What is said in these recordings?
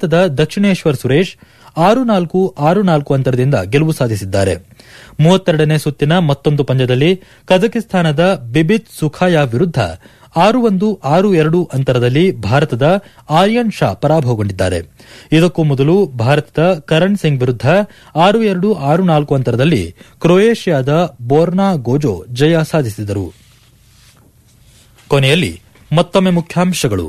ಭಾರತದ ದಕ್ಷಿಣೇಶ್ವರ್ ಸುರೇಶ್ ಆರು ನಾಲ್ಕು ಆರು ನಾಲ್ಕು ಅಂತರದಿಂದ ಗೆಲುವು ಸಾಧಿಸಿದ್ದಾರೆ ಮೂವತ್ತೆರಡನೇ ಸುತ್ತಿನ ಮತ್ತೊಂದು ಪಂದ್ಯದಲ್ಲಿ ಕಜಕಿಸ್ತಾನದ ಬಿಬಿತ್ ಸುಖಾಯಾ ವಿರುದ್ಧ ಆರು ಒಂದು ಆರು ಎರಡು ಅಂತರದಲ್ಲಿ ಭಾರತದ ಆರ್ಯನ್ ಶಾ ಪರಾಭವಗೊಂಡಿದ್ದಾರೆ ಇದಕ್ಕೂ ಮೊದಲು ಭಾರತದ ಕರಣ್ ಸಿಂಗ್ ವಿರುದ್ಧ ಆರು ಎರಡು ಆರು ನಾಲ್ಕು ಅಂತರದಲ್ಲಿ ಕ್ರೊಯೇಷಿಯಾದ ಬೋರ್ನಾ ಗೋಜೋ ಜಯ ಸಾಧಿಸಿದರು ಕೊನೆಯಲ್ಲಿ ಮತ್ತೊಮ್ಮೆ ಮುಖ್ಯಾಂಶಗಳು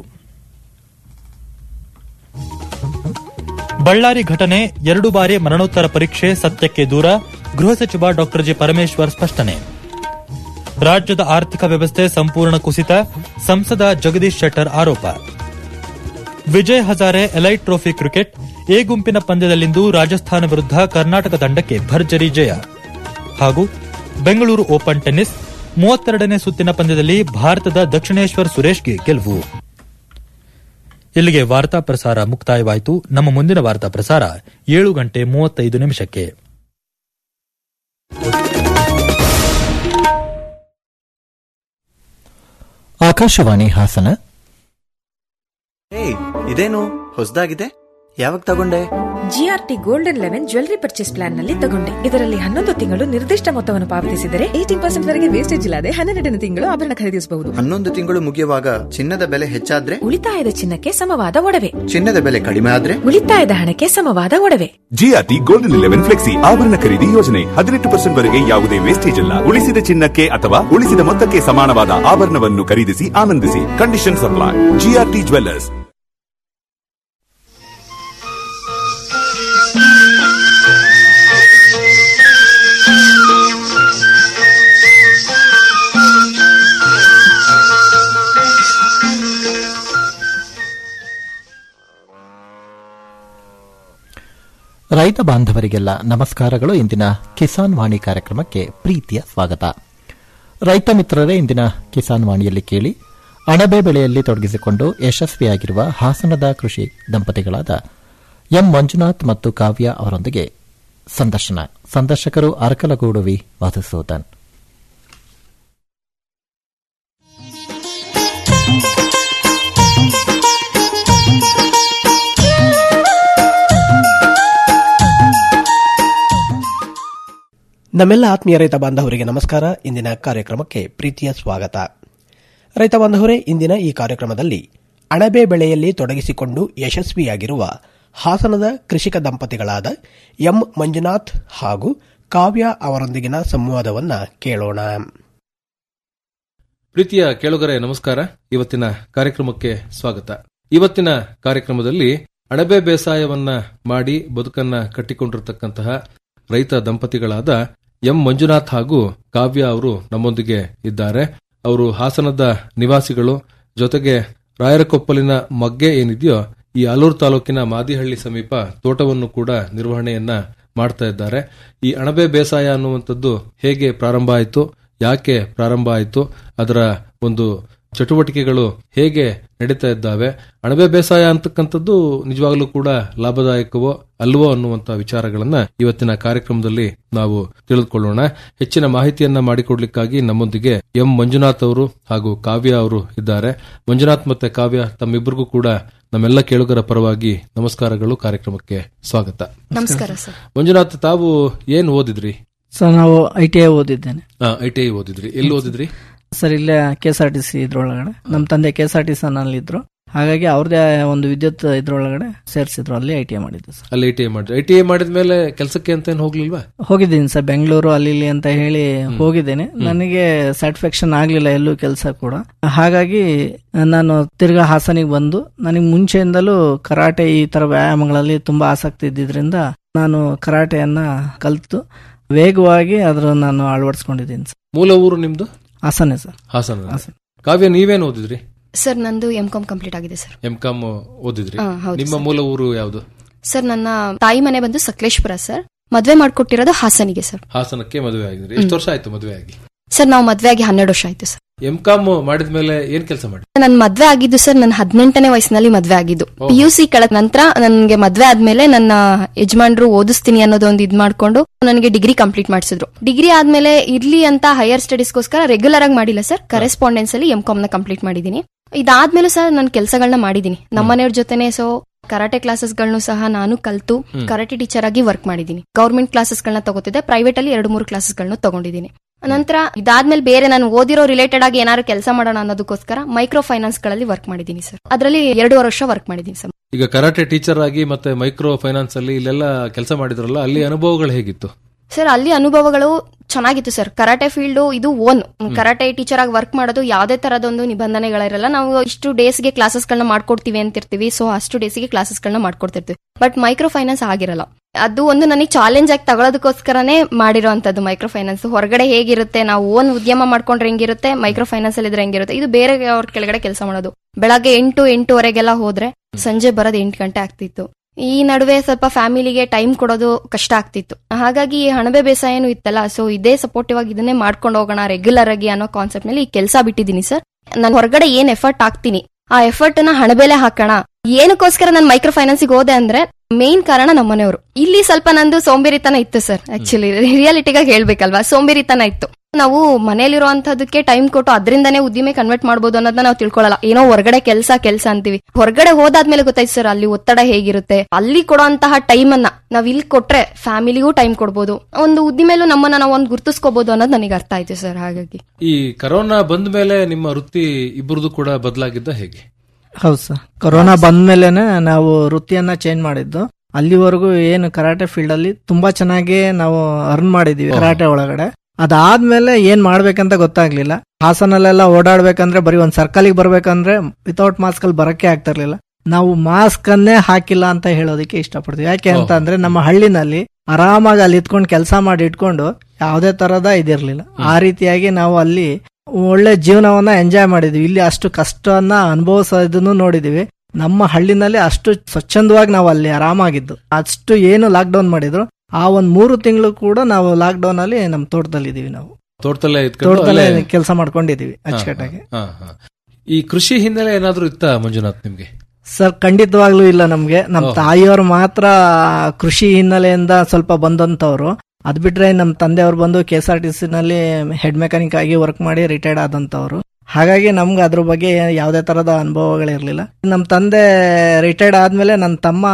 ಬಳ್ಳಾರಿ ಘಟನೆ ಎರಡು ಬಾರಿ ಮರಣೋತ್ತರ ಪರೀಕ್ಷೆ ಸತ್ಯಕ್ಕೆ ದೂರ ಗೃಹ ಸಚಿವ ಡಾ ಜಿ ಪರಮೇಶ್ವರ್ ಸ್ಪಷ್ಟನೆ ರಾಜ್ಯದ ಆರ್ಥಿಕ ವ್ಯವಸ್ಥೆ ಸಂಪೂರ್ಣ ಕುಸಿತ ಸಂಸದ ಜಗದೀಶ್ ಶೆಟ್ಟರ್ ಆರೋಪ Vijay Hazare elite trophy cricket A ಗುಂಪಿನ ಪಂದ್ಯದಲ್ಲಿಂದು ರಾಜಸ್ಥಾನ ವಿರುದ್ಧ ಕರ್ನಾಟಕ ತಂಡಕ್ಕೆ ಭರ್ಜರಿ ಜಯ ಹಾಗೂ ಬೆಂಗಳೂರು ಓಪನ್ ಟೆನ್ನಿಸ್ ಮೂವತ್ತೆರಡನೇ ಸುತ್ತಿನ ಪಂದ್ಯದಲ್ಲಿ ಭಾರತದ ದಕ್ಷಿಣೇಶ್ವರ್ ಸುರೇಶ್ಗೆ ಗೆಲುವು ಇಲ್ಲಿಗೆ ವಾರ್ತಾ ಪ್ರಸಾರ ಮುಕ್ತಾಯವಾಯಿತು ನಮ್ಮ ಮುಂದಿನ ವಾರ್ತಾ ಪ್ರಸಾರ ಏಳು ಗಂಟೆ ಮೂವತ್ತೈದು ನಿಮಿಷಕ್ಕೆ ಆಕಾಶವಾಣಿ ಹಾಸನ ಏಯ್ ಇದೇನು ಹೊಸದಾಗಿದೆ ಯಾವಾಗ ತಗೊಂಡೆ GRT golden eleven jewellery purchase plan ನಲ್ಲಿ ತಗೊಂಡೆ ಇದರಲ್ಲಿ ಹನ್ನೊಂದು ತಿಂಗಳು ನಿರ್ದಿಷ್ಟ ಮೊತ್ತವನ್ನು ಪಾವತಿಸಿದರೆ ಏಟೀನ್ ಪರ್ಸೆಂಟ್ ವರೆಗೆ ವೇಸ್ಟೇಜ್ ಇಲ್ಲದೆ ಹನ್ನೆರಡನೇ ತಿಂಗಳು ಆಭರಣ ಖರೀದಿಸಬಹುದು ಹನ್ನೊಂದು ತಿಂಗಳು ಮುಗಿಯುವಾಗ ಚಿನ್ನದ ಬೆಲೆ ಹೆಚ್ಚಾದ್ರೆ ಉಳಿತಾಯದ ಚಿನ್ನಕ್ಕೆ ಸಮವಾದ ಒಡವೆ ಚಿನ್ನದ ಬೆಲೆ ಕಡಿಮೆ ಆದ್ರೆ ಉಳಿತಾಯದ ಹಣಕ್ಕೆ ಸಮವಾದ ಒಡವೆ ಜಿಆರ್ಟಿ ಗೋಲ್ಡನ್ ಇಲೆವೆನ್ ಫ್ಲೆಕ್ಸಿ ಆಭರಣ ಖರೀದಿ ಯೋಜನೆ ಹದಿನೆಂಟು ಪರ್ಸೆಂಟ್ ವರೆಗೆ ಯಾವುದೇ ವೇಸ್ಟೇಜ್ ಇಲ್ಲ ಉಳಿಸಿದ ಚಿನ್ನಕ್ಕೆ ಅಥವಾ ಉಳಿಸಿದ ಮೊತ್ತಕ್ಕೆ ಸಮಾನವಾದ ಆಭರಣವನ್ನು ಖರೀದಿಸಿ ಆನಂದಿಸಿ ಕಂಡೀಷನ್ ಸಪ್ಲೈ ಜಿಆರ್ಟಿ ಜ್ವೆಲ್ಲರ್ಸ್ ರೈತ ಬಾಂಧವರಿಗೆಲ್ಲ ನಮಸ್ಕಾರಗಳು ಇಂದಿನ ಕಿಸಾನ್ ವಾಣಿ ಕಾರ್ಯಕ್ರಮಕ್ಕೆ ಪ್ರೀತಿಯ ಸ್ವಾಗತ ರೈತ ಮಿತ್ರರೇ ಇಂದಿನ ಕಿಸಾನ್ ವಾಣಿಯಲ್ಲಿ ಕೇಳಿ ಅಣಬೆ ಬೆಳೆಯಲ್ಲಿ ತೊಡಗಿಸಿಕೊಂಡು ಯಶಸ್ವಿಯಾಗಿರುವ ಹಾಸನದ ಕೃಷಿ ದಂಪತಿಗಳಾದ ಎಂ ಮಂಜುನಾಥ್ ಮತ್ತು ಕಾವ್ಯ ಅವರೊಂದಿಗೆ ಸಂದರ್ಶನ ಸಂದರ್ಶಕರು ಅರಕಲಗೂಡುವಿ ಮಧುಸೂದನ್ ನಮ್ಮೆಲ್ಲ ಆತ್ಮೀಯ ರೈತ ಬಾಂಧವರಿಗೆ ನಮಸ್ಕಾರ ಇಂದಿನ ಕಾರ್ಯಕ್ರಮಕ್ಕೆ ಪ್ರೀತಿಯ ಸ್ವಾಗತ ರೈತ ಬಾಂಧವರೇ ಇಂದಿನ ಈ ಕಾರ್ಯಕ್ರಮದಲ್ಲಿ ಅಣಬೆ ಬೆಳೆಯಲ್ಲಿ ತೊಡಗಿಸಿಕೊಂಡು ಯಶಸ್ವಿಯಾಗಿರುವ ಹಾಸನದ ಕೃಷಿಕ ದಂಪತಿಗಳಾದ ಎಂ ಮಂಜುನಾಥ್ ಹಾಗೂ ಕಾವ್ಯ ಅವರೊಂದಿಗಿನ ಸಂವಾದವನ್ನ ಕೇಳೋಣ ಪ್ರೀತಿಯ ಕೇಳುಗರೆ ನಮಸ್ಕಾರ ಇವತ್ತಿನ ಕಾರ್ಯಕ್ರಮಕ್ಕೆ ಸ್ವಾಗತ ಇವತ್ತಿನ ಕಾರ್ಯಕ್ರಮದಲ್ಲಿ ಅಣಬೆ ಬೇಸಾಯವನ್ನ ಮಾಡಿ ಬದುಕನ್ನ ಕಟ್ಟಿಕೊಂಡಿರತಕ್ಕಂತಹ ರೈತ ದಂಪತಿಗಳಾದ ಎಂ ಮಂಜುನಾಥ್ ಹಾಗೂ ಕಾವ್ಯ ಅವರು ನಮ್ಮೊಂದಿಗೆ ಇದ್ದಾರೆ ಅವರು ಹಾಸನದ ನಿವಾಸಿಗಳು ಜೊತೆಗೆ ರಾಯರಕೊಪ್ಪಲಿನ ಮಗ್ಗೆ ಏನಿದೆಯೋ ಈ ಆಲೂರು ತಾಲೂಕಿನ ಮಾದಿಹಳ್ಳಿ ಸಮೀಪ ತೋಟವನ್ನು ಕೂಡ ನಿರ್ವಹಣೆಯನ್ನ ಮಾಡ್ತಾ ಇದ್ದಾರೆ ಈ ಅಣಬೆ ಬೇಸಾಯ ಅನ್ನುವಂಥದ್ದು ಹೇಗೆ ಪ್ರಾರಂಭ ಆಯಿತು ಯಾಕೆ ಪ್ರಾರಂಭ ಆಯಿತು ಅದರ ಒಂದು ಚಟುವಟಿಕೆಗಳು ಹೇಗೆ ನಡೀತಾ ಇದ್ದಾವೆ ಅಣಬೆ ಬೇಸಾಯ ಅಂತಕ್ಕಂಥದ್ದು ನಿಜವಾಗ್ಲೂ ಕೂಡ ಲಾಭದಾಯಕವೋ ಅಲ್ವೋ ಅನ್ನುವಂತ ವಿಚಾರಗಳನ್ನ ಇವತ್ತಿನ ಕಾರ್ಯಕ್ರಮದಲ್ಲಿ ನಾವು ತಿಳಿದುಕೊಳ್ಳೋಣ ಹೆಚ್ಚಿನ ಮಾಹಿತಿಯನ್ನ ಮಾಡಿಕೊಡ್ಲಿಕ್ಕಾಗಿ ನಮ್ಮೊಂದಿಗೆ ಎಂ ಮಂಜುನಾಥ್ ಅವರು ಹಾಗೂ ಕಾವ್ಯ ಅವರು ಇದ್ದಾರೆ ಮಂಜುನಾಥ್ ಮತ್ತೆ ಕಾವ್ಯ ತಮ್ಮಿಬ್ಬರಿಗೂ ಕೂಡ ನಮ್ಮೆಲ್ಲ ಕೇಳುಗರ ಪರವಾಗಿ ನಮಸ್ಕಾರಗಳು ಕಾರ್ಯಕ್ರಮಕ್ಕೆ ಸ್ವಾಗತ ನಮಸ್ಕಾರ ಸರ್ ಮಂಜುನಾಥ್ ತಾವು ಏನ್ ಓದಿದ್ರಿ ಸರ್ ನಾವು ಐ ಟಿ ಐ ಓದಿದ್ದೇನೆ ಐ ಟಿ ಐ ಓದಿದ್ರಿ ಎಲ್ಲಿ ಓದಿದ್ರಿ ಸರ್ ಇಲ್ಲೇ K S R T C ಇದ್ರೊಳಗಡೆ ನಮ್ಮ ತಂದೆ K S R T C ನಲ್ಲಿ ಇದ್ರು ಹಾಗಾಗಿ ಅವ್ರದೇ ಒಂದು ವಿದ್ಯುತ್ ಇದ್ರೊಳಗಡೆ ಸೇರಿಸಿದ್ರು ಅಲ್ಲಿ ಐ ಟಿ ಐ ಮಾಡಿದ್ದೆ ಸರ್ ಅಲ್ಲಿ ಐ ಟಿ ಐ ಮಾಡಿದ್ರಿ ಐ ಟಿ ಐ ಮಾಡಿದ್ಮೇಲೆ ಕೆಲಸಕ್ಕೆ ಅಂತ ಏನ್ ಹೋಗ್ಲಿಲ್ವಾ ಹೋಗಿದ್ದೀನಿ ಸರ್ ಬೆಂಗಳೂರು ಅಲ್ಲಿ ಇಲ್ಲಿ ಅಂತ ಹೇಳಿ ಹೋಗಿದ್ದೇನೆ ನನಗೆ ಸ್ಯಾಟಿಸ್ಫ್ಯಾಕ್ಷನ್ ಆಗ್ಲಿಲ್ಲ ಎಲ್ಲೂ ಕೆಲಸ ಕೂಡ ಹಾಗಾಗಿ ನಾನು ತಿರ್ಗಾ ಹಾಸನಿಗೆ ಬಂದು ನನಗೆ ಮುಂಚೆಯಿಂದಲೂ ಕರಾಟೆ ಈ ತರ ವ್ಯಾಯಾಮಗಳಲ್ಲಿ ತುಂಬಾ ಆಸಕ್ತಿ ಇದ್ದಿದ್ರಿಂದ ನಾನು ಕರಾಟೆಯನ್ನ ಕಲ್ತು ವೇಗವಾಗಿ ಅದ್ರ ನಾನು ಅಳವಡಿಸ್ಕೊಂಡಿದ್ದೀನಿ ಸರ್ ಮೂಲ ಊರು ನಿಮ್ದು ಹಾಸನೇ ಸರ್ ಹಾಸನ ಹಾಸನ. ಕಾವ್ಯ ನೀವೇನ್ ಓದಿದ್ರಿ ಸರ್ ನಂದು ಎಂ ಕಾಮ್ ಕಂಪ್ಲೀಟ್ ಆಗಿದೆ ಸರ್ ಎಂ ಕಾಮ್ ಓದಿದ್ರಿ ಹಾ, ಹೌದು ನಿಮ್ಮ ಸರ್. ಮೂಲ ಊರು ಯಾವುದು ಸರ್ ನನ್ನ ತಾಯಿ ಮನೆ ಬಂದು ಸಕಲೇಶ್ಪುರ ಸರ್ ಮದ್ವೆ ಮಾಡ್ಕೊಟ್ಟಿರೋದು ಹಾಸನಿಗೆ ಸರ್ ಹಾಸನಕ್ಕೆ ಮದುವೆ ಆಗಿದ್ರಿ ಎಷ್ಟು ವರ್ಷ ಆಯ್ತು ಮದುವೆ ಆಗಿ ಸರ್ ನಾವು ಮದ್ವೆ ಆಗಿ ಹನ್ನೆರಡು ವರ್ಷ ಆಯ್ತು ಸರ್ ಎಂ ಕಾಮ್ ಮಾಡಿದ್ಮೇಲೆ ಏನ್ ಕೆಲಸ ಮಾಡಿ ನನ್ ಮದ್ವೆ ಆಗಿದ್ದು ಸರ್ ನನ್ನ ಹದಿನೆಂಟನೇ ವಯಸ್ಸಿನಲ್ಲಿ ಮದ್ವೆ ಆಗಿದ್ದು ಪಿ ಯು ಸಿ ಕಳೆದ ನಂತರ ನನ್ಗೆ ಮದ್ವೆ ಆದ್ಮೇಲೆ ನನ್ನ ಯಜಮಾನ್ರು ಓದಿಸ್ತೀನಿ ಅನ್ನೋದೊಂದು ಇದ್ ಮಾಡ್ಕೊಂಡು ನನಗೆ ಡಿಗ್ರಿ ಕಂಪ್ಲೀಟ್ ಮಾಡಿಸಿದ್ರು ಡಿಗ್ರಿ ಆದ್ಮೇಲೆ ಇರ್ಲಿ ಅಂತ ಹೈಯರ್ ಸ್ಟಡೀಸ್ಗೋಸ್ಕರ ರೆಗ್ಯುಲರ್ ಆಗಿ ಮಾಡಿಲ್ಲ ಸರ್ ಕರೆಸ್ಪಾಂಡೆನ್ಸ್ ಅಲ್ಲಿ ಎಂ ಕಾಮ್ ನ ಕಂಪ್ಲೀಟ್ ಮಾಡಿದೀನಿ ಇದಾದ್ಮೇಲೂ ಸರ್ ನಾನು ಕೆಲಸಗಳನ್ನ ಮಾಡಿದೀನಿ ನಮ್ಮನೆಯವ್ರ ಜೊತೆನೆ ಸೊ ಕರಾಟೆ ಕ್ಲಾಸಸ್ಗಳನ್ನು ಸಹ ನಾನು ಕಲ್ತು ಕರಾಟೆ ಟೀಚರ್ ಆಗಿ ವರ್ಕ್ ಮಾಡಿದ್ದೀನಿ ಗೌರ್ಮೆಂಟ್ ಕ್ಲಾಸಸ್ಗಳನ್ನ ತಗೋತಿದ್ದೆ ಪ್ರೈವೇಟ್ ಅಲ್ಲಿ ಎರಡು ಮೂರು ಕ್ಲಾಸಸ್ಗಳನ್ನ ತಗೊಂಡಿದ್ದೀನಿ ನಂತರ ಇದಾದ್ಮೇಲೆ ಬೇರೆ ನಾನು ಓದಿರೋ ರಿಲೇಟೆಡ್ ಆಗಿ ಏನಾದ್ರು ಕೆಲಸ ಮಾಡೋಣ ಅನ್ನೋದಕ್ಕೋಸ್ಕರ ಮೈಕ್ರೋ ಫೈನಾನ್ಸ್ ಗಳಲ್ಲಿ ವರ್ಕ್ ಮಾಡಿದ್ದೀನಿ ಸರ್ ಅದರಲ್ಲಿ ಎರಡೂವರೆ ವರ್ಷ ವರ್ಕ್ ಮಾಡಿದ್ದೀನಿ ಸರ್ ಈಗ ಕರಾಟೆ ಟೀಚರ್ ಆಗಿ ಮತ್ತೆ ಮೈಕ್ರೋ ಫೈನಾನ್ಸ್ ಅಲ್ಲಿ ಇಲ್ಲೆಲ್ಲ ಕೆಲಸ ಮಾಡಿದ್ರಲ್ಲ ಅಲ್ಲಿ ಅನುಭವಗಳು ಹೇಗಿತ್ತು ಸರ್ ಅಲ್ಲಿ ಅನುಭವಗಳು ಚೆನ್ನಾಗಿತ್ತು ಸರ್ ಕರಾಟೆ ಫೀಲ್ಡ್ ಇದು ಓನ್ ಕರಾಟೆ ಟೀಚರ್ ಆಗಿ ವರ್ಕ್ ಮಾಡೋದು ಯಾವುದೇ ತರದೊಂದು ನಿಬಂಧನೆಗಳಿರಲ್ಲ ನಾವು ಇಷ್ಟು ಡೇಸ್ಗೆ ಕ್ಲಾಸಸ್ಗಳನ್ನ ಮಾಡ್ಕೊಡ್ತೀವಿ ಅಂತಿರ್ತೀವಿ ಸೊ ಅಷ್ಟು ಡೇಸ್ಗೆ ಕ್ಲಾಸಸ್ಗಳನ್ನ ಮಾಡ್ಕೊಡ್ತಿರ್ತೀವಿ ಬಟ್ ಮೈಕ್ರೋ ಫೈನಾನ್ಸ್ ಆಗಿರಲ್ಲ ಅದು ಒಂದು ನನಗೆ ಚಾಲೆಂಜ್ ಆಗಿ ತಗೊಳ್ಳೋದಕ್ಕೋಸ್ಕರನೇ ಮಾಡಿರೋಂಥದ್ದು ಮೈಕ್ರೋ ಫೈನಾನ್ಸ್ ಹೊರಗಡೆ ಹೇಗಿರುತ್ತೆ ನಾವು ಓನ್ ಉದ್ಯಮ ಮಾಡ್ಕೊಂಡ್ರೆ ಹೆಂಗಿರುತ್ತೆ ಮೈಕ್ರೋ ಫೈನಾನ್ಸ್ ಅಲ್ಲಿ ಇದ್ರೆ ಹೆಂಗಿರುತ್ತೆ ಇದು ಬೇರೆ ಅವ್ರ ಕೆಳಗಡೆ ಕೆಲಸ ಮಾಡೋದು ಬೆಳಗ್ಗೆ ಎಂಟು ಎಂಟುವರೆಗೆಲ್ಲ ಹೋದ್ರೆ ಸಂಜೆ ಬರೋದು ಎಂಟು ಗಂಟೆ ಆಗ್ತಿತ್ತು ಈ ನಡುವೆ ಸ್ವಲ್ಪ ಫ್ಯಾಮಿಲಿಗೆ ಟೈಮ್ ಕೊಡೋದು ಕಷ್ಟ ಆಗ್ತಿತ್ತು ಹಾಗಾಗಿ ಈ ಹಣಬೆ ಬೇಸಾಯನೂ ಇತ್ತಲ್ಲ ಸೊ ಇದೇ ಸಪೋರ್ಟಿವ್ ಆಗಿ ಇದನ್ನೇ ಮಾಡ್ಕೊಂಡು ಹೋಗೋಣ ರೆಗ್ಯುಲರ್ ಆಗಿ ಅನ್ನೋ ಕಾನ್ಸೆಪ್ಟ್ ನಲ್ಲಿ ಈ ಕೆಲಸ ಬಿಟ್ಟಿದ್ದೀನಿ ಸರ್ ನಾನು ಹೊರಗಡೆ ಏನ್ ಎಫರ್ಟ್ ಹಾಕ್ತೀನಿ ಆ ಎಫರ್ಟ್ ನ ಹಣಬೆಲೆ ಹಾಕೋಣ ಏನಕ್ಕೋಸ್ಕರ ನಾನು ಮೈಕ್ರೋ ಫೈನಾನ್ಸಿಗೆ ಹೋದೆ ಅಂದ್ರೆ ಮೇನ್ ಕಾರಣ ನಮ್ಮನೆಯವರು ಇಲ್ಲಿ ಸ್ವಲ್ಪ ನಂದು ಸೋಂಬೇರಿತನ ಇತ್ತು ಸರ್ ಆಕ್ಚುಲಿ ರಿಯಾಲಿಟಿಗಾಗಿ ಹೇಳ್ಬೇಕಲ್ವಾ ಸೋಂಬೇರಿತನ ಇತ್ತು ನಾವು ಮನೇಲಿರುವಂತದಕ್ಕೆ ಟೈಮ್ ಕೊಟ್ಟು ಅದರಿಂದನೇ ಉದ್ದಿಮೆ ಕನ್ವರ್ಟ್ ಮಾಡಬಹುದು ಅನ್ನೋದನ್ನ ನಾವು ತಿಳ್ಕೊಳ್ಳಲ್ಲ ಏನೋ ಹೊರಗಡೆ ಕೆಲಸ ಕೆಲಸ ಅಂತೀವಿ ಹೊರಗಡೆ ಹೋದಾದ್ಮೇಲೆ ಗೊತ್ತಾಯ್ತು ಸರ್ ಅಲ್ಲಿ ಒತ್ತಡ ಹೇಗಿರುತ್ತೆ ಅಲ್ಲಿ ಕೊಡುವಂತಹ ಟೈಮ್ ಅನ್ನ ನಾವ್ ಇಲ್ಲಿ ಕೊಟ್ರೆ ಫ್ಯಾಮಿಲಿಗೂ ಟೈಮ್ ಕೊಡ್ಬೋದು ಒಂದು ಉದ್ದಿಮೆಲೂ ನಮ್ಮನ್ನ ನಾವು ಒಂದು ಗುರ್ತಿಸ್ಕೋಬಹುದು ಅನ್ನೋದು ನನಗೆ ಅರ್ಥ ಆಯ್ತು ಸರ್ ಹಾಗಾಗಿ ಈ ಕರೋನಾ ಬಂದ ಮೇಲೆ ನಿಮ್ಮ ವೃತ್ತಿ ಇಬ್ಬರದು ಕೂಡ ಬದಲಾಗಿದ್ದ ಹೇಗೆ ಹೌದು ಸರ್ ಕೊರೋನಾ ಬಂದ್ಮೇಲೆನೆ ನಾವು ವೃತ್ತಿಯನ್ನ ಚೇಂಜ್ ಮಾಡಿದ್ದು ಅಲ್ಲಿವರೆಗೂ ಏನು ಕರಾಟೆ ಫೀಲ್ಡ್ ಅಲ್ಲಿ ತುಂಬಾ ಚೆನ್ನಾಗಿ ನಾವು ಅರ್ನ್ ಮಾಡಿದೀವಿ ಕರಾಟೆ ಒಳಗಡೆ ಅದಾದ್ಮೇಲೆ ಏನ್ ಮಾಡ್ಬೇಕಂತ ಗೊತ್ತಾಗ್ಲಿಲ್ಲ ಹಾಸನಲ್ಲೆಲ್ಲ ಓಡಾಡ್ಬೇಕಂದ್ರೆ ಬರೀ ಒಂದ್ ಸರ್ಕಲ್ಗೆ ಬರ್ಬೇಕಂದ್ರೆ ವಿತೌಟ್ ಮಾಸ್ಕ್ ಅಲ್ಲಿ ಬರಕ್ಕೆ ಆಗ್ತಾ ಇರ್ಲಿಲ್ಲ ನಾವು ಮಾಸ್ಕ್ ಅನ್ನೇ ಹಾಕಿಲ್ಲ ಅಂತ ಹೇಳೋದಕ್ಕೆ ಇಷ್ಟಪಡ್ತೀವಿ ಯಾಕೆ ಅಂತ ಅಂದ್ರೆ ನಮ್ಮ ಹಳ್ಳಿನಲ್ಲಿ ಆರಾಮಾಗಿ ಅಲ್ಲಿ ಇತ್ಕೊಂಡು ಕೆಲಸ ಮಾಡಿ ಇಟ್ಕೊಂಡು ಯಾವುದೇ ತರದ ಇದಿರ್ಲಿಲ್ಲ ಆ ರೀತಿಯಾಗಿ ನಾವು ಅಲ್ಲಿ ಒಳ್ಳೆ ಜೀವನವನ್ನ ಎಂಜಾಯ್ ಮಾಡಿದ್ವಿ ಇಲ್ಲಿ ಅಷ್ಟು ಕಷ್ಟವನ್ನ ಅನುಭವಿಸೋದನ್ನು ನೋಡಿದೀವಿ ನಮ್ಮ ಹಳ್ಳಿನಲ್ಲಿ ಅಷ್ಟು ಸ್ವಚ್ಛಂದವಾಗಿ ನಾವು ಅಲ್ಲಿ ಆರಾಮಾಗಿದ್ದು ಅಷ್ಟು ಏನು ಲಾಕ್ ಡೌನ್ ಮಾಡಿದ್ರು ಆ ಒಂದ್ ಮೂರು ತಿಂಗಳು ಕೂಡ ನಾವು ಲಾಕ್ ಡೌನ್ ಅಲ್ಲಿ ನಮ್ಮ ತೋಟದಲ್ಲಿ ಇದೀವಿ ನಾವು ತೋಟದಲ್ಲೇ ಇದ್ಕೊಂಡು ತೋಟದಲ್ಲೇ ಅಲ್ಲೇ- ಕೆಲಸ ಮಾಡ್ಕೊಂಡಿದೀವಿ ಅಚ್ಚುಕಟ್ಟಾಗಿ ಹಾ, ಹಾ. ಈ ಕೃಷಿ ಹಿನ್ನೆಲೆ ಏನಾದ್ರೂ ಇತ್ತ ಮಂಜುನಾಥ್ ನಿಮ್ಗೆ ಸರ್ ಖಂಡಿತವಾಗ್ಲೂ ಇಲ್ಲ ನಮ್ಗೆ ನಮ್ ತಾಯಿಯವರು ಮಾತ್ರ ಕೃಷಿ ಹಿನ್ನೆಲೆಯಿಂದ ಸ್ವಲ್ಪ ಬಂದಂತವ್ರು ಅದ್ ಬಿಟ್ರೆ ನಮ್ ತಂದೆಯವರು ಬಂದು K S R T C ನಲ್ಲಿ ಹೆಡ್ ಮೆಕ್ಯಾನಿಕ್ ಆಗಿ ವರ್ಕ್ ಮಾಡಿ ರಿಟೈರ್ಡ್ ಆದಂತವ್ರು ಹಾಗಾಗಿ ನಮ್ಗೆ ಅದ್ರ ಬಗ್ಗೆ ಯಾವುದೇ ತರದ ಅನುಭವಗಳಿರ್ಲಿಲ್ಲ ನಮ್ ತಂದೆ ರಿಟೈರ್ಡ್ ಆದ್ಮೇಲೆ ನನ್ನ ತಮ್ಮ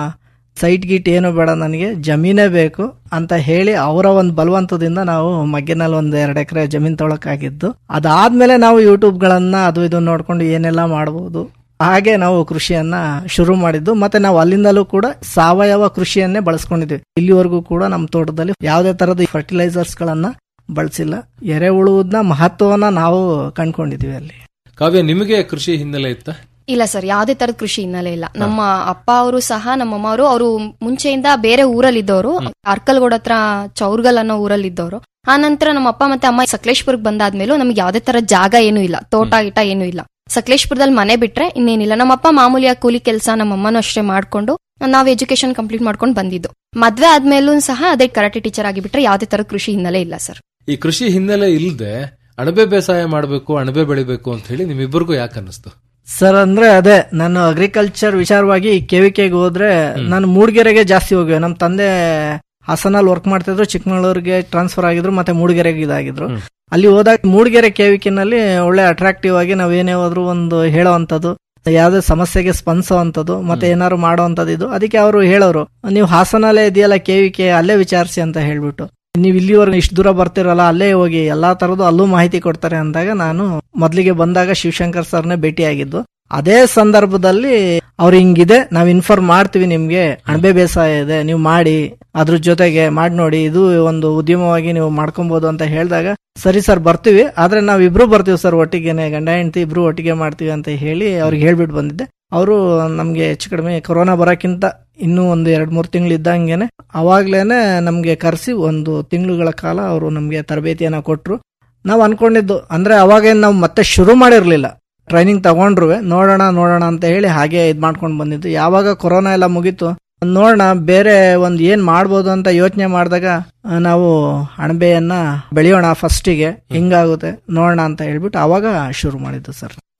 ಸೈಟ್ ಗೀಟ್ ಏನು ಬೇಡ ನನಗೆ ಜಮೀನೇ ಬೇಕು ಅಂತ ಹೇಳಿ ಅವರ ಒಂದು ಬಲವಂತದಿಂದ ನಾವು ಮಗ್ಗಿನಲ್ಲಿ ಒಂದ್ ಎರಡು ಎಕರೆ ಜಮೀನ್ ತೊಳಕಾಗಿದ್ದು ಅದಾದ್ಮೇಲೆ ನಾವು ಯೂಟ್ಯೂಬ್ ಗಳನ್ನ ಅದು ಇದು ನೋಡ್ಕೊಂಡು ಏನೆಲ್ಲ ಮಾಡಬಹುದು ಹಾಗೆ ನಾವು ಕೃಷಿಯನ್ನ ಶುರು ಮಾಡಿದ್ದು ಮತ್ತೆ ನಾವು ಅಲ್ಲಿಂದಲೂ ಕೂಡ ಸಾವಯವ ಕೃಷಿಯನ್ನೇ ಬಳಸ್ಕೊಂಡಿದ್ವಿ ಇಲ್ಲಿವರೆಗೂ ಕೂಡ ನಮ್ಮ ತೋಟದಲ್ಲಿ ಯಾವುದೇ ತರದ ಫರ್ಟಿಲೈಸರ್ಸ್ ಗಳನ್ನ ಬಳಸಿಲ್ಲ ಎರೆಹುಳುವುದನ್ನ ಮಹತ್ವವನ್ನ ನಾವು ಕಂಡ್ಕೊಂಡಿದೀವಿ ಅಲ್ಲಿ ಕಾವ್ಯ ನಿಮಗೆ ಕೃಷಿ ಹಿನ್ನೆಲೆ ಇತ್ತ ಇಲ್ಲ ಸರ್ ಯಾವುದೇ ತರದ ಕೃಷಿ ಹಿನ್ನೆಲೆ ಇಲ್ಲ ನಮ್ಮ ಅಪ್ಪ ಅವರು ಸಹ ನಮ್ಮಮ್ಮ ಅವರು ಅವರು ಮುಂಚೆಯಿಂದ ಬೇರೆ ಊರಲ್ಲಿದ್ದವರು ಅರ್ಕಲ್ಗೋಡ್ ಹತ್ರ ಚೌರ್ಗಲ್ ಅನ್ನೋ ಊರಲ್ಲಿದ್ದವರು ಆ ನಂತರ ನಮ್ಮ ಅಪ್ಪ ಮತ್ತೆ ಅಮ್ಮ ಸಕಲೇಶ್ಪುರಕ್ಕೆ ಬಂದಾದ್ಮೇಲೂ ನಮ್ಗೆ ಯಾವುದೇ ತರ ಜಾಗ ಏನೂ ಇಲ್ಲ ತೋಟ ಗಿಟ ಏನೂ ಇಲ್ಲ ಸಕಲೇಶ್ಪುರದಲ್ಲಿ ಮನೆ ಬಿಟ್ರೆ ಇನ್ನೇನಿಲ್ಲ ನಮ್ಮಪ್ಪ ಮಾಮೂಲಿಯಾಗಿ ಕೂಲಿ ಕೆಲಸ ನಮ್ಮಮ್ಮನೂ ಅಷ್ಟೇ ಮಾಡ್ಕೊಂಡು ನಾವು ಎಜುಕೇಶನ್ ಕಂಪ್ಲೀಟ್ ಮಾಡ್ಕೊಂಡು ಬಂದಿದ್ದು ಮದ್ವೆ ಆದ್ಮೇಲೂ ಸಹ ಅದೇ ಕರಾಟೆ ಟೀಚರ್ ಆಗಿಬಿಟ್ರೆ ಯಾವುದೇ ತರ ಕೃಷಿ ಹಿನ್ನೆಲೆ ಇಲ್ಲ ಸರ್ ಈ ಕೃಷಿ ಹಿನ್ನೆಲೆ ಇಲ್ಲದೆ ಅಣಬೆ ಬೇಸಾಯ ಮಾಡಬೇಕು ಅಣಬೆ ಬೆಳಿಬೇಕು ಅಂತ ಹೇಳಿ ನಿಮ್ಮಿಬ್ಬರಿಗೂ ಯಾಕೆ ಅನ್ನಿಸ್ತು ಸರ್ ಅಂದ್ರೆ ಅದೇ ನಾನು ಅಗ್ರಿಕಲ್ಚರ್ ವಿಚಾರವಾಗಿ ಕೆವಿಕೆಗೆ ಹೋದ್ರೆ ನಾನು ಮೂಡಿಗೆರೆಗೆ ಜಾಸ್ತಿ ಹೋಗಿವೆ ನಮ್ಮ ತಂದೆ ಹಾಸನಲ್ಲಿ ವರ್ಕ್ ಮಾಡ್ತಿದ್ರು ಚಿಕ್ಕಮಗಳೂರಿಗೆ ಟ್ರಾನ್ಸ್ಫರ್ ಆಗಿದ್ರು ಮತ್ತೆ ಮೂಡಿಗೆರೆಗೆ ಇದಾಗಿದ್ರು ಅಲ್ಲಿ ಹೋದಾಗ ಮೂಡಿಗೆರೆ ಕೆವಿಕಿನಲ್ಲಿ ಒಳ್ಳೆ ಅಟ್ರಾಕ್ಟಿವ್ ಆಗಿ ನಾವ್ ಏನೇ ಹೋದ್ರು ಒಂದು ಹೇಳೋವಂಥದ್ದು ಯಾವ್ದೇ ಸಮಸ್ಯೆಗೆ ಸ್ಪಂದಿಸುವಂಥದ್ದು ಮತ್ತೆ ಏನಾದ್ರು ಮಾಡೋವಂಥದ್ದು ಇದು ಅದಕ್ಕೆ ಅವರು ಹೇಳೋರು ನೀವು ಹಾಸನಲ್ಲೇ ಇದೆಯಲ್ಲ ಕೆವಿಕೆ ಅಲ್ಲೇ ವಿಚಾರಿಸಿ ಅಂತ ಹೇಳ್ಬಿಟ್ಟು ನೀವು ಇಲ್ಲಿವರೆಗೂ ಇಷ್ಟು ದೂರ ಬರ್ತಿರಲ್ಲ ಅಲ್ಲೇ ಹೋಗಿ ಎಲ್ಲಾ ತರದ್ದು ಅಲ್ಲೂ ಮಾಹಿತಿ ಕೊಡ್ತಾರೆ ಅಂದಾಗ ನಾನು ಮೊದಲಿಗೆ ಬಂದಾಗ ಶಿವಶಂಕರ್ ಸರ್ನೇ ಭೇಟಿಯಾಗಿದ್ದು ಅದೇ ಸಂದರ್ಭದಲ್ಲಿ ಅವ್ರು ಹಿಂಗಿದೆ ನಾವ್ ಇನ್ಫಾರ್ಮ್ ಮಾಡ್ತೀವಿ ನಿಮ್ಗೆ ಅಣಬೆ ಬೇಸಾಯ ಇದೆ ನೀವು ಮಾಡಿ ಅದ್ರ ಜೊತೆಗೆ ಮಾಡಿ ನೋಡಿ ಇದು ಒಂದು ಉದ್ಯಮವಾಗಿ ನೀವು ಮಾಡ್ಕೊಬಹುದು ಅಂತ ಹೇಳಿದಾಗ ಸರಿ ಸರ್ ಬರ್ತೀವಿ ಆದ್ರೆ ನಾವ್ ಇಬ್ರು ಬರ್ತೀವಿ ಸರ್ ಒಟ್ಟಿಗೆನೆ ಗಂಡ ಹೆಂಡತಿ ಇಬ್ರು ಒಟ್ಟಿಗೆ ಮಾಡ್ತೀವಿ ಅಂತ ಹೇಳಿ ಅವ್ರಿಗೆ ಹೇಳ್ಬಿಟ್ಟು ಬಂದಿದ್ದೆ ಅವರು ನಮ್ಗೆ ಹೆಚ್ಚು ಕಡಿಮೆ ಕೊರೋನಾ ಬರೋಕ್ಕಿಂತ ಇನ್ನೂ ಒಂದು ಎರಡ್ ಮೂರು ತಿಂಗಳು ಇದ್ದಂಗೆನೆ ಅವಾಗ್ಲೇನೆ ನಮ್ಗೆ ಕರೆಸಿ ಒಂದು ತಿಂಗಳುಗಳ ಕಾಲ ಅವರು ನಮ್ಗೆ ತರಬೇತಿಯನ್ನ ಕೊಟ್ರು ನಾವ್ ಅನ್ಕೊಂಡಿದ್ದು ಅಂದ್ರೆ ಅವಾಗೇನ್ ನಾವು ಮತ್ತೆ ಶುರು ಮಾಡಿರ್ಲಿಲ್ಲ ಟ್ರೈನಿಂಗ್ ತಗೊಂಡ್ರು ನೋಡೋಣ ನೋಡೋಣ ಅಂತ ಹೇಳಿ ಹಾಗೆ ಇದ್ ಮಾಡ್ಕೊಂಡು ಬಂದಿದ್ದು ಯಾವಾಗ ಕೊರೋನಾ ಎಲ್ಲ ಮುಗೀತು ನೋಡೋಣ ಬೇರೆ ಒಂದ್ ಏನ್ ಮಾಡ್ಬೋದು ಅಂತ ಯೋಚನೆ ಮಾಡಿದಾಗ ನಾವು ಅಣಬೆಯನ್ನ ಬೆಳೆಯೋಣ ಫಸ್ಟಿಗೆ ಹಿಂಗಾಗುತ್ತೆ ನೋಡೋಣ ಅಂತ ಹೇಳ್ಬಿಟ್ಟು ಅವಾಗ ಶುರು ಮಾಡಿದ್ದು ಸರ್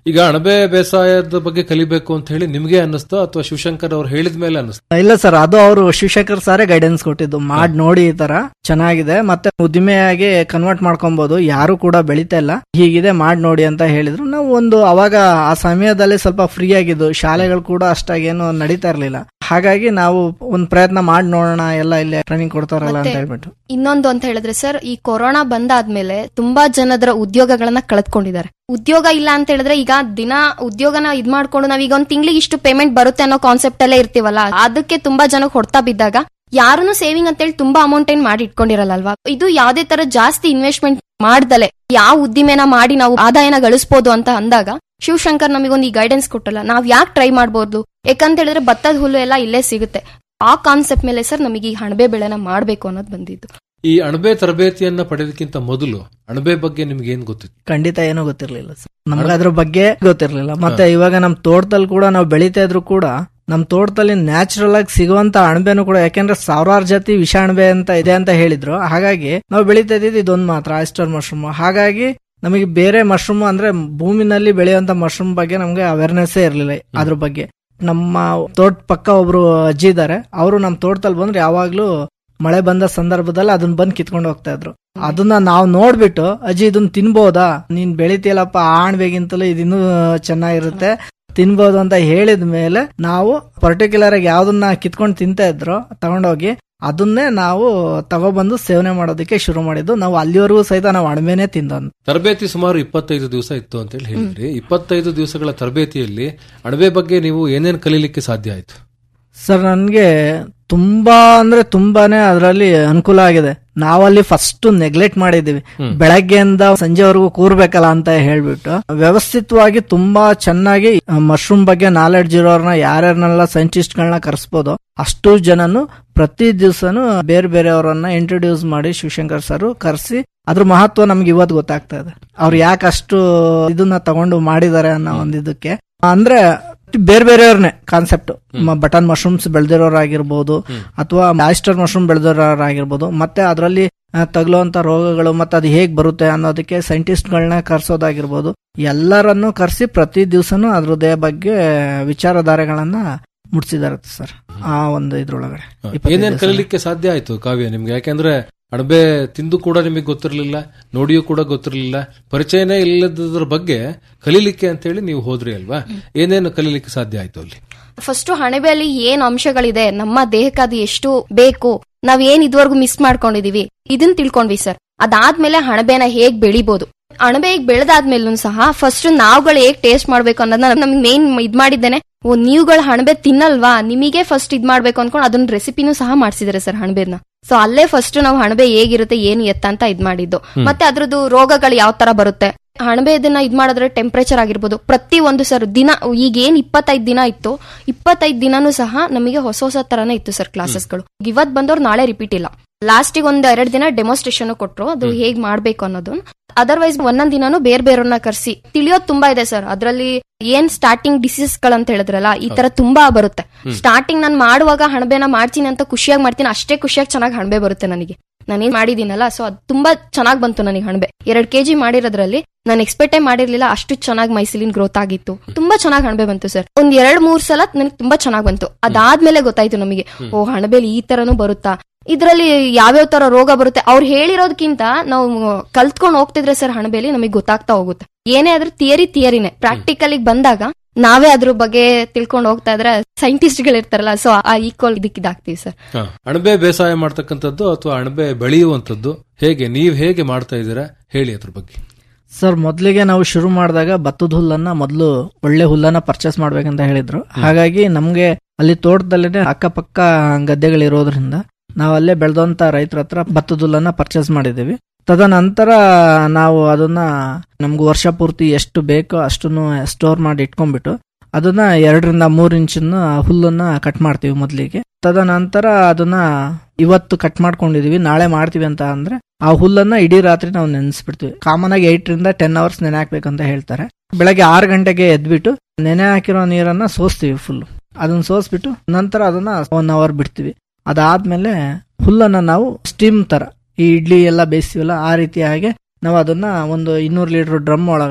ಈಗ ಅಣಬೆ ಬೇಸಾಯದ ಬಗ್ಗೆ ಕಲಿಬೇಕು ಅಂತ ಹೇಳಿ ನಿಮ್ಗೆ ಅನ್ನಿಸ್ತಾ ಅಥವಾ ಶಿವಶಂಕರ್ ಅವ್ರು ಹೇಳಿದ ಮೇಲೆ ಅನ್ನಿಸ್ತಾ ಇಲ್ಲ ಸರ್ ಅದು ಅವರು ಶಿವಶೇಖರ್ ಸಾರೇ ಗೈಡೆನ್ಸ್ ಕೊಟ್ಟಿದ್ದು ಮಾಡ್ ನೋಡಿ ಈ ತರ ಚೆನ್ನಾಗಿದೆ ಮತ್ತೆ ಉದ್ದಿಮೆಯಾಗಿ ಕನ್ವರ್ಟ್ ಮಾಡ್ಕೊಬಹುದು ಯಾರು ಕೂಡ ಬೆಳಿತಾ ಇಲ್ಲ ಹೀಗಿದೆ ಮಾಡ್ ನೋಡಿ ಅಂತ ಹೇಳಿದ್ರು ನಾವು ಒಂದು ಅವಾಗ ಆ ಸಮಯದಲ್ಲಿ ಸ್ವಲ್ಪ ಫ್ರೀ ಆಗಿದ್ದು ಶಾಲೆಗಳು ಕೂಡ ಅಷ್ಟಾಗೇನು ನಡೀತಾ ಇರ್ಲಿಲ್ಲ ಹಾಗಾಗಿ ನಾವು ಒಂದ್ ಪ್ರಯತ್ನ ಮಾಡಿ ನೋಡೋಣ ಎಲ್ಲ ಇಲ್ಲಿ ಟ್ರೈನಿಂಗ್ ಕೊಡ್ತಾರಲ್ಲ ಅಂತ ಮತ್ತೆ ಹೇಳ್ಬಿಟ್ಟು ಇನ್ನೊಂದು ಅಂತ ಹೇಳಿದ್ರೆ ಸರ್ ಈ ಕೊರೋನಾ ಬಂದಾದ್ಮೇಲೆ ತುಂಬಾ ಜನದ್ರ ಉದ್ಯೋಗಗಳನ್ನ ಕಳೆದ್ಕೊಂಡಿದ್ದಾರೆ ಉದ್ಯೋಗ ಇಲ್ಲ ಅಂತ ಹೇಳಿದ್ರೆ ಈಗ ದಿನ ಉದ್ಯೋಗನ ಇದ್ ಮಾಡ್ಕೊಂಡು ನಾವೀಗ ಒಂದ್ ತಿಂಗಳಿಗೆ ಇಷ್ಟು ಪೇಮೆಂಟ್ ಬರುತ್ತೆ ಅನ್ನೋ ಕಾನ್ಸೆಪ್ಟ್ ಅಲ್ಲೇ ಇರ್ತೀವಲ್ಲ ಅದಕ್ಕೆ ತುಂಬಾ ಜನಕ್ಕೆ ಹೊಡ್ತಾ ಬಿದ್ದಾಗ ಯಾರನ್ನು ಸೇವಿಂಗ್ ಅಂತ ಹೇಳಿ ತುಂಬಾ ಅಮೌಂಟ್ ಏನ್ ಮಾಡಿ ಇಟ್ಕೊಂಡಿರಲ್ಲ ಅಲ್ವಾ ಇದು ಯಾವ್ದೇ ತರ ಜಾಸ್ತಿ ಇನ್ವೆಸ್ಟ್ಮೆಂಟ್ ಮಾಡ್ದಲೆ ಯಾವ ಉದ್ದಿಮೆನ ಮಾಡಿ ನಾವು ಆದಾಯನ ಗಳಿಸ್ಬೋದು ಅಂತ ಅಂದಾಗ ಶಿವಶಂಕರ್ ನಮಗೊಂದು ಈ ಗೈಡೆನ್ಸ್ ಕೊಟ್ಟಲ್ಲ ನಾವ್ ಯಾಕೆ ಟ್ರೈ ಮಾಡ್ಬೋದು ಯಾಕಂತ ಹೇಳಿದ್ರೆ ಭತ್ತದ ಹುಲ್ಲು ಎಲ್ಲ ಇಲ್ಲೇ ಸಿಗುತ್ತೆ ಆ ಕಾನ್ಸೆಪ್ಟ್ ಮೇಲೆ ಸರ್ ನಮಗೆ ಈ ಹಣಬೆ ಬೆಳೆನ ಮಾಡ್ಬೇಕು ಅನ್ನೋದು ಬಂದಿದ್ದು ಈ ಅಣಬೆ ತರಬೇತಿಯನ್ನ ಪಡೆದಕ್ಕಿಂತ ಮೊದಲು ಅಣಬೆ ಬಗ್ಗೆ ನಿಮ್ಗೆ ಏನ್ ಗೊತ್ತಿತ್ತು ಖಂಡಿತ ಏನೂ ಗೊತ್ತಿರ್ಲಿಲ್ಲ ಸರ್ ನಮ್ಗೆ ಅದ್ರ ಬಗ್ಗೆ ಗೊತ್ತಿರ್ಲಿಲ್ಲ ಮತ್ತೆ ಇವಾಗ ನಮ್ ತೋಟದಲ್ಲಿ ಕೂಡ ನಾವು ಬೆಳಿತಾ ಇದ್ರು ಕೂಡ ನಮ್ ತೋಟದಲ್ಲಿ ನ್ಯಾಚುರಲ್ ಆಗಿ ಸಿಗುವಂತ ಅಣಬೆನು ಕೂಡ ಯಾಕೆಂದ್ರೆ ಸಾವಿರಾರು ಜಾತಿ ವಿಷ ಅಣಬೆ ಅಂತ ಇದೆ ಅಂತ ಹೇಳಿದ್ರು ಹಾಗಾಗಿ ನಾವು ಬೆಳಿತಾ ಇದ್ದಿದ್ದು ಇದೊಂದು ಮಾತ್ರ ಆಯಿಸ್ಟರ್ ಮಶ್ರೂಮ್ ಹಾಗಾಗಿ ನಮಗೆ ಬೇರೆ ಮಶ್ರೂಮ್ ಅಂದ್ರೆ ಭೂಮಿನಲ್ಲಿ ಬೆಳೆಯುವಂತ ಮಶ್ರೂಮ್ ಬಗ್ಗೆ ನಮ್ಗೆ ಅವೇರ್ನೆಸ್ ಇರ್ಲಿಲ್ಲ ಅದ್ರ ಬಗ್ಗೆ ನಮ್ಮ ತೋಟ ಪಕ್ಕ ಒಬ್ರು ಅಜ್ಜಿ ಇದಾರೆ ಅವರು ನಮ್ಮ ತೋಟದಲ್ಲಿ ಬಂದ್ರೆ ಯಾವಾಗ್ಲೂ ಮಳೆ ಬಂದ ಸಂದರ್ಭದಲ್ಲಿ ಅದನ್ನ ಬಂದು ಕಿತ್ಕೊಂಡು ಹೋಗ್ತಾ ಇದ್ರು ಅದನ್ನ ನಾವು ನೋಡ್ಬಿಟ್ಟು ಅಜ್ಜಿ ಇದನ್ನ ತಿನ್ಬೋದಾ ನೀನ್ ಬೆಳಿತೀಯಲ್ಲಪ್ಪ ಆ ಅಣಬೆಗಿಂತಲೂ ಇದಿನ್ನೂ ಚೆನ್ನಾಗಿರುತ್ತೆ ತಿನ್ಬೋದು ಅಂತ ಹೇಳಿದ ಮೇಲೆ ನಾವು ಪರ್ಟಿಕ್ಯುಲರ್ ಆಗಿ ಯಾವ್ದನ್ನ ಕಿತ್ಕೊಂಡು ತಿಂತಾ ಇದ್ರು ತಗೊಂಡೋಗಿ ಅದನ್ನೇ ನಾವು ತಗೊಬಂದು ಸೇವನೆ ಮಾಡೋದಕ್ಕೆ ಶುರು ಮಾಡಿದ್ದು ನಾವು ಅಲ್ಲಿವರೆಗೂ ಸಹಿತ ನಾವು ಅಣಬೆನೆ ತಿಂದದ್ದು ತರಬೇತಿ ಸುಮಾರು ಇಪ್ಪತ್ತೈದು ದಿವಸ ಇತ್ತು ಅಂತ ಹೇಳಿ ಹೇಳಿದ್ರಿ ಇಪ್ಪತ್ತೈದು ದಿವಸಗಳ ತರಬೇತಿಯಲ್ಲಿ ಅಣಬೆ ಬಗ್ಗೆ ನೀವು ಏನೇನ್ ಕಲೀಲಿಕ್ಕೆ ಸಾಧ್ಯ ಆಯ್ತು ಸರ್ ನನ್ಗೆ ತುಂಬಾ ಅಂದ್ರೆ ತುಂಬಾನೇ ಅದರಲ್ಲಿ ಅನುಕೂಲ ಆಗಿದೆ ನಾವಲ್ಲಿ ಫಸ್ಟ್ ನೆಗ್ಲೆಕ್ಟ್ ಮಾಡಿದೀವಿ ಬೆಳಗ್ಗೆಯಿಂದ ಸಂಜೆವರೆಗೂ ಕೂರ್ಬೇಕಲ್ಲ ಅಂತ ಹೇಳ್ಬಿಟ್ಟು ವ್ಯವಸ್ಥಿತವಾಗಿ ತುಂಬಾ ಚೆನ್ನಾಗಿ ಮಶ್ರೂಮ್ ಬಗ್ಗೆ ನಾಲೆಡ್ಜ್ ಇರೋರ್ನ ಯಾರ್ಯಾರನ್ನೆಲ್ಲ ಸೈಂಟಿಸ್ಟ್ ಗಳನ್ನ ಕರೆಸ್ಬೋದು ಅಷ್ಟು ಜನನು ಪ್ರತಿ ದಿವಸನು ಬೇರೆ ಬೇರೆಯವರನ್ನ ಇಂಟ್ರೊಡ್ಯೂಸ್ ಮಾಡಿ ಶಿವಶಂಕರ್ ಸರ್ ಕರೆಸಿ ಅದ್ರ ಮಹತ್ವ ನಮ್ಗೆ ಇವತ್ತು ಗೊತ್ತಾಗ್ತಾ ಇದೆ ಅವ್ರು ಯಾಕೆ ಅಷ್ಟು ಇದನ್ನ ತಗೊಂಡು ಮಾಡಿದ್ದಾರೆ ಅನ್ನೋ ಒಂದು ಇದಕ್ಕೆ ಅಂದ್ರೆ ಬೇರೆ ಬೇರೆಯವ್ರನ್ನೇ ಕಾನ್ಸೆಪ್ಟ್ ಬಟನ್ ಮಶ್ರೂಮ್ಸ್ ಬೆಳೆದಿರೋರಾಗಿರ್ಬೋದು ಅಥವಾ ಆಯಿಸ್ಟರ್ ಮಶ್ರೂಮ್ ಬೆಳೆದಿರೋರಾಗಿರ್ಬೋದು ಮತ್ತೆ ಅದರಲ್ಲಿ ತಗಲುವಂತ ರೋಗಗಳು ಮತ್ತೆ ಅದು ಹೇಗ್ ಬರುತ್ತೆ ಅನ್ನೋದಕ್ಕೆ ಸೈಂಟಿಸ್ಟ್ ಗಳನ್ನ ಕರ್ಸೋದಾಗಿರ್ಬೋದು ಎಲ್ಲರನ್ನು ಕರೆಸಿ ಪ್ರತಿ ದಿವಸನೂ ಅದ್ರದೇ ಬಗ್ಗೆ ವಿಚಾರಧಾರೆಗಳನ್ನ ಮುಟ್ಸಿದಾರೆ ಸರ್ ಆ ಒಂದು ಇದ್ರೊಳಗಡೆ ಇಪ್ಪತ್ತೈದು ಏನೇನ್ ದಿವ್ಸ. ಕಲೀಲಿಕ್ಕೆ ಸಾಧ್ಯ ಆಯ್ತು ಕಾವ್ಯ ನಿಮ್ಗೆ ಯಾಕೆಂದ್ರೆ ಅಣಬೆ ತಿಂದು ಕೂಡ ನಿಮಗೆ ಗೊತ್ತಿರಲಿಲ್ಲ ನೋಡಿಯೂ ಕೂಡ ಗೊತ್ತಿರಲಿಲ್ಲ ಪರಿಚಯನೇ ಇಲ್ಲದ್ರ ಬಗ್ಗೆ ಕಲೀಲಿಕ್ಕೆ ಅಂತ ಹೇಳಿ ನೀವು ಹೋದ್ರಿ ಅಲ್ವಾ ಏನೇನು ಕಲೀಲಿಕ್ಕೆ ಸಾಧ್ಯ ಆಯ್ತು ಅಲ್ಲಿ ಫಸ್ಟ್ ಹಣೆಬೆಯಲ್ಲಿ ಏನ್ ಅಂಶಗಳಿದೆ ನಮ್ಮ ದೇಹಕ್ಕೆ ಅದು ಎಷ್ಟು ಬೇಕು ನಾವ್ ಏನ್ ಇದುವರೆಗೂ ಮಿಸ್ ಮಾಡ್ಕೊಂಡಿದೀವಿ ಇದನ್ನ ತಿಳ್ಕೊಂಡ್ವಿ ಸರ್ ಅದಾದ್ಮೇಲೆ ಹಣಬೆನ ಹೇಗ್ ಬೆಳಿಬೋದು ಅಣಬೆ ಈಗ ಬೆಳೆದಾದ್ಮೇಲೂ ಸಹ ಫಸ್ಟ್ ನಾವುಗಳು ಹೇಗ್ ಟೇಸ್ಟ್ ಮಾಡ್ಬೇಕು ಅನ್ನೋದನ್ನ ನಮ್ಗೆ ಮೇನ್ ಇದ್ ಮಾಡಿದ್ದೇನೆ ಓ ನೀವುಗಳು ಹಣಬೆ ತಿನ್ನಲ್ವಾ ನಿಮಗೆ ಫಸ್ಟ್ ಇದ್ ಮಾಡ್ಬೇಕು ಅನ್ಕೊಂಡು ಅದನ್ನ ರೆಸಿಪಿನೂ ಸಹ ಮಾಡ್ಸಿದಾರೆ ಸರ್ ಹಣಬೆನ ಸೊ ಅಲ್ಲೇ ಫಸ್ಟ್ ನಾವು ಹಣಬೆ ಹೇಗಿರುತ್ತೆ ಏನು ಎತ್ತ ಅಂತ ಇದ್ ಮಾಡಿದ್ದು ಮತ್ತೆ ಅದ್ರದ್ದು ರೋಗಗಳು ಯಾವ ತರ ಬರುತ್ತೆ ಹಣಬೆ ಇದನ್ನ ಇದ್ ಮಾಡಿದ್ರೆ ಟೆಂಪರೇಚರ್ ಆಗಿರ್ಬೋದು ಪ್ರತಿ ಒಂದು ಸರ್ ದಿನ ಈಗ ಏನ್ ಇಪ್ಪತ್ತೈದು ದಿನ ಇತ್ತು ಇಪ್ಪತ್ತೈದು ದಿನಾನೂ ಸಹ ನಮಗೆ ಹೊಸ ಹೊಸ ತರನೇ ಇತ್ತು ಸರ್ ಕ್ಲಾಸಸ್ಗಳು ಇವತ್ ಬಂದವ್ರು ನಾಳೆ ರಿಪೀಟ್ ಇಲ್ಲ ಲಾಸ್ಟಿಗೆ ಒಂದ್ ಎರಡ್ ದಿನ ಡೆಮೋಸ್ಟ್ರೇಷನ್ ಕೊಟ್ರು ಅದು ಹೇಗ್ ಮಾಡ್ಬೇಕು ಅನ್ನೋದು ಅದರ್ವೈಸ್ ಒಂದೊಂದ್ ದಿನಾನು ಬೇರೆ ಬೇರೆಯವ್ರನ್ನ ಕರ್ಸಿ ತಿಳಿಯೋದ್ ತುಂಬಾ ಇದೆ ಸರ್ ಅದ್ರಲ್ಲಿ ಏನ್ ಸ್ಟಾರ್ಟಿಂಗ್ ಡಿಸೀಸ್ ಗಳಂತ ಹೇಳಿದ್ರಲ್ಲ ಈ ತರ ತುಂಬಾ ಬರುತ್ತೆ ಸ್ಟಾರ್ಟಿಂಗ್ ನಾನು ಮಾಡುವಾಗ ಹಣಬೆನ ಮಾಡ್ತೀನಿ ಅಂತ ಖುಷಿಯಾಗಿ ಮಾಡ್ತೀನಿ ಅಷ್ಟೇ ಖುಷಿಯಾಗಿ ಚೆನ್ನಾಗಿ ಹಣಬೆ ಬರುತ್ತೆ ನನಗೆ ನಾನೇನ್ ಮಾಡಿದೀನಲ್ಲ ಸೊ ಅದು ತುಂಬಾ ಚೆನ್ನಾಗಿ ಬಂತು ನನಗೆ ಹಣಬೆ ಎರಡ್ ಕೆಜಿ ಮಾಡಿರೋದ್ರಲ್ಲಿ ನಾನು ಎಕ್ಸ್ಪೆಕ್ಟೇ ಮಾಡಿರ್ಲಿಲ್ಲ ಅಷ್ಟು ಚೆನ್ನಾಗಿ ಮೈಸಿಲಿನ್ ಗ್ರೋತ್ ಆಗಿತ್ತು ತುಂಬಾ ಚೆನ್ನಾಗಿ ಹಣಬೆ ಬಂತು ಸರ್ ಒಂದ್ ಎರಡ್ ಮೂರ್ ಸಲ ನನಗೆ ತುಂಬಾ ಚೆನ್ನಾಗಿ ಬಂತು ಅದಾದ್ಮೇಲೆ ಗೊತ್ತಾಯ್ತು ನಮಗೆ ಓ ಹಣಬೆಲಿ ಈ ತರನು ಬರುತ್ತಾ ಇದ್ರಲ್ಲಿ ಯಾವ್ಯಾವ ತರ ರೋಗ ಬರುತ್ತೆ ಅವ್ರು ಹೇಳಿರೋದಕ್ಕಿಂತ ನಾವು ಕಲ್ತ್ಕೊಂಡು ಹೋಗ್ತಿದ್ರೆ ಸರ್ ಹಣಬೆಲಿ ನಮಗೆ ಗೊತ್ತಾಗ್ತಾ ಹೋಗುತ್ತೆ ಏನೇ ಆದ್ರೂ ಥಿಯರಿ ಥಿಯರಿನೇ ಪ್ರಾಕ್ಟಿಕಲ್ ಬಂದಾಗ ನಾವೇ ಅದ್ರ ಬಗ್ಗೆ ತಿಳ್ಕೊಂಡು ಹೋಗ್ತಾ ಇದ್ರೆ ಸೈಂಟಿಸ್ಟ್ ಗಳಿರ್ತಾರಲ್ಲ ಸೊ ಆ ಈಕ್ವಲ್ ಇದಕ್ಕೆ ಇದಾಗ್ತೀವಿ ಸರ್ ಹ. ಅಣಬೆ ಬೇಸಾಯ ಮಾಡ್ತಕ್ಕಂಥದ್ದು ಅಥವಾ ಅಣಬೆ ಬೆಳೆಯುವಂಥದ್ದು ಹೇಗೆ ನೀವ್ ಹೇಗೆ ಮಾಡ್ತಾ ಇದ್ದೀರಾ ಹೇಳಿ ಅದ್ರ ಬಗ್ಗೆ ಸರ್ ಮೊದಲಿಗೆ ನಾವು ಶುರು ಮಾಡಿದಾಗ ಭತ್ತದ ಹುಲ್ಲನ್ನ ಮೊದಲು ಒಳ್ಳೆ ಹುಲ್ಲನ್ನ ಪರ್ಚೇಸ್ ಮಾಡ್ಬೇಕಂತ ಹೇಳಿದ್ರು ಹಾಗಾಗಿ ನಮ್ಗೆ ಅಲ್ಲಿ ತೋಟದಲ್ಲಿನೇ ಅಕ್ಕಪಕ್ಕ ಗದ್ದೆಗಳಿರೋದ್ರಿಂದ ನಾವು ಅಲ್ಲೇ ಬೆಳೆದಂತ ರೈತರ ಹತ್ರ ಭತ್ತದ ಹುಲ್ಲನ್ನ ಪರ್ಚೇಸ್ ಮಾಡಿದೀವಿ ತದನಂತರ ನಾವು ಅದನ್ನ ನಮ್ಗೆ ವರ್ಷ ಪೂರ್ತಿ ಎಷ್ಟು ಬೇಕೋ ಅಷ್ಟನ್ನು ಸ್ಟೋರ್ ಮಾಡಿ ಇಟ್ಕೊಂಡ್ಬಿಟ್ಟು ಅದನ್ನ ಎರಡರಿಂದ ಮೂರ್ ಇಂಚಿನ ಹುಲ್ಲನ್ನ ಕಟ್ ಮಾಡ್ತೀವಿ ಮೊದಲಿಗೆ ತದನಂತರ ಅದನ್ನ ಇವತ್ತು ಕಟ್ ಮಾಡ್ಕೊಂಡಿದೀವಿ ನಾಳೆ ಮಾಡ್ತೀವಿ ಅಂತ ಅಂದ್ರೆ ಆ ಹುಲ್ಲನ್ನ ಇಡೀ ರಾತ್ರಿ ನಾವು ನೆನೆಸ್ಬಿಡ್ತೀವಿ ಕಾಮನ್ ಆಗಿ ಏಟ್ ರಿಂದ ಟೆನ್ ಅವರ್ಸ್ ನೆನೆ ಹಾಕ್ಬೇಕಂತ ಹೇಳ್ತಾರೆ ಬೆಳಗ್ಗೆ ಆರು ಗಂಟೆಗೆ ಎದ್ಬಿಟ್ಟು ನೆನೆ ಹಾಕಿರೋ ನೀರನ್ನ ಸೋಸ್ತೀವಿ ಫುಲ್ ಅದನ್ನ ಸೋಸ್ಬಿಟ್ಟು ನಂತರ ಅದನ್ನ ಒನ್ ಅವರ್ ಬಿಡ್ತೀವಿ ಅದಾದ್ಮೇಲೆ ಹುಲ್ಲನ್ನ ನಾವು ಸ್ಟೀಮ್ ತರ ಈ ಇಡ್ಲಿ ಎಲ್ಲ ಬೇಯಿಸ್ತೀವಲ್ಲ ಆ ರೀತಿಯಾಗಿ ನಾವು ಅದನ್ನ ಒಂದು ಇನ್ನೂರು ಲೀಟರ್ ಡ್ರಮ್ ಒಳಗಡೆ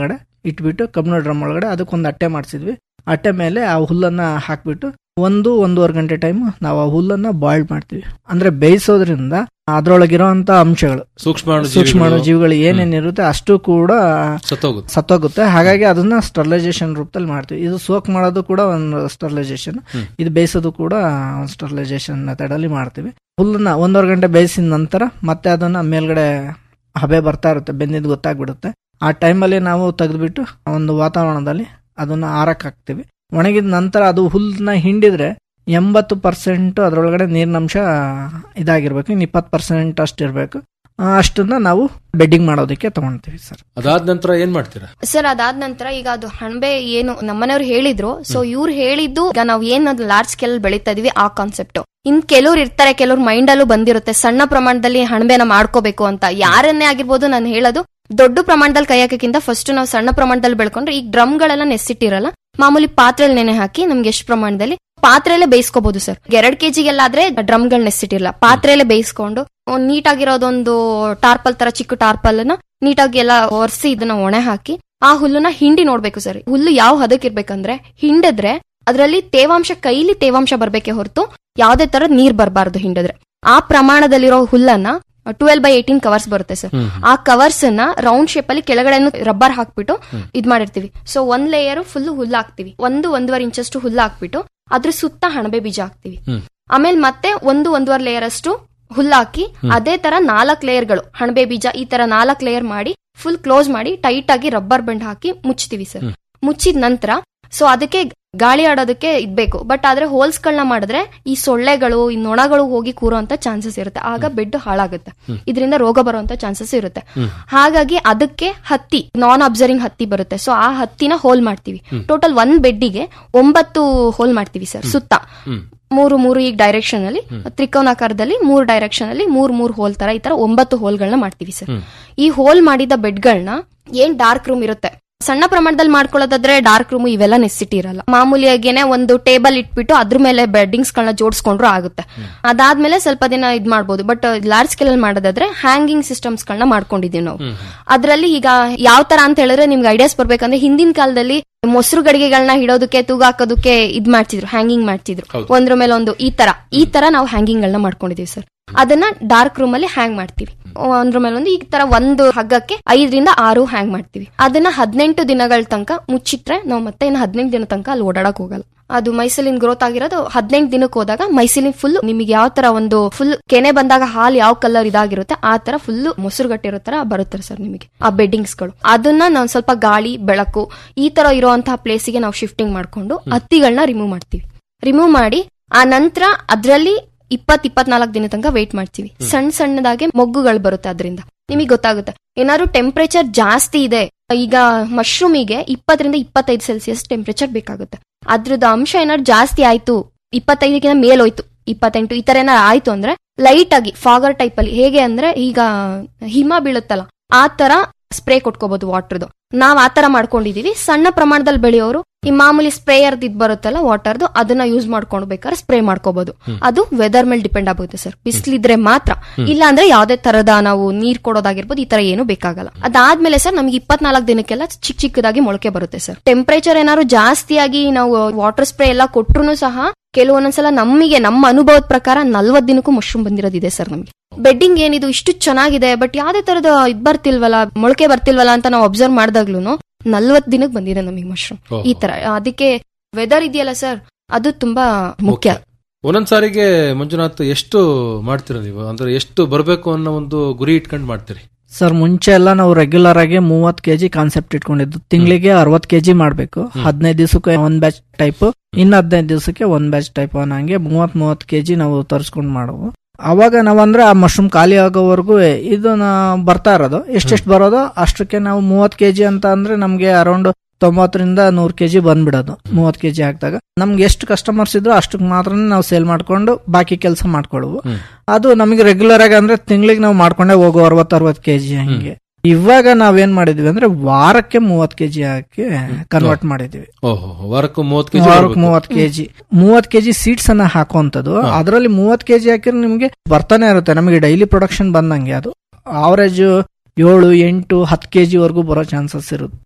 ಇಟ್ಬಿಟ್ಟು ಕಬ್ಬಿಣ ಡ್ರಮ್ ಒಳಗಡೆ ಅದಕ್ಕೊಂದು ಅಟ್ಟೆ ಮಾಡಿಸಿದ್ವಿ ಅಟ್ಟೆ ಮೇಲೆ ಆ ಹುಲ್ಲನ್ನ ಹಾಕ್ಬಿಟ್ಟು ಒಂದು ಒಂದೂವರೆ ಗಂಟೆ ಟೈಮ್ ನಾವು ಆ ಹುಲ್ಲನ್ನ ಬಾಯ್ಲ್ ಮಾಡ್ತೀವಿ ಅಂದ್ರೆ ಬೇಯಿಸೋದ್ರಿಂದ ಅದ್ರೊಳಗಿರೋಂತ ಅಂಶಗಳು ಸೂಕ್ಷ್ಮಾಣು ಸೂಕ್ಷ್ಮಾಣು ಜೀವಿಗಳು ಏನೇನಿರುತ್ತೆ ಅಷ್ಟು ಕೂಡ ಸತ್ತೋಗುತ್ತೆ ಸತ್ತೋಗುತ್ತೆ ಹಾಗಾಗಿ ಅದನ್ನ ಸ್ಟರ್ಲೈಸೇಷನ್ ರೂಪದಲ್ಲಿ ಮಾಡ್ತೀವಿ ಇದು ಸೋಕ್ ಮಾಡೋದು ಕೂಡ ಒಂದು ಸ್ಟರ್ಲೈಸೇಷನ್ ಇದು ಬೇಯಿಸೋದು ಕೂಡ ಒಂದು ಸ್ಟರ್ಲೈಸೇಷನ್ ಮೆಥಡ್ ಅಲ್ಲಿ ಮಾಡ್ತೀವಿ ಹುಲ್ಲನ್ನ ಒಂದೂವರೆ ಗಂಟೆ ಬೇಯಿಸಿದ ನಂತರ ಮತ್ತೆ ಅದನ್ನ ಮೇಲ್ಗಡೆ ಹಬೆ ಬರ್ತಾ ಇರುತ್ತೆ ಬೆಂದಿದ್ದು ಗೊತ್ತಾಗ್ಬಿಡುತ್ತೆ ಆ ಟೈಮಲ್ಲಿ ನಾವು ತೆಗೆದ್ಬಿಟ್ಟು ಒಂದು ವಾತಾವರಣದಲ್ಲಿ ಅದನ್ನ ಆರಕ್ ಹಾಕ್ತಿವಿ ಒಣಗಿದ ನಂತರ ಅದು ಹುಲ್ಲನ್ನ ಹಿಂಡಿದ್ರೆ ಎಂಬತ್ತು ಪರ್ಸೆಂಟ್ ಅದರೊಳಗಡೆ ನೀರಿನಂಶ ಇದಾಗಿರ್ಬೇಕು ಇನ್ನು ಇಪ್ಪತ್ತು ಪರ್ಸೆಂಟ್ ಅಷ್ಟು ಇರಬೇಕು ಅಷ್ಟನ್ನ ನಾವು ಬೆಡ್ಡಿಂಗ್ ಮಾಡೋದಕ್ಕೆ ತಗೊಳ್ತೀವಿ ಸರ್ ಅದಾದ ನಂತರ ಏನ್ ಮಾಡ್ತೀರಾ ಸರ್ ಅದಾದ ನಂತರ ಈಗ ಅದು ಹಣಬೆ ಏನು ನಮ್ಮನೆಯವ್ರು ಹೇಳಿದ್ರು ಸೊ ಇವ್ರು ಹೇಳಿದ್ದು ಈಗ ನಾವು ಏನ್ ಅದು ಲಾರ್ಜ್ ಸ್ಕೇಲ್ ಬೆಳೀತಾ ಇದೀವಿ ಆ ಕಾನ್ಸೆಪ್ಟ್ ಇನ್ ಕೆಲವ್ರು ಇರ್ತಾರೆ ಕೆಲವ್ರು ಮೈಂಡ್ ಅಲ್ಲೂ ಬಂದಿರುತ್ತೆ ಸಣ್ಣ ಪ್ರಮಾಣದಲ್ಲಿ ಹಣಬೆನ ಮಾಡ್ಕೋಬೇಕು ಅಂತ ಯಾರನ್ನೇ ಆಗಿರ್ಬೋದು ನಾನು ಹೇಳೋದು ದೊಡ್ಡ ಪ್ರಮಾಣದಲ್ಲಿ ಕೈ ಹಾಕಕ್ಕಿಂತ ಫಸ್ಟ್ ನಾವು ಸಣ್ಣ ಪ್ರಮಾಣದಲ್ಲಿ ಬೆಳ್ಕೊಂಡ್ರೆ ಈಗ ಡ್ರಮ್ಗಳೆಲ್ಲ ನೆಸಿಟ್ಟಿರಲ್ಲ ಮಾಮೂಲಿ ಪಾತ್ರೆಯಲ್ಲಿ ನೆನೆ ಹಾಕಿ ನಮ್ಗೆ ಎಷ್ಟು ಪ್ರಮಾಣದಲ್ಲಿ ಪಾತ್ರೆಯಲ್ಲೇ ಬೇಯಿಸ್ಕೋಬಹುದು ಸರ್ ಎರಡ್ ಕೆಜಿಗೆಲ್ಲ ಆದ್ರೆ ಡ್ರಮ್ಗಳು ನೆಸಿಟ್ಟಿರಲ್ಲ ಪಾತ್ರೆಯಲ್ಲೇ ಬೇಯಿಸ್ಕೊಂಡು ಒಂದ್ ನೀಟಾಗಿರೋದೊಂದು ಟಾರ್ಪಲ್ ತರ ಚಿಕ್ಕ ಟಾರ್ಪಲ್ ನ ನೀಟಾಗಿ ಎಲ್ಲ ಒರೆಸಿ ಇದನ್ನ ಒಣೆ ಹಾಕಿ ಆ ಹುಲ್ಲನ್ನ ಹಿಂಡಿ ನೋಡ್ಬೇಕು ಸರ್ ಹುಲ್ಲು ಯಾವ ಹದಕ್ಕಿರ್ಬೇಕಂದ್ರೆ ಹಿಂಡಿದ್ರೆ ಅದರಲ್ಲಿ ತೇವಾಂಶ ಕೈಲಿ ತೇವಾಂಶ ಬರ್ಬೇಕೆ ಹೊರತು ಯಾವ್ದೇ ತರ ನೀರ್ ಬರಬಾರ್ದು ಹಿಂಡಿದ್ರೆ ಆ ಪ್ರಮಾಣದಲ್ಲಿರೋ ಹುಲ್ಲನ್ನ ಟ್ವೆಲ್ ಬೈ ಏಟೀನ್ ಕವರ್ಸ್ ಬರುತ್ತೆ ಸರ್ ಆ ಕವರ್ಸ್ ನ ರೌಂಡ್ ಶೇಪ್ ಅಲ್ಲಿ ಕೆಳಗಡೆ ರಬ್ಬರ್ ಹಾಕ್ಬಿಟ್ಟು ಇದ್ ಮಾಡಿರ್ತೀವಿ ಸೊ ಒಂದ್ ಲೇಯರ್ ಫುಲ್ ಹುಲ್ಲು ಹಾಕ್ತಿವಿ ಒಂದು ಒಂದೂವರೆ ಇಂಚಷ್ಟು ಹುಲ್ಲು ಹಾಕ್ಬಿಟ್ಟು ಅದ್ರ ಸುತ್ತ ಹಣಬೆ ಬೀಜ ಹಾಕ್ತಿವಿ ಆಮೇಲೆ ಮತ್ತೆ ಒಂದು ಒಂದೂವರೆ ಲೇಯರ್ ಅಷ್ಟು ಹುಲ್ಲು ಹಾಕಿ ಅದೇ ತರ ನಾಲ್ಕ್ ಲೇಯರ್ಗಳು ಹಣಬೆ ಬೀಜ ಈ ತರ ನಾಲ್ಕ್ ಲೇಯರ್ ಮಾಡಿ ಫುಲ್ ಕ್ಲೋಸ್ ಮಾಡಿ ಟೈಟ್ ಆಗಿ ರಬ್ಬರ್ ಬೆಂಡ್ ಹಾಕಿ ಮುಚ್ತೀವಿ ಸರ್ ಮುಚ್ಚಿದ ನಂತರ ಸೊ ಅದಕ್ಕೆ ಗಾಳಿ ಆಡೋದಕ್ಕೆ ಇದ್ಬೇಕು ಬಟ್ ಆದ್ರೆ ಹೋಲ್ಸ್ ಗಳನ್ನ ಮಾಡಿದ್ರೆ ಈ ಸೊಳ್ಳೆಗಳು ಈ ನೊಣಗಳು ಹೋಗಿ ಕೂರುವಂತ ಚಾನ್ಸಸ್ ಇರುತ್ತೆ ಆಗ ಬೆಡ್ ಹಾಳಾಗುತ್ತೆ ಇದರಿಂದ ರೋಗ ಬರುವಂತ ಚಾನ್ಸಸ್ ಇರುತ್ತೆ ಹಾಗಾಗಿ ಅದಕ್ಕೆ ಹತ್ತಿ ನಾನ್ ಅಬ್ಸರ್ವಿಂಗ್ ಹತ್ತಿ ಬರುತ್ತೆ ಸೊ ಆ ಹತ್ತಿನ ಹೋಲ್ ಮಾಡ್ತೀವಿ ಟೋಟಲ್ ಒಂದ್ ಬೆಡ್ಡಿಗೆ ಒಂಬತ್ತು ಹೋಲ್ ಮಾಡ್ತೀವಿ ಸರ್ ಸುತ್ತ ಮೂರು ಮೂರು ಈಗ ಡೈರೆಕ್ಷನ್ ಅಲ್ಲಿ ತ್ರಿಕೋನಾಕಾರದಲ್ಲಿ ಮೂರು ಡೈರೆಕ್ಷನ್ ಅಲ್ಲಿ ಮೂರ್ ಮೂರ್ ಹೋಲ್ ತರ ಈ ತರ ಒಂಬತ್ತು ಹೋಲ್ಗಳನ್ನ ಮಾಡ್ತೀವಿ ಸರ್ ಈ ಹೋಲ್ ಮಾಡಿದ ಬೆಡ್ಗಳನ್ನ ಏನ್ ಡಾರ್ಕ್ ರೂಮ್ ಇರುತ್ತೆ ಸಣ್ಣ ಪ್ರಮಾಣದಲ್ಲಿ ಮಾಡ್ಕೊಳ್ಳೋದಾದ್ರೆ ಡಾರ್ಕ್ ರೂಮ್ ಇವೆಲ್ಲ ನೆಸಿಟಿ ಇರಲ್ಲ ಮಾಮೂಲಿಯಾಗೇನೆ ಒಂದು ಟೇಬಲ್ ಇಟ್ಬಿಟ್ಟು ಅದ್ರ ಮೇಲೆ ಬೆಡ್ಡಿಂಗ್ಸ್ ಗಳನ್ನ ಜೋಡಿಸ್ಕೊಂಡ್ರು ಆಗುತ್ತೆ ಅದಾದ್ಮೇಲೆ ಸ್ವಲ್ಪ ದಿನ ಇದ್ ಮಾಡ್ಬೋದು ಬಟ್ ಲಾರ್ಜ್ ಸ್ಕೇಲ್ ಅಲ್ಲಿ ಮಾಡೋದಾದ್ರೆ ಹ್ಯಾಂಗಿಂಗ್ ಸಿಸ್ಟಮ್ಸ್ ಗಳನ್ನ ಮಾಡ್ಕೊಂಡಿದೀವಿ ನಾವು ಅದ್ರಲ್ಲಿ ಈಗ ಯಾವ ತರ ಅಂತ ಹೇಳಿದ್ರೆ ನಿಮ್ಗೆ ಐಡಿಯಾಸ್ ಬರ್ಬೇಕಂದ್ರೆ ಹಿಂದಿನ ಕಾಲದಲ್ಲಿ ಮೊಸರು ಗಡಿಗೆಗಳನ್ನ ಹಿಡೋದಕ್ಕೆ ತೂಗಾಕೋದಕ್ಕೆ ಇದ್ ಮಾಡ್ತಿದ್ರು ಹ್ಯಾಂಗಿಂಗ್ ಮಾಡ್ತಿದ್ರು ಒಂದ್ರ ಮೇಲೆ ಒಂದು ಈ ತರ ಈ ತರ ನಾವು ಹ್ಯಾಂಗಿಂಗ್ ಗಳನ್ನ ಮಾಡ್ಕೊಂಡಿದೀವಿ ಸರ್ ಅದನ್ನ ಡಾರ್ಕ್ ರೂಮ್ ಅಲ್ಲಿ ಹ್ಯಾಂಗ್ ಮಾಡ್ತೀವಿ ಒಂದ್ರ ಮೇಲೆ ಒಂದು ಈ ತರ ಒಂದು ಹಗ್ಗಕ್ಕೆ ಐದರಿಂದ ಆರು ಹ್ಯಾಂಗ್ ಮಾಡ್ತೀವಿ ಅದನ್ನ ಹದಿನೆಂಟು ದಿನಗಳ ತನಕ ಮುಚ್ಚಿಟ್ರೆ ನಾವು ಮತ್ತೆ ಇನ್ನು ಹದಿನೆಂಟು ದಿನ ತನಕ ಅಲ್ಲಿ ಓಡಾಡಕ್ ಹೋಗಲ್ಲ ಅದು ಮೈಸಲಿನ್ ಗ್ರೋತ್ ಆಗಿರೋದು ಹದಿನೆಂಟು ದಿನಕ್ಕೆ ಹೋದಾಗ ಮೈಸಲಿನ್ ಫುಲ್ ನಿಮಗೆ ಯಾವ ತರ ಒಂದು ಫುಲ್ ಕೆನೆ ಬಂದಾಗ ಹಾಲು ಯಾವ ಕಲರ್ ಇದಾಗಿರುತ್ತೆ ಆ ತರ ಫುಲ್ ಮೊಸರುಗಟ್ಟಿರೋ ತರ ಬರುತ್ತೆ ಸರ್ ನಿಮಗೆ ಆ ಬೆಡ್ಡಿಂಗ್ಸ್ ಗಳು ಅದನ್ನ ನಾವು ಸ್ವಲ್ಪ ಗಾಳಿ ಬೆಳಕು ಈ ತರ ಇರುವಂತಹ ಪ್ಲೇಸಿಗೆ ನಾವು ಶಿಫ್ಟಿಂಗ್ ಮಾಡ್ಕೊಂಡು ಹತ್ತಿಗಳನ್ನ ರಿಮೂವ್ ಮಾಡ್ತೀವಿ ರಿಮೂವ್ ಮಾಡಿ ಆ ನಂತರ ಅದ್ರಲ್ಲಿ ಇಪ್ಪತ್ ಇಪ್ಪತ್ನಾಲ್ಕು ದಿನ ತನಕ ವೇಟ್ ಮಾಡ್ತೀವಿ ಸಣ್ಣ ಸಣ್ಣದಾಗೆ ಮೊಗ್ಗುಗಳು ಬರುತ್ತೆ ಅದರಿಂದ ನಿಮಗೆ ಗೊತ್ತಾಗುತ್ತೆ ಏನಾದ್ರು ಟೆಂಪರೇಚರ್ ಜಾಸ್ತಿ ಇದೆ ಈಗ ಮಶ್ರೂಮಿಗೆ ಇಪ್ಪತ್ತರಿಂದ ಇಪ್ಪತ್ತೈದು ಸೆಲ್ಸಿಯಸ್ ಟೆಂಪರೇಚರ್ ಬೇಕಾಗುತ್ತೆ ಅದ್ರದ್ದು ಅಂಶ ಏನಾದ್ರು ಜಾಸ್ತಿ ಆಯ್ತು ಇಪ್ಪತ್ತೈದಕ್ಕಿಂತ ಮೇಲೋಯ್ತು ಇಪ್ಪತ್ತೆಂಟು ಈ ತರ ಏನಾರು ಆಯ್ತು ಅಂದ್ರೆ ಲೈಟ್ ಆಗಿ ಫಾಗರ್ ಟೈಪ್ ಅಲ್ಲಿ ಹೇಗೆ ಅಂದ್ರೆ ಈಗ ಹಿಮ ಬೀಳುತ್ತಲ್ಲ ಆ ತರ ಸ್ಪ್ರೇ ಕೊಟ್ಕೋಬಹುದು ವಾಟರ್ದು ನಾವ್ ಆ ತರ ಮಾಡ್ಕೊಂಡಿದೀವಿ ಸಣ್ಣ ಪ್ರಮಾಣದಲ್ಲಿ ಬೆಳೆಯೋರು ಈ ಮಾಮೂಲಿ ಸ್ಪ್ರೇಯರ್ ಇದ್ ಬರುತ್ತಲ್ಲ ವಾಟರ್ದು ಅದನ್ನ ಯೂಸ್ ಮಾಡ್ಕೊಂಡು ಬೇಕಾದ್ರೆ ಸ್ಪ್ರೇ ಮಾಡ್ಕೋಬಹುದು ಅದು ವೆದರ್ ಮೇಲೆ ಡಿಪೆಂಡ್ ಆಗುತ್ತೆ ಸರ್ ಬಿಸಿಲಿದ್ರೆ ಮಾತ್ರ ಇಲ್ಲ ಅಂದ್ರೆ ಯಾವ್ದೇ ತರದ ನಾವು ನೀರ್ ಕೊಡೋದಾಗಿರ್ಬೋದು ಈ ತರ ಏನು ಬೇಕಾಗಲ್ಲ ಅದಾದ್ಮೇಲೆ ಸರ್ ನಮ್ಗೆ ಇಪ್ಪತ್ನಾಲ್ಕು ದಿನಕ್ಕೆಲ್ಲ ಚಿಕ್ಕ ಚಿಕ್ಕದಾಗಿ ಮೊಳಕೆ ಬರುತ್ತೆ ಸರ್ ಟೆಂಪರೇಚರ್ ಏನಾದ್ರು ಜಾಸ್ತಿಯಾಗಿ ನಾವು ವಾಟರ್ ಸ್ಪ್ರೇ ಎಲ್ಲ ಕೊಟ್ರು ಸಹ ಕೆಲವೊಂದೊಂದ್ಸಲ ನಮಗೆ ನಮ್ಮ ಅನುಭವದ ಪ್ರಕಾರ ನಲ್ವತ್ ದಿನಕ್ಕೂ ಮಶ್ರೂಮ್ ಬಂದಿರೋದಿದೆ ಸರ್ ನಮಗೆ ಬೆಡ್ಡಿಂಗ್ ಏನಿದು ಇಷ್ಟು ಚೆನ್ನಾಗಿದೆ ಬಟ್ ಯಾವ್ದೇ ತರದ ಇದ್ ಬರ್ತಿಲ್ವಲ್ಲ ಮೊಳಕೆ ಬರ್ತಿಲ್ವಲ್ಲ ಅಂತ ನಾವು ಅಬ್ಸರ್ವ್ ಮಾಡಿದಾಗ್ಲೂ ನಲ್ವತ್ ದಿನಕ್ಕೆ ಬಂದಿದೆ ನಮಗೆ ಮಶ್ರೂಮ್ ಈ ತರ ಅದಕ್ಕೆ ವೆದರ್ ಇದೆಯಲ್ಲ ಸರ್ ಅದು ತುಂಬಾ ಮುಖ್ಯ ಒಂದೊಂದ್ ಸಾರಿಗೆ ಮಂಜುನಾಥ್ ಎಷ್ಟು ಮಾಡ್ತೀರಾ ನೀವು ಅಂದ್ರೆ ಎಷ್ಟು ಬರಬೇಕು ಅನ್ನೋ ಒಂದು ಗುರಿ ಇಟ್ಕೊಂಡು ಮಾಡ್ತೀರಿ ಸರ್ ಮುಂಚೆ ಎಲ್ಲ ನಾವು ರೆಗ್ಯುಲರ್ ಆಗಿ ಮೂವತ್ ಕೆಜಿ ಕಾನ್ಸೆಪ್ಟ್ ಇಟ್ಕೊಂಡಿದ್ದು ತಿಂಗಳಿಗೆ ಅರವತ್ ಕೆಜಿ ಮಾಡ್ಬೇಕು ಹದಿನೈದು ದಿವಸಕ್ಕೆ ಒಂದ್ ಬ್ಯಾಚ್ ಟೈಪ್ ಇನ್ ಹದಿನೈದು ದಿವಸಕ್ಕೆ ಒಂದ್ ಬ್ಯಾಚ್ ಟೈಪ್ ಅನ್ನಂಗೆ ಮೂವತ್ ಮೂವತ್ ಕೆಜಿ ನಾವು ತರಿಸ್ಕೊಂಡು ಮಾಡೋವು ಅವಾಗ ನಾವಂದ್ರೆ ಆ ಮಶ್ರೂಮ್ ಖಾಲಿ ಆಗೋವರೆಗೂ ಇದನ್ನ ಬರ್ತಾ ಇರೋದು ಎಷ್ಟೆಷ್ಟು ಬರೋದು ಅಷ್ಟಕ್ಕೆ ನಾವು ಮೂವತ್ ಕೆಜಿ ಅಂತ ಅಂದ್ರೆ ನಮ್ಗೆ ಅರೌಂಡ್ ತೊಂಬತ್ತರಿಂದ ನೂರ್ ಕೆಜಿ ಬಂದ್ಬಿಡೋದು ಮೂವತ್ ಕೆಜಿ ಹಾಕಿದಾಗ ನಮ್ಗೆ ಎಷ್ಟು ಕಸ್ಟಮರ್ಸ್ ಇದ್ರು ಅಷ್ಟಕ್ಕೆ ಮಾತ್ರ ನಾವು ಸೇಲ್ ಮಾಡ್ಕೊಂಡು ಬಾಕಿ ಕೆಲಸ ಮಾಡ್ಕೊಳ್ಳುವು ಅದು ನಮಗೆ ರೆಗ್ಯುಲರ್ ಆಗಿ ಅಂದ್ರೆ ತಿಂಗಳಿಗೆ ನಾವು ಮಾಡ್ಕೊಂಡೇ ಹೋಗೋ ಅರವತ್ ಅರವತ್ ಕೆಜಿ ಹಂಗೆ ಇವಾಗ ನಾವೇನ್ ಮಾಡಿದ್ವಿ ಅಂದ್ರೆ ವಾರಕ್ಕೆ ಮೂವತ್ ಕೆಜಿ ಹಾಕಿ ಕನ್ವರ್ಟ್ ಮಾಡಿದ್ವಿ ಓಹೋ ವಾರಕ್ಕೂ ಮೂವತ್ತು ಕೆಜಿ ವಾರಕ್ಕೆ ಮೂವತ್ ಕೆಜಿ ಮೂವತ್ ಕೆಜಿ ಸೀಡ್ಸ್ ಅನ್ನ ಹಾಕುವಂತದ್ದು ಅದರಲ್ಲಿ ಮೂವತ್ ಕೆಜಿ ಹಾಕಿದ್ರೆ ನಿಮ್ಗೆ ಬರ್ತಾನೆ ಇರುತ್ತೆ ನಮಗೆ ಡೈಲಿ ಪ್ರೊಡಕ್ಷನ್ ಬಂದಂಗೆ ಅದು ಅವರೇಜ್ ಏಳು ಎಂಟು ಹತ್ತು ಕೆಜಿ ವರೆಗೂ ಬರೋ ಚಾನ್ಸಸ್ ಇರುತ್ತೆ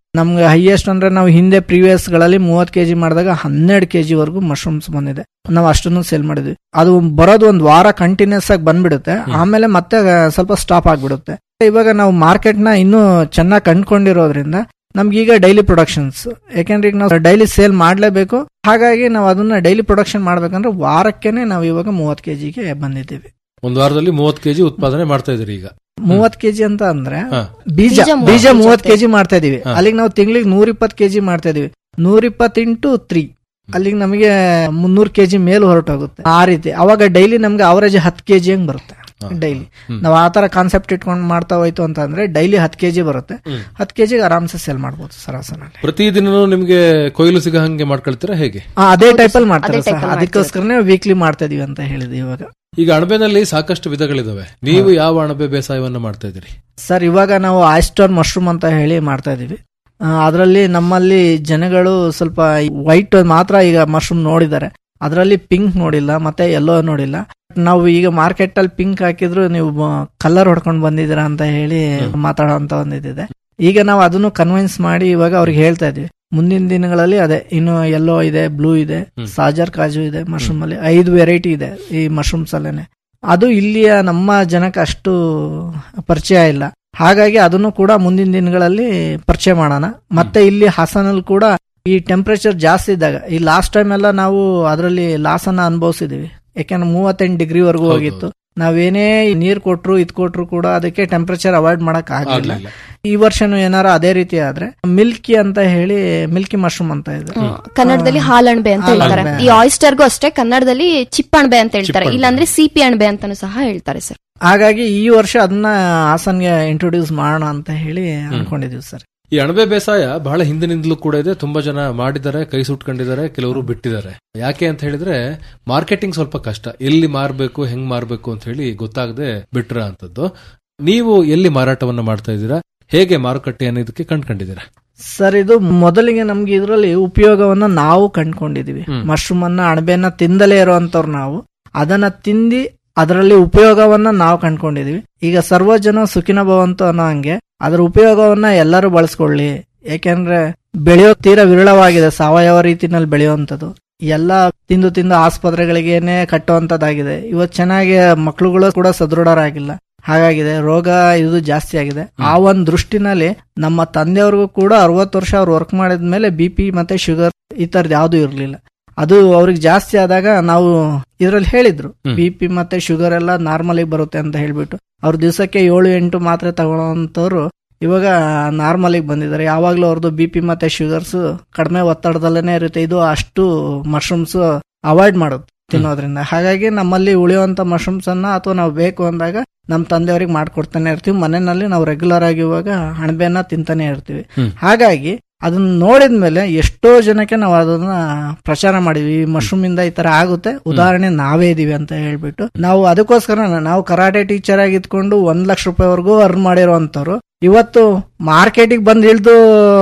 ನಮ್ಗೆ ಹೈಯೆಸ್ಟ್ ಅಂದ್ರೆ ನಾವು ಹಿಂದೆ ಪ್ರೀವಿಯಸ್ ಗಳಲ್ಲಿ ಮೂವತ್ ಕೆಜಿ ಮಾಡಿದಾಗ ಹನ್ನೆರಡು ಕೆಜಿ ವರೆಗೂ ಮಶ್ರೂಮ್ಸ್ ಬಂದಿದೆ ನಾವು ಅಷ್ಟನ್ನು ಸೇಲ್ ಮಾಡಿದ್ವಿ ಅದು ಬರೋದು ಒಂದ್ ವಾರ ಕಂಟಿನ್ಯೂಸ್ ಆಗಿ ಬಂದ್ಬಿಡುತ್ತೆ ಆಮೇಲೆ ಮತ್ತೆ ಸ್ವಲ್ಪ ಸ್ಟಾಪ್ ಆಗ್ಬಿಡುತ್ತೆ ಇವಾಗ ನಾವು ಮಾರ್ಕೆಟ್ ನ ಇನ್ನೂ ಚೆನ್ನಾಗಿ ಕಂಡ್ಕೊಂಡಿರೋದ್ರಿಂದ ನಮ್ಗೀಗ ಡೈಲಿ ಪ್ರೊಡಕ್ಷನ್ಸ್ ಯಾಕೆಂದ್ರೆ ಈಗ ನಾವು ಡೈಲಿ ಸೇಲ್ ಮಾಡ್ಲೇಬೇಕು ಹಾಗಾಗಿ ನಾವು ಅದನ್ನ ಡೈಲಿ ಪ್ರೊಡಕ್ಷನ್ ಮಾಡ್ಬೇಕಂದ್ರೆ ವಾರಕ್ಕೆನೆ ನಾವು ಇವಾಗ ಮೂವತ್ ಕೆಜಿಗೆ ಬಂದಿದ್ದೀವಿ ಒಂದ್ ವಾರದಲ್ಲಿ ಮೂವತ್ ಕೆಜಿ ಉತ್ಪಾದನೆ ಮಾಡ್ತಾ ಇದ್ರಿ ಈಗ ಮೂವತ್ ಕೆಜಿ ಅಂತ ಅಂದ್ರೆ ಹಾ. ಬೀಜ ಬೀಜ ಮೂವತ್ತು ಬೀಜ kg ಮೂವತ್ ಆಗ್ತದೆ. ಕೆಜಿ ಮಾಡ್ತಾ ಇದೀವಿ ಹಾ. ಅಲ್ಲಿಗೆ ನಾವು ತಿಂಗಳಿಗೆ ನೂರ ಇಪ್ಪತ್ ಕೆಜಿ ಮಾಡ್ತಾ ಇದೀವಿ ನೂರ ಇಪ್ಪತ್ ಇಂಟು ತ್ರೀ ಅಲ್ಲಿಗೆ ನಮಗೆ ಮುನ್ನೂರ್ ಕೆಜಿ ಮೇಲೆ ಹೊರಟೋಗುತ್ತೆ ಆ ರೀತಿ ಅವಾಗ ಡೈಲಿ ನಮ್ಗೆ ಅವರೇಜ್ ಹತ್ತು ಕೆಜಿ ಹಂಗ್ ಬರುತ್ತೆ ಡೈಲಿ ನಾವು ಆ ತರ ಕಾನ್ಸೆಪ್ಟ್ ಇಟ್ಕೊಂಡು ಮಾಡ್ತಾ ಹೋಯ್ತು ಅಂತ ಅಂದ್ರೆ ಡೈಲಿ ಹತ್ತು ಕೆಜಿ ಬರುತ್ತೆ ಹತ್ತು ಕೆಜಿಗೆ ಆರಾಮ್ಸೆ ಸೇಲ್ ಮಾಡ್ಬೋದು ಸರಾಸನಲ್ಲಿ ಪ್ರತಿದಿನನೂ ನಿಮ್ಗೆ ಕೊಯ್ಲು ಸಿಗ ಹಂಗೆ ಮಾಡ್ಕೊಳ್ತೀರಾ ಹೇಗೆ ಆ, ಅದೇ ಟೈಪ್ ಅಲ್ಲಿ ಮಾಡ್ತಾರೆ ಅದೇ type ಸರ್ ಅಲ್ಲಿ ಅದಕ್ಕೋಸ್ಕರನೇ ವೀಕ್ಲಿ ಮಾಡ್ತಾ ಇದೀವಿ ಅಂತ ಹೇಳಿದ್ವಿ ಇವಾಗ ಈಗ ಅಣಬೆನಲ್ಲಿ ಸಾಕಷ್ಟು ವಿಧಗಳಿದಾವೆ ನೀವು ಯಾವ ಅಣಬೆ ಬೇಸಾಯವನ್ನ ಮಾಡ್ತಾ ಇದ್ದೀರಿ ಸರ್ ಇವಾಗ ನಾವು ಆಯಿಸ್ಟರ್ ಮಶ್ರೂಮ್ ಅಂತ ಹೇಳಿ ಮಾಡ್ತಾ ಇದೀವಿ ಅದರಲ್ಲಿ ನಮ್ಮಲ್ಲಿ ಜನಗಳು ಸ್ವಲ್ಪ ವೈಟ್ ಮಾತ್ರ ಈಗ ಮಶ್ರೂಮ್ ನೋಡಿದ್ದಾರೆ ಅದರಲ್ಲಿ ಪಿಂಕ್ ನೋಡಿಲ್ಲ ಮತ್ತೆ ಯೆಲ್ಲೋ ನೋಡಿಲ್ಲ ನಾವು ಈಗ ಮಾರ್ಕೆಟ್ ಅಲ್ಲಿ ಪಿಂಕ್ ಹಾಕಿದ್ರು ನೀವು ಕಲರ್ ಹೊಡ್ಕೊಂಡು ಬಂದಿದ್ದೀರಾ ಅಂತ ಹೇಳಿ ಮಾತಾಡೋಂತ ಒಂದಿದೆ ಈಗ ನಾವು ಅದನ್ನು ಕನ್ವಿನ್ಸ್ ಮಾಡಿ ಇವಾಗ ಅವ್ರಿಗೆ ಹೇಳ್ತಾ ಇದೀವಿ ಮುಂದಿನ ದಿನಗಳಲ್ಲಿ ಅದೇ ಇನ್ನು ಯೆಲ್ಲೋ ಇದೆ ಬ್ಲೂ ಇದೆ ಸಾಜರ್ ಕಾಜು ಇದೆ ಮಶ್ರೂಮ್ ಅಲ್ಲಿ ಐದು ವೆರೈಟಿ ಇದೆ ಈ ಮಶ್ರೂಮ್ಸ್ ಅಲ್ಲೇನೆ ಅದು ಇಲ್ಲಿಯ ನಮ್ಮ ಜನಕ್ಕೆ ಅಷ್ಟು ಪರಿಚಯ ಇಲ್ಲ ಹಾಗಾಗಿ ಅದನ್ನು ಕೂಡ ಮುಂದಿನ ದಿನಗಳಲ್ಲಿ ಪರಿಚಯ ಮಾಡೋಣ ಮತ್ತೆ ಇಲ್ಲಿ ಹಾಸನಲ್ಲಿ ಕೂಡ ಈ ಟೆಂಪರೇಚರ್ ಜಾಸ್ತಿ ಇದ್ದಾಗ ಈ ಲಾಸ್ಟ್ ಟೈಮ್ ಎಲ್ಲ ನಾವು ಅದರಲ್ಲಿ ಲಾಸ್ ಅನ್ನ ಅನುಭವಿಸಿದೀವಿ ಯಾಕಂದ್ರೆ ಮೂವತ್ತೆಂಟು ಡಿಗ್ರಿ ವರೆಗೂ ಹೌದು, ಹೋಗಿತ್ತು ನಾವೇನೇ ನೀರ್ ಕೊಟ್ರು ಇದ್ ಕೊಟ್ರು ಕೂಡ ಅದಕ್ಕೆ ಟೆಂಪರೇಚರ್ ಅವಾಯ್ಡ್ ಮಾಡಕ್ ಆಗಿಲ್ಲ ಆಗ್ಲಿಲ್ಲ ಈ ವರ್ಷನೂ ಏನಾರ ಅದೇ ರೀತಿ ಆದ್ರೆ ಮಿಲ್ಕಿ ಅಂತ ಹೇಳಿ ಮಿಲ್ಕಿ ಮಶ್ರೂಮ್ ಅಂತ ಇದೆ ಹ್ಮ್. ಕನ್ನಡದಲ್ಲಿ ಹಾಲಣ್ಬೆ ಅಂತ ಹೇಳ್ತಾರೆ ಹಾಲಣಬೆ. ಈ ಆಯಿಸ್ಟರ್ಗೂ ಅಷ್ಟೇ ಕನ್ನಡದಲ್ಲಿ ಚಿಪ್ಪಣ್ಬೆ ಅಂತ ಹೇಳ್ತಾರೆ ಚಿಪ್ಪಣ್ಬೆ. ಇಲ್ಲಾಂದ್ರೆ ಸಿಪಿ ಅಣ್ಬೆ ಅಂತಾನು ಸಹ ಹೇಳ್ತಾರೆ ಸರ್ ಹಾಗಾಗಿ ಈ ವರ್ಷ ಅದನ್ನ ಹಾಸನ್ಗೆ ಇಂಟ್ರೊಡ್ಯೂಸ್ ಮಾಡೋಣ ಅಂತ ಹೇಳಿ ಅನ್ಕೊಂಡಿದೀವಿ ಸರ್ ಈ ಅಣಬೆ ಬೇಸಾಯ ಬಹಳ ಹಿಂದಿನಿಂದಲೂ ಕೂಡ ಇದೆ ತುಂಬಾ ಜನ ಮಾಡಿದ್ದಾರೆ ಕೈ ಸುಟ್ಕೊಂಡಿದ್ದಾರೆ ಕೆಲವರು ಬಿಟ್ಟಿದ್ದಾರೆ ಯಾಕೆ ಅಂತ ಹೇಳಿದ್ರೆ ಮಾರ್ಕೆಟಿಂಗ್ ಸ್ವಲ್ಪ ಕಷ್ಟ ಎಲ್ಲಿ ಮಾರ್ಬೇಕು ಹೆಂಗ್ ಮಾರ್ಬೇಕು ಅಂತ ಹೇಳಿ ಗೊತ್ತಾಗದೆ ಬಿಟ್ರ ಅಂತದ್ದು ನೀವು ಎಲ್ಲಿ ಮಾರಾಟವನ್ನ ಮಾಡ್ತಾ ಇದ್ದೀರಾ ಹೇಗೆ ಮಾರುಕಟ್ಟೆಯನ್ನು ಇದಕ್ಕೆ ಕಂಡ್ಕೊಂಡಿದ್ದೀರಾ ಸರ್ ಇದು ಮೊದಲಿಗೆ ನಮ್ಗೆ ಇದರಲ್ಲಿ ಉಪಯೋಗವನ್ನ ನಾವು ಕಂಡ್ಕೊಂಡಿದೀವಿ ಹ್ಮ್. ಮಶ್ರೂಮ್ ಅನ್ನ ಅಣಬೆಯನ್ನ ತಿಂದಲೇ ಇರುವಂತವ್ರು ನಾವು ಅದನ್ನ ತಿಂದಿ ಅದರಲ್ಲಿ ಉಪಯೋಗವನ್ನ ನಾವು ಕಂಡ್ಕೊಂಡಿದೀವಿ ಈಗ ಸರ್ವ ಜನ ಸುಖಿನ ಭವಂತು ಅನ್ನೋ ಹಂಗೆ ಅದರ ಉಪಯೋಗವನ್ನ ಎಲ್ಲರೂ ಬಳಸ್ಕೊಳ್ಳಿ ಯಾಕೆಂದ್ರೆ ಬೆಳೆಯೋ ತೀರಾ ವಿರಳವಾಗಿದೆ ಸಾವಯವ ರೀತಿನಲ್ಲಿ ಬೆಳೆಯುವಂಥದ್ದು ಎಲ್ಲ ತಿಂದು ತಿಂದು ಆಸ್ಪತ್ರೆಗಳಿಗೇನೆ ಕಟ್ಟುವಂತದ್ದಾಗಿದೆ ಇವತ್ತು ಚೆನ್ನಾಗಿ ಮಕ್ಳುಗಳು ಕೂಡ ಸದೃಢರಾಗಿಲ್ಲ ಹಾಗಾಗಿದೆ ರೋಗ ಇದು ಜಾಸ್ತಿ ಆಗಿದೆ ಆ ಒಂದ್ ದೃಷ್ಟಿನಲ್ಲಿ ನಮ್ಮ ತಂದೆಯವ್ರಿಗೂ ಕೂಡ ಅರವತ್ತು ವರ್ಷ ಅವ್ರು ವರ್ಕ್ ಮಾಡಿದ್ಮೇಲೆ ಬಿ ಪಿ ಮತ್ತೆ ಶುಗರ್ ಈ ತರದ್ ಯಾವ್ದು ಇರ್ಲಿಲ್ಲ ಅದು ಅವ್ರಿಗೆ ಜಾಸ್ತಿ ಆದಾಗ ನಾವು ಇದ್ರಲ್ಲಿ ಹೇಳಿದ್ರು ಹ್ಮ್. ಬಿ ಪಿ ಮತ್ತೆ ಶುಗರ್ ಎಲ್ಲ ನಾರ್ಮಲ್ ಬರುತ್ತೆ ಅಂತ ಹೇಳ್ಬಿಟ್ಟು ಅವ್ರ ದಿವಸಕ್ಕೆ ಏಳು ಎಂಟು ಮಾತ್ರೆ ತಗೊಳ್ಳೋಂಥವ್ರು ಇವಾಗ ನಾರ್ಮಲ್ ಬಂದಿದ್ದಾರೆ ಯಾವಾಗ್ಲೂ ಅವ್ರದ್ದು ಬಿ ಪಿ ಮತ್ತೆ ಶುಗರ್ಸ್ ಕಡಿಮೆ ಒತ್ತಡದಲ್ಲೇನೆ ಇರುತ್ತೆ ಇದು ಅಷ್ಟು ಮಶ್ರೂಮ್ಸ್ ಅವಾಯ್ಡ್ ಮಾಡುತ್ತೆ ತಿನ್ನೋದ್ರಿಂದ ಹಾಗಾಗಿ ನಮ್ಮಲ್ಲಿ ಉಳಿಯುವಂತ ಮಶ್ರೂಮ್ಸ್ ಅನ್ನ ಅಥವಾ ನಾವು ಬೇಕು ಅಂದಾಗ ನಮ್ಮ ತಂದೆಯವ್ರಿಗೆ ಮಾಡ್ಕೊಡ್ತಾನೆ ಇರ್ತೀವಿ ಮನೆಯಲ್ಲಿ ನಾವು ರೆಗ್ಯುಲರ್ ಆಗಿ ಇವಾಗ ಅಣಬೆಯನ್ನ ತಿಂತಾನೆ ಇರ್ತೀವಿ ಹ್ಮ್. ಹಾಗಾಗಿ ಅದನ್ನ ನೋಡಿದ್ಮೇಲೆ ಎಷ್ಟೋ ಜನಕ್ಕೆ ನಾವು ಅದನ್ನ ಪ್ರಚಾರ ಮಾಡಿದ್ವಿ ಈ ಮಶ್ರೂಮ್ ಇಂದ ಈ ತರ ಆಗುತ್ತೆ ಉದಾಹರಣೆ ನಾವೇ ಇದೀವಿ ಅಂತ ಹೇಳ್ಬಿಟ್ಟು ನಾವು ಅದಕ್ಕೋಸ್ಕರ ನಾವು ಕರಾಟೆ ಟೀಚರ್ ಆಗಿ ಇದ್ಕೊಂಡು ಒಂದ್ ಲಕ್ಷ ರೂಪಾಯಿವರೆಗೂ ಅರ್ನ್ ಮಾಡಿರೋಂಥವ್ರು ಇವತ್ತು ಮಾರ್ಕೆಟಿಗೆ ಬಂದ್ ಇಳ್ದು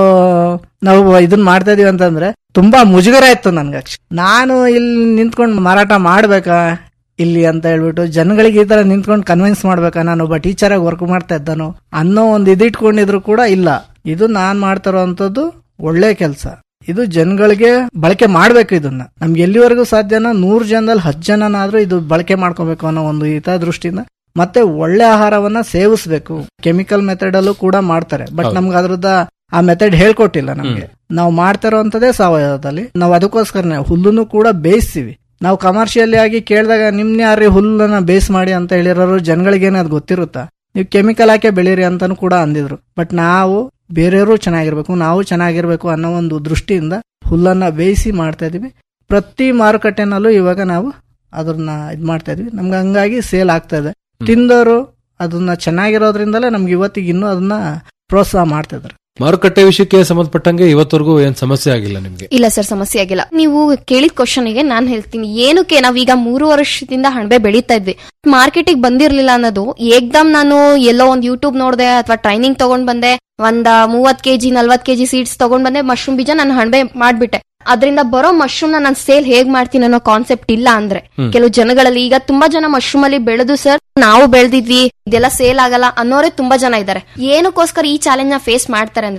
ನಾವು ಇದನ್ನ ಮಾಡ್ತಾ ಇದೀವಿ ಅಂತಂದ್ರೆ ತುಂಬಾ ಮುಜುಗರ ಇತ್ತು ನನ್ಗೆ actually. ನಾನು ಇಲ್ಲಿ ನಿಂತ್ಕೊಂಡು ಮಾರಾಟ ಮಾಡ್ಬೇಕಾ ಇಲ್ಲಿ ಅಂತ ಹೇಳ್ಬಿಟ್ಟು ಜನಗಳಿಗೆ ಈ ತರ ನಿಂತ್ಕೊಂಡು ಕನ್ವಿನ್ಸ್ ಮಾಡ್ಬೇಕಾ ನಾನು ಒಬ್ಬ ಟೀಚರ್ ಆಗಿ ವರ್ಕ್ ಮಾಡ್ತಾ ಇದ್ದಾನು ಅನ್ನೋ ಒಂದು ಇದಿಟ್ಕೊಂಡಿದ್ರು ಕೂಡ ಇಲ್ಲ ಇದು ನಾನ್ ಮಾಡ್ತಾ ಇರೋವಂಥದ್ದು ಒಳ್ಳೆ ಕೆಲಸ ಇದು ಜನಗಳಿಗೆ ಬಳಕೆ ಮಾಡ್ಬೇಕು ಇದನ್ನ ನಮ್ಗೆ ಎಲ್ಲಿವರೆಗೂ ಸಾಧ್ಯನೋ ನೂರ್ ಜನದಲ್ಲಿ ಹತ್ತು ಜನನಾದ್ರೂ ಇದು ಬಳಕೆ ಮಾಡ್ಕೋಬೇಕು ಅನ್ನೋ ಒಂದು ಹಿತದೃಷ್ಟಿಯಿಂದ ಮತ್ತೆ ಒಳ್ಳೆ ಆಹಾರವನ್ನ ಸೇವಿಸಬೇಕು ಕೆಮಿಕಲ್ ಮೆಥಡ್ ಅಲ್ಲೂ ಕೂಡ ಮಾಡ್ತಾರೆ ಬಟ್ ಹೌದು. ನಮ್ಗೆ ಅದ್ರದ್ದು ಆ ಮೆಥಡ್ ಹೇಳ್ಕೊಟ್ಟಿಲ್ಲ ನಮ್ಗೆ ನಾವು ಮಾಡ್ತಾ ಇರೋಂಥದ್ದೇ ಸಾವಯವದಲ್ಲಿ ನಾವು ಅದಕ್ಕೋಸ್ಕರನೇ ಹುಲ್ಲನ್ನು ಕೂಡ ಬೇಯಿಸ್ತೀವಿ ನಾವು ಕಮರ್ಷಿಯಲಿ ಆಗಿ ಕೇಳಿದಾಗ ನಿಮ್ನ ಯಾರು ಹುಲ್ಲನ್ನ ಬೇಸ್ ಮಾಡಿ ಅಂತ ಹೇಳಿರೋರು ಜನಗಳಿಗೇನೆ ಅದು ಗೊತ್ತಿರುತ್ತಾ ನೀವು ಕೆಮಿಕಲ್ ಹಾಕಿ ಬೆಳೀರಿ ಅಂತಾನು ಕೂಡ ಅಂದಿದ್ರು ಬಟ್ ನಾವು ಬೇರೆಯವರು ಚೆನ್ನಾಗಿರ್ಬೇಕು ನಾವು ಚೆನ್ನಾಗಿರ್ಬೇಕು ಅನ್ನೋ ಒಂದು ದೃಷ್ಟಿಯಿಂದ ಹುಲ್ಲನ್ನ ಬೇಯಿಸಿ ಮಾಡ್ತಾ ಇದೀವಿ ಪ್ರತಿ ಮಾರುಕಟ್ಟೆನಲ್ಲೂ ಇವಾಗ ನಾವು ಅದನ್ನ ಇದ್ ಮಾಡ್ತಾ ಇದೀವಿ ನಮ್ಗೆ ಹಂಗಾಗಿ ಸೇಲ್ ಆಗ್ತಾ ಇದೆ ತಿಂದವರು ಅದನ್ನ ಚೆನ್ನಾಗಿರೋದ್ರಿಂದಲೇ ನಮ್ಗೆ ಇವತ್ತಿಗೆ ಇನ್ನೂ ಅದನ್ನ ಪ್ರೋತ್ಸಾಹ ಮಾಡ್ತಾ ಇದಾರೆ ಮಾರುಕಟ್ಟೆ ವಿಷಯಕ್ಕೆ ಸಂಬಂಧಪಟ್ಟಂಗೆ ಇವತ್ತವರೆಗೂ ಏನ್ ಸಮಸ್ಯೆ ಆಗಿಲ್ಲ ನಿಮ್ಗೆ ಇಲ್ಲ ಸರ್ ಸಮಸ್ಯೆ ಆಗಿಲ್ಲ ನೀವು ಕೇಳಿದ ಕ್ವಶನ್ಗೆ ನಾನ್ ಹೇಳ್ತೀನಿ ಏನಕ್ಕೆ ನಾವೀಗ ಮೂರು ವರ್ಷದಿಂದ ಹಣಬೆ ಬೆಳೀತಾ ಇದ್ವಿ ಮಾರ್ಕೆಟಿಗೆ ಬಂದಿರ್ಲಿಲ್ಲ ಅನ್ನೋದು ಏಕ್ದಮ್ ನಾನು ಎಲ್ಲೋ ಒಂದ್ ಯೂಟ್ಯೂಬ್ ನೋಡ್ದೆ ಅಥವಾ ಟ್ರೈನಿಂಗ್ ತಗೊಂಡ್ ಬಂದೆ ಒಂದ್ ಮೂವತ್ ಕೆಜಿ ನಲ್ವತ್ ಕೆಜಿ ಸೀಡ್ಸ್ ತಗೊಂಡ್ ಬಂದೆ ಮಶ್ರೂಮ್ ಬೀಜ ನಾನು ಹಣಬೆ ಮಾಡ್ಬಿಟ್ಟೆ ಅದರಿಂದ ಬರೋ ಮಶ್ರೂಮ್ ನ ನಾನು ಸೇಲ್ ಹೇಗ್ ಮಾಡ್ತೀನಿ ಅನ್ನೋ ಕಾನ್ಸೆಪ್ಟ್ ಇಲ್ಲ ಅಂದ್ರೆ ಕೆಲವು ಜನಗಳಲ್ಲಿ ಈಗ ತುಂಬಾ ಜನ ಮಶ್ರೂಮ್ ಅಲ್ಲಿ ಬೆಳೆದು ಸರ್ ನಾವು ಬೆಳೆದಿದ್ವಿ ಇದೆಲ್ಲ ಸೇಲ್ ಆಗಲ್ಲ ಅನ್ನೋರೇ ತುಂಬಾ ಜನ ಇದ್ದಾರೆ ಏನಕ್ಕೋಸ್ಕರ ಈ ಚಾಲೆಂಜ್ ನ ಫೇಸ್ ಮಾಡ್ತಾರೆ ಅಂದ್ರೆ ಸರ್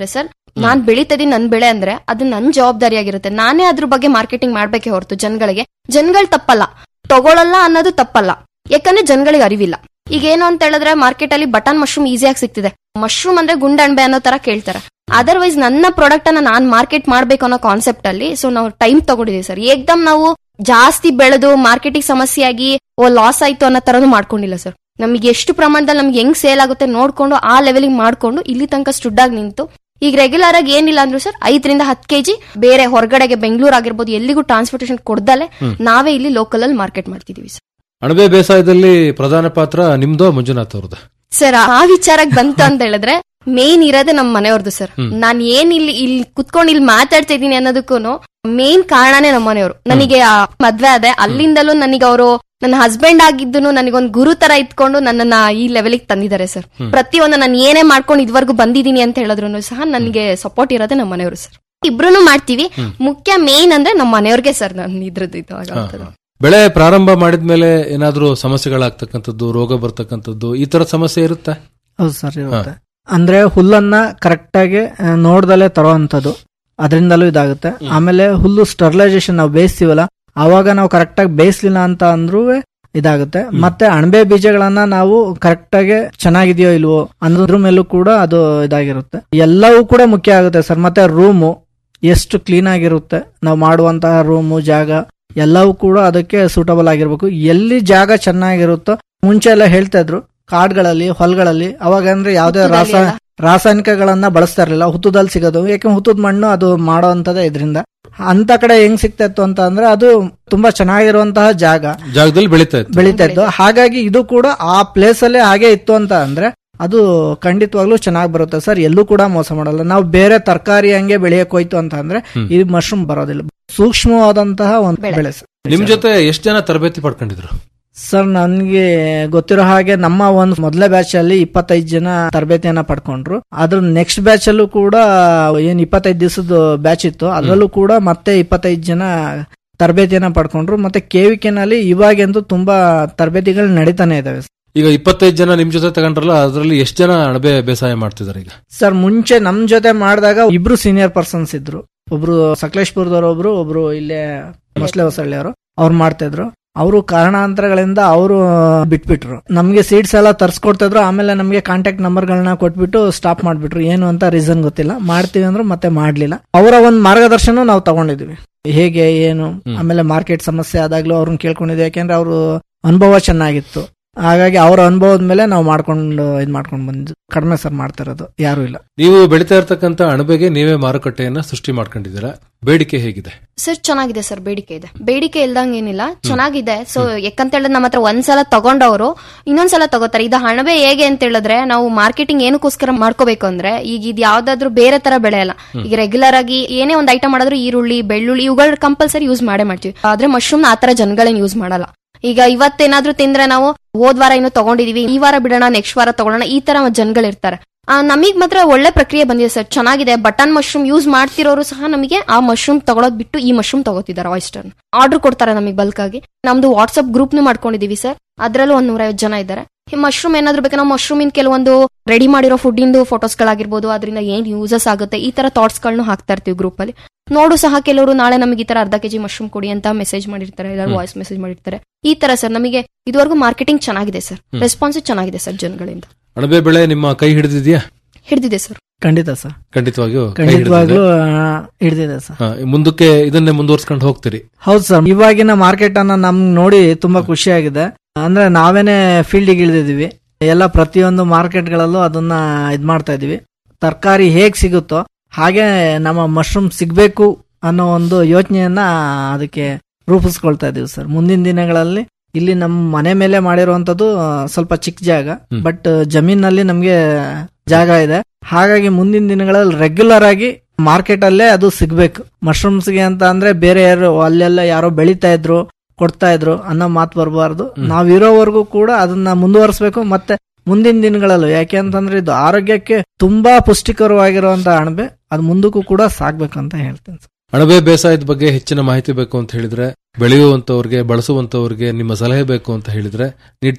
ನಾನ್ ಬೆಳೀತಾ ಇದೀನಿ ನನ್ ಬೆಳೆ ಅಂದ್ರೆ ಅದು ನನ್ ಜವಾಬ್ದಾರಿಯಾಗಿರುತ್ತೆ ನಾನೇ ಅದ್ರ ಬಗ್ಗೆ ಮಾರ್ಕೆಟಿಂಗ್ ಮಾಡ್ಬೇಕೆ ಹೊರತು ಜನಗಳಿಗೆ ಜನಗಳು ತಪ್ಪಲ್ಲ ತಗೊಳಲ್ಲ ಅನ್ನೋದು ತಪ್ಪಲ್ಲ ಯಾಕಂದ್ರೆ ಜನಗಳಿಗೆ ಅರಿವಿಲ್ಲ ಈಗ ಏನು ಅಂತ ಹೇಳಿದ್ರೆ ಮಾರ್ಕೆಟ್ ಅಲ್ಲಿ ಬಟನ್ ಮಶ್ರೂಮ್ ಈಸಿಯಾಗಿ ಸಿಗ್ತಿದೆ ಮಶ್ರೂಮ್ ಅಂದ್ರೆ ಗುಂಡಣ್ಬೆ ಅನ್ನೋ ತರ ಕೇಳ್ತಾರೆ ಅದರ್ವೈಸ್ ನನ್ನ ಪ್ರಾಡಕ್ಟ್ ಅನ್ನ ನಾನ್ ಮಾರ್ಕೆಟ್ ಮಾಡ್ಬೇಕು ಅನ್ನೋ ಕಾನ್ಸೆಪ್ಟ್ ಅಲ್ಲಿ ಸೊ ನಾವು ಟೈಮ್ ತಗೊಂಡಿದೀವಿ ಸರ್ ಏಕ್ದಮ್ ನಾವು ಜಾಸ್ತಿ ಬೆಳೆದು ಮಾರ್ಕೆಟಿಂಗ್ ಸಮಸ್ಯೆ ಆಗಿ ಓ ಲಾಸ್ ಆಯ್ತು ಅನ್ನೋ ತರನು ಮಾಡ್ಕೊಂಡಿಲ್ಲ ಸರ್ ನಮಗೆ ಎಷ್ಟು ಪ್ರಮಾಣದಲ್ಲಿ ನಮ್ಗೆ ಹೆಂಗ್ ಸೇಲ್ ಆಗುತ್ತೆ ನೋಡ್ಕೊಂಡು ಆ ಲೆವೆಲಿಗೆ ಮಾಡ್ಕೊಂಡು ಇಲ್ಲಿ ತನಕ ಸ್ಟುಡ್ ನಿಂತು ಈಗ ರೆಗ್ಯುಲರ್ ಆಗಿ ಏನಿಲ್ಲ ಅಂದ್ರೂ ಸರ್ ಐದರಿಂದ ಹತ್ತು ಕೆಜಿ ಬೇರೆ ಹೊರಗಡೆಗೆ ಬೆಂಗಳೂರು ಆಗಿರ್ಬೋದು ಎಲ್ಲಿಗೂ ಟ್ರಾನ್ಸ್ಪೋರ್ಟೇಷನ್ ಕೊಡ್ದಲೆ ನಾವೇ ಇಲ್ಲಿ ಲೋಕಲ್ ಅಲ್ಲಿ ಮಾರ್ಕೆಟ್ ಮಾಡ್ತಿದೀವಿ ಸರ್ ಅಣಬೆ ಬೇಸಾಯದಲ್ಲಿ ಪ್ರಧಾನ ಪಾತ್ರ ನಿಮ್ದೋ ಮಂಜುನಾಥ್ ಅವ್ರದ್ದು ಸರ್ ಆ ವಿಚಾರಕ್ಕೆ ಬಂತು ಅಂತ ಹೇಳಿದ್ರೆ ಮೇನ್ ಇರೋದೇ ನಮ್ಮ ಮನೆಯವ್ರದ್ದು ಸರ್ ನಾನ್ ಏನ್ ಇಲ್ಲಿ ಇಲ್ಲಿ ಕುತ್ಕೊಂಡು ಇಲ್ಲಿ ಮಾತಾಡ್ತಾ ಇದೀನಿ ಅನ್ನೋದಕ್ಕೂ ಮೇನ್ ಕಾರಣನೇ ನಮ್ಮ ಮನೆಯವರು ನನಗೆ ಆ ಮದ್ವೆ ಅದೇ ಅಲ್ಲಿಂದಲೂ ನನಗೆ ಅವರು ನನ್ನ ಹಸ್ಬೆಂಡ್ ಆಗಿದ್ದು ನನಗೊಂದು ಗುರು ತರ ಇಟ್ಕೊಂಡು ನನ್ನನ್ನ ಈ ಲೆವೆಲಿಗೆ ತಂದಿದ್ದಾರೆ ಸರ್ ಪ್ರತಿಯೊಂದು ನಾನು ಏನೇ ಮಾಡ್ಕೊಂಡು ಇದುವರೆಗೂ ಬಂದಿದ್ದೀನಿ ಅಂತ ಹೇಳಿದ್ರು ಸಹ ನನಗೆ ಸಪೋರ್ಟ್ ಇರೋದೇ ನಮ್ಮ ಮನೆಯವರು ಸರ್ ಇಬ್ರು ಮಾಡ್ತೀವಿ ಮುಖ್ಯ ಮೇನ್ ಅಂದ್ರೆ ನಮ್ಮ ಮನೆಯವ್ರಿಗೆ ಸರ್ ನನ್ ಇದ್ರದ್ದು ಇದು ಆಗೋಂಥದ್ದು. ಬೆಳೆ ಪ್ರಾರಂಭ ಮಾಡಿದ್ಮೇಲೆ ಏನಾದ್ರೂ ಸಮಸ್ಯೆಗಳಾಗ್ತಕ್ಕಂಥದ್ದು ರೋಗ ಬರ್ತಕ್ಕಂಥದ್ದು ಈ ತರ ಸಮಸ್ಯೆ ಇರುತ್ತಾ ಹೌದು ಸರ್ ಇರುತ್ತೆ ಅಂದ್ರೆ ಹುಲ್ಲನ್ನ ಕರೆಕ್ಟ್ ಆಗಿ ಆ, ನೋಡ್ದಲೇ ತರೋವಂಥದ್ದು ಅದರಿಂದಲೂ ಇದಾಗುತ್ತೆ ಆಮೇಲೆ ಹುಲ್ಲು ಸ್ಟರ್ಲೈಸೇಷನ್ ನಾವು ಬೇಯಿಸ್ತೀವಲ್ಲ ಅವಾಗ ನಾವು ಕರೆಕ್ಟ್ ಆಗಿ ಬೇಯಿಸ್ಲಿಲ್ಲ ಅಂತ ಅಂದ್ರೂ ಇದಾಗುತ್ತೆ ಮತ್ತೆ ಅಣಬೆ ಬೀಜಗಳನ್ನ ನಾವು ಕರೆಕ್ಟ್ ಆಗಿ ಚೆನ್ನಾಗಿದೆಯೋ ಇಲ್ವೋ ಅನ್ನೋದ್ರ ಮೇಲೂ ಕೂಡ ಅದು ಇದಾಗಿರುತ್ತೆ ಎಲ್ಲವೂ ಕೂಡ ಮುಖ್ಯ ಆಗುತ್ತೆ ಸರ್ ಮತ್ತೆ ರೂಮು ಎಷ್ಟು ಕ್ಲೀನ್ ಆಗಿರುತ್ತೆ ನಾವು ಮಾಡುವಂತಹ ರೂಮು ಜಾಗ ಎಲ್ಲವೂ ಕೂಡ ಅದಕ್ಕೆ ಸೂಟಬಲ್ ಆಗಿರ್ಬೇಕು ಎಲ್ಲಿ ಜಾಗ ಚೆನ್ನಾಗಿರುತ್ತೋ ಮುಂಚೆ ಎಲ್ಲ ಹೇಳ್ತಾ ಇದ್ರು ಕಾಡ್ಗಳಲ್ಲಿ ಹೊಲಗಳಲ್ಲಿ ಅವಾಗ ಅಂದ್ರೆ ಯಾವುದೇ ರಾಸ ಹುತ್ತದಲ್ಲಿ ರಾಸಾಯನಿಕಗಳನ್ನ ಬಳಸ್ತಾ ಇರ್ಲಿಲ್ಲ ಹುತ್ತದಲ್ಲಿ ಸಿಗೋದು ಯಾಕೆ ಹುತ್ತದ ಮಣ್ಣು ಅದು ಮಾಡೋ ಅಂತದೇ ಇದರಿಂದ ಅಂತ ಕಡೆ ಹೆಂಗ್ ಸಿಗ್ತಾ ಇತ್ತು ಅಂತ ಅಂದ್ರೆ ಅದು ತುಂಬಾ ಚೆನ್ನಾಗಿರುವಂತಹ ಜಾಗ ಜಾಗದಲ್ಲಿ ಬೆಳೀತಾ ಇತ್ತು ಬೆಳೀತಾ ಇತ್ತು ಹಾಗಾಗಿ ಇದು ಕೂಡ ಆ ಪ್ಲೇಸ್ ಅಲ್ಲೇ ಹಾಗೆ ಇತ್ತು ಅಂತ ಅಂದ್ರೆ ಅದು ಖಂಡಿತವಾಗ್ಲೂ ಚೆನ್ನಾಗಿ ಬರುತ್ತೆ ಸರ್ ಎಲ್ಲೂ ಕೂಡ ಮೋಸ ಮಾಡಲ್ಲ ನಾವು ಬೇರೆ ತರಕಾರಿ ಹಂಗೆ ಬೆಳೆಯಕ್ ಹೋಯ್ತು ಅಂತ ಅಂದ್ರೆ ಈ ಮಶ್ರೂಮ್ ಬರೋದಿಲ್ಲ ಸೂಕ್ಷ್ಮವಾದಂತಹ ಒಂದು ಬೆಳೆ. ಬೆಳೆ ಸರ್ ನಿಮ್ ಜೊತೆ ಎಷ್ಟು ಜನ ತರಬೇತಿ ಪಡ್ಕೊಂಡಿದ್ರು ಸರ್ ನನ್ಗೆ ಗೊತ್ತಿರೋ ಹಾಗೆ ನಮ್ಮ ಒಂದು ಮೊದಲೇ ಬ್ಯಾಚ್ ಅಲ್ಲಿ ಇಪ್ಪತ್ತೈದು ಜನ ತರಬೇತಿಯನ್ನ ಪಡ್ಕೊಂಡ್ರು ಅದ್ರ ನೆಕ್ಸ್ಟ್ ಬ್ಯಾಚ್ ಅಲ್ಲೂ ಕೂಡ ಏನ್ ಇಪ್ಪತ್ತೈದು ದಿವಸದ ಬ್ಯಾಚ್ ಇತ್ತು ಅದರಲ್ಲೂ ಕೂಡ ಮತ್ತೆ ಇಪ್ಪತ್ತೈದು ಜನ ತರಬೇತಿಯನ್ನ ಪಡ್ಕೊಂಡ್ರು ಮತ್ತೆ ಕೆವಿಕೆನಲ್ಲಿ ಇವಾಗಂತೂ ತುಂಬಾ ತರಬೇತಿಗಳು ನಡೀತಾನೆ ಇದಾವೆ ಈಗ ಇಪ್ಪತ್ತೈದು ಜನ ನಿಮ್ ಜೊತೆ ತಗೊಂಡ್ರಲ್ಲ ಅದರಲ್ಲಿ ಎಷ್ಟು ಜನ ಅಣಬೆ ಬೇಸಾಯ ಮಾಡ್ತಿದಾರೆ ಈಗ ಸರ್ ಮುಂಚೆ ನಮ್ ಜೊತೆ ಮಾಡಿದಾಗ ಇಬ್ರು ಸೀನಿಯರ್ ಪರ್ಸನ್ಸ್ ಇದ್ರು ಒಬ್ರು ಸಕಲೇಶ್ಪುರದವ್ರು ಒಬ್ರು ಒಬ್ರು ಇಲ್ಲೇ ಮೊಸಳೆ ಹೊಸಳ್ಳಿಯವರು ಅವ್ರು ಮಾಡ್ತಾ ಇದ್ರು ಅವರು ಕಾರಣಾಂತರಗಳಿಂದ ಅವರು ಬಿಟ್ಬಿಟ್ರು ನಮ್ಗೆ ಸೀಟ್ಸ್ ಎಲ್ಲ ತರ್ಸ್ಕೊಡ್ತಾ ಇದ್ರು ಆಮೇಲೆ ನಮ್ಗೆ ಕಾಂಟ್ಯಾಕ್ಟ್ ನಂಬರ್ಗಳನ್ನ ಕೊಟ್ಬಿಟ್ಟು ಸ್ಟಾಪ್ ಮಾಡ್ಬಿಟ್ರು ಏನು ಅಂತ ರೀಸನ್ ಗೊತ್ತಿಲ್ಲ ಮಾಡ್ತೀವಿ ಅಂದ್ರು ಮತ್ತೆ ಮಾಡ್ಲಿಲ್ಲ ಅವರ ಒಂದು ಮಾರ್ಗದರ್ಶನ ನಾವು ತಗೊಂಡಿದ್ವಿ ಹೇಗೆ ಏನು ಆಮೇಲೆ ಮಾರ್ಕೆಟ್ ಸಮಸ್ಯೆ ಆದಾಗ್ಲೂ ಅವ್ರನ್ನ ಕೇಳ್ಕೊಂಡಿದ್ವಿ ಯಾಕೆಂದ್ರೆ ಅವರು ಅನುಭವ ಚೆನ್ನಾಗಿತ್ತು ಹಾಗಾಗಿ ಅವರ ಅನುಭವದ ಮೇಲೆ ನಾವು ಮಾಡ್ಕೊಂಡು ಇದ್ ಮಾಡ್ಕೊಂಡು ಬಂದಿದ್ದು ಕಡಿಮೆ ಸರ್ ಮಾಡ್ತಾ ಇರೋದು ಯಾರು ಇಲ್ಲ ನೀವು ಬೆಳೀತಾ ಇರ್ತಕ್ಕಂಥ ಅಣಬೆಗೆ ನೀವೇ ಮಾರುಕಟ್ಟೆಯನ್ನ ಸೃಷ್ಟಿ ಮಾಡ್ಕೊಂಡಿದ್ದೀರಾ ಬೇಡಿಕೆ ಹೇಗಿದೆ ಸರ್ ಚೆನ್ನಾಗಿದೆ ಸರ್ ಬೇಡಿಕೆ ಇದೆ ಬೇಡಿಕೆ ಇಲ್ದಂಗ ಏನಿಲ್ಲ ಚೆನ್ನಾಗಿದೆ ಸೊ ಯಾಕಂತ ಹೇಳಿದ್ರೆ ನಮ್ಮ ಹತ್ರ ಒಂದ್ಸಲ ತಗೊಂಡವರು ಇನ್ನೊಂದ್ಸಲ ತಗೋತಾರೆ ಇದು ಹಣವೇ ಹೇಗೆ ಅಂತ ಹೇಳಿದ್ರೆ ನಾವು ಮಾರ್ಕೆಟಿಂಗ್ ಏನಕ್ಕೋಸ್ಕರ ಮಾಡ್ಕೋಬೇಕು ಅಂದ್ರೆ ಈಗ ಇದು ಯಾವ್ದಾದ್ರು ಬೇರೆ ತರ ಬೆಳೆ ಅಲ್ಲ ಈಗ ರೆಗ್ಯುಲರ್ ಆಗಿ ಏನೇ ಒಂದು ಐಟಮ್ ಮಾಡಿದ್ರು ಈರುಳ್ಳಿ ಬೆಳ್ಳುಳ್ಳಿ ಇವುಗಳ ಕಂಪಲ್ಸರಿ ಯೂಸ್ ಮಾಡೇ ಮಾಡ್ತೀವಿ ಆದ್ರೆ ಮಶ್ರೂಮ್ ಆ ತರ ಜನಗಳೇನು ಯೂಸ್ ಮಾಡಲ್ಲ ಈಗ ಇವತ್ತೇನಾದ್ರೂ ತಿಂದ್ರೆ ನಾವು ಹೋದ್ ವಾರ ಇನ್ನು ತಗೊಂಡಿದೀವಿ ಈ ವಾರ ಬಿಡೋಣ ನೆಕ್ಸ್ಟ್ ವಾರ ತಗೊಳ್ಳೋಣ ಈ ತರ ಜನಗಳಿರ್ತಾರೆ ಆ, ನಮಗ್ ಮಾತ್ರ ಒಳ್ಳೆ ಪ್ರಕ್ರಿಯೆ ಬಂದಿದೆ ಸರ್ ಚೆನ್ನಾಗಿದೆ ಬಟನ್ ಮಶ್ರೂಮ್ ಯೂಸ್ ಮಾಡ್ತಿರೋರು ಸಹ ನಮಗೆ ಆ ಮಶ್ರೂಮ್ ತಗೊಳೋದ್ ಬಿಟ್ಟು ಈ ಮಶ್ರೂಮ್ ತಗೋತಿದ್ದಾರೆ ಆಯಿಸ್ಟರ್ ಆರ್ಡರ್ ಕೊಡ್ತಾರೆ ನಮಗೆ ಬಲ್ಕ್ ಆಗಿ ನಮ್ದು ವಾಟ್ಸ್ಆಪ್ ಗ್ರೂಪ್ ನು ಮಾಡ್ಕೊಂಡಿದೀವಿ ಸರ್ ಅದ್ರಲ್ಲೂ ಒಂದ್ ನೂರೈವತ್ತು ಜನ ಇದ್ದಾರೆ ಈ ಮಶ್ರೂಮ್ ಏನಾದ್ರು ಬೇಕು ನಾವು ಮಶ್ರೂಮಿನ ಕೆಲವೊಂದು ರೆಡಿ ಮಾಡಿರೋ ಫುಡ್ ಇಂದು ಫೋಟೋಸ್ಗಳಾಗಿರ್ಬೋದು ಅದರಿಂದ ಏನ್ ಯೂಸಸ್ ಆಗುತ್ತೆ ಈ ತರ ಥಾಟ್ಸ್ ಗಳನ್ನ ಹಾಕ್ತಾ ಇರ್ತೀವಿ ಗ್ರೂಪ್ ಅಲ್ಲಿ ನೋಡು ಸಹ ಕೆಲವರು ನಾಳೆ ನಮಗೆ ಈ ತರ ಅರ್ಧ ಕೆಜಿ ಮಶ್ರೂಮ್ ಕೊಡಿ ಅಂತ ಮೆಸೇಜ್ ಮಾಡಿರ್ತಾರೆ ಇಲ್ಲ ವಾಯ್ಸ್ ಮೆಸೇಜ್ ಮಾಡಿರ್ತಾರೆ ಈ ತರ ಸರ್ ನಮಗೆ ಇದುವರೆಗೂ ಮಾರ್ಕೆಟಿಂಗ್ ಚೆನ್ನಾಗಿದೆ ಸರ್ ರೆಸ್ಪಾನ್ಸ್ ಚೆನ್ನಾಗಿದೆ ಸರ್ ಜನಗಳಿಂದ ಅಣಬೆ ಬೆಳೆ ನಿಮ್ಮ ಕೈ ಹಿಡಿದಿದ್ಯಾ ಹಿಡಿದಿದೆ ಸರ್ ಖಂಡಿತ ಸರ್ ಖಂಡಿತವಾಗಿಯೂ ಕೈ ಹಿಡಿದಿದೆ. ಖಂಡಿತವಾಗ್ಲೂ ಆ, ಹಿಡ್ದಿದೆ ಸರ್ ಹಾ, ಮುಂದಕ್ಕೆ ಇದನ್ನೇ ಮುಂದುವರ್ಸ್ಕೊಂಡು ಹೋಗ್ತೀರಿ ಹೌದು ಸರ್ ಇವಾಗಿನ ಮಾರ್ಕೆಟ್ ಅನ್ನ ನಮ್ ನೋಡಿ ತುಂಬಾ ಖುಷಿಯಾಗಿದೆ ಅಂದ್ರೆ ನಾವೇನೆ ಫೀಲ್ಡ್ ಇಳಿದಿದೀವಿ ಎಲ್ಲ ಪ್ರತಿಯೊಂದು ಮಾರ್ಕೆಟ್ ಗಳಲ್ಲೂ ಅದನ್ನ ಇದ್ ಮಾಡ್ತಾ ಇದೀವಿ ತರಕಾರಿ ಹೇಗ್ ಸಿಗುತ್ತೋ ಹಾಗೆ ನಮ್ಮ ಮಶ್ರೂಮ್ ಸಿಗ್ಬೇಕು ಅನ್ನೋ ಒಂದು ಯೋಚನೆಯನ್ನ ಅದಕ್ಕೆ ರೂಪಿಸ್ಕೊಳ್ತಾ ಇದೀವಿ ಸರ್ ಮುಂದಿನ ದಿನಗಳಲ್ಲಿ ಇಲ್ಲಿ ನಮ್ಮ ಮನೆ ಮೇಲೆ ಮಾಡಿರುವಂತದ್ದು ಆ, ಸ್ವಲ್ಪ ಚಿಕ್ಕ ಜಾಗ ಬಟ್ ಜಮೀನಲ್ಲಿ ನಮ್ಗೆ ಜಾಗ ಇದೆ ಹಾಗಾಗಿ ಮುಂದಿನ ದಿನಗಳಲ್ಲಿ ರೆಗ್ಯುಲರ್ ಆಗಿ ಮಾರ್ಕೆಟ್ ಅಲ್ಲೇ ಅದು ಸಿಗ್ಬೇಕು ಮಶ್ರೂಮ್ಸ್ಗೆ ಅಂತ ಅಂದ್ರೆ ಬೇರೆ ಯಾರು ಅಲ್ಲೆಲ್ಲ ಯಾರೋ ಬೆಳಿತಾ ಇದ್ರು ಕೊಡ್ತಾ ಇದ್ರು ಅನ್ನೋ ಮಾತು ಬರಬಾರ್ದು ನಾವ್ ಇರೋವರೆಗೂ ಕೂಡ ಅದನ್ನ ಮುಂದುವರಿಸಬೇಕು ಮತ್ತೆ ಮುಂದಿನ ದಿನಗಳಲ್ಲೂ ಯಾಕೆ ಅಂತಂದ್ರೆ ಇದು ಆರೋಗ್ಯಕ್ಕೆ ತುಂಬಾ ಪುಷ್ಟಿಕರವಾಗಿರುವಂತ ಅಣಬೆ ಅದು ಮುಂದಕ್ಕೂ ಕೂಡ ಸಾಗ್ಬೇಕಂತ ಹೇಳ್ತೇನೆ ಸರ್. ಅಣಬೆ ಬೇಸಾಯದ ಬಗ್ಗೆ ಹೆಚ್ಚಿನ ಮಾಹಿತಿ ಬೇಕು ಅಂತ ಹೇಳಿದ್ರೆ ಬೆಳೆಯುವಂತವ್ರಿಗೆ ಬಳಸುವಂತವ್ರಿಗೆ ನಿಮ್ಮ ಸಲಹೆ ಬೇಕು ಅಂತ ಹೇಳಿದ್ರೆ ನೀಡ್ತೀರಾ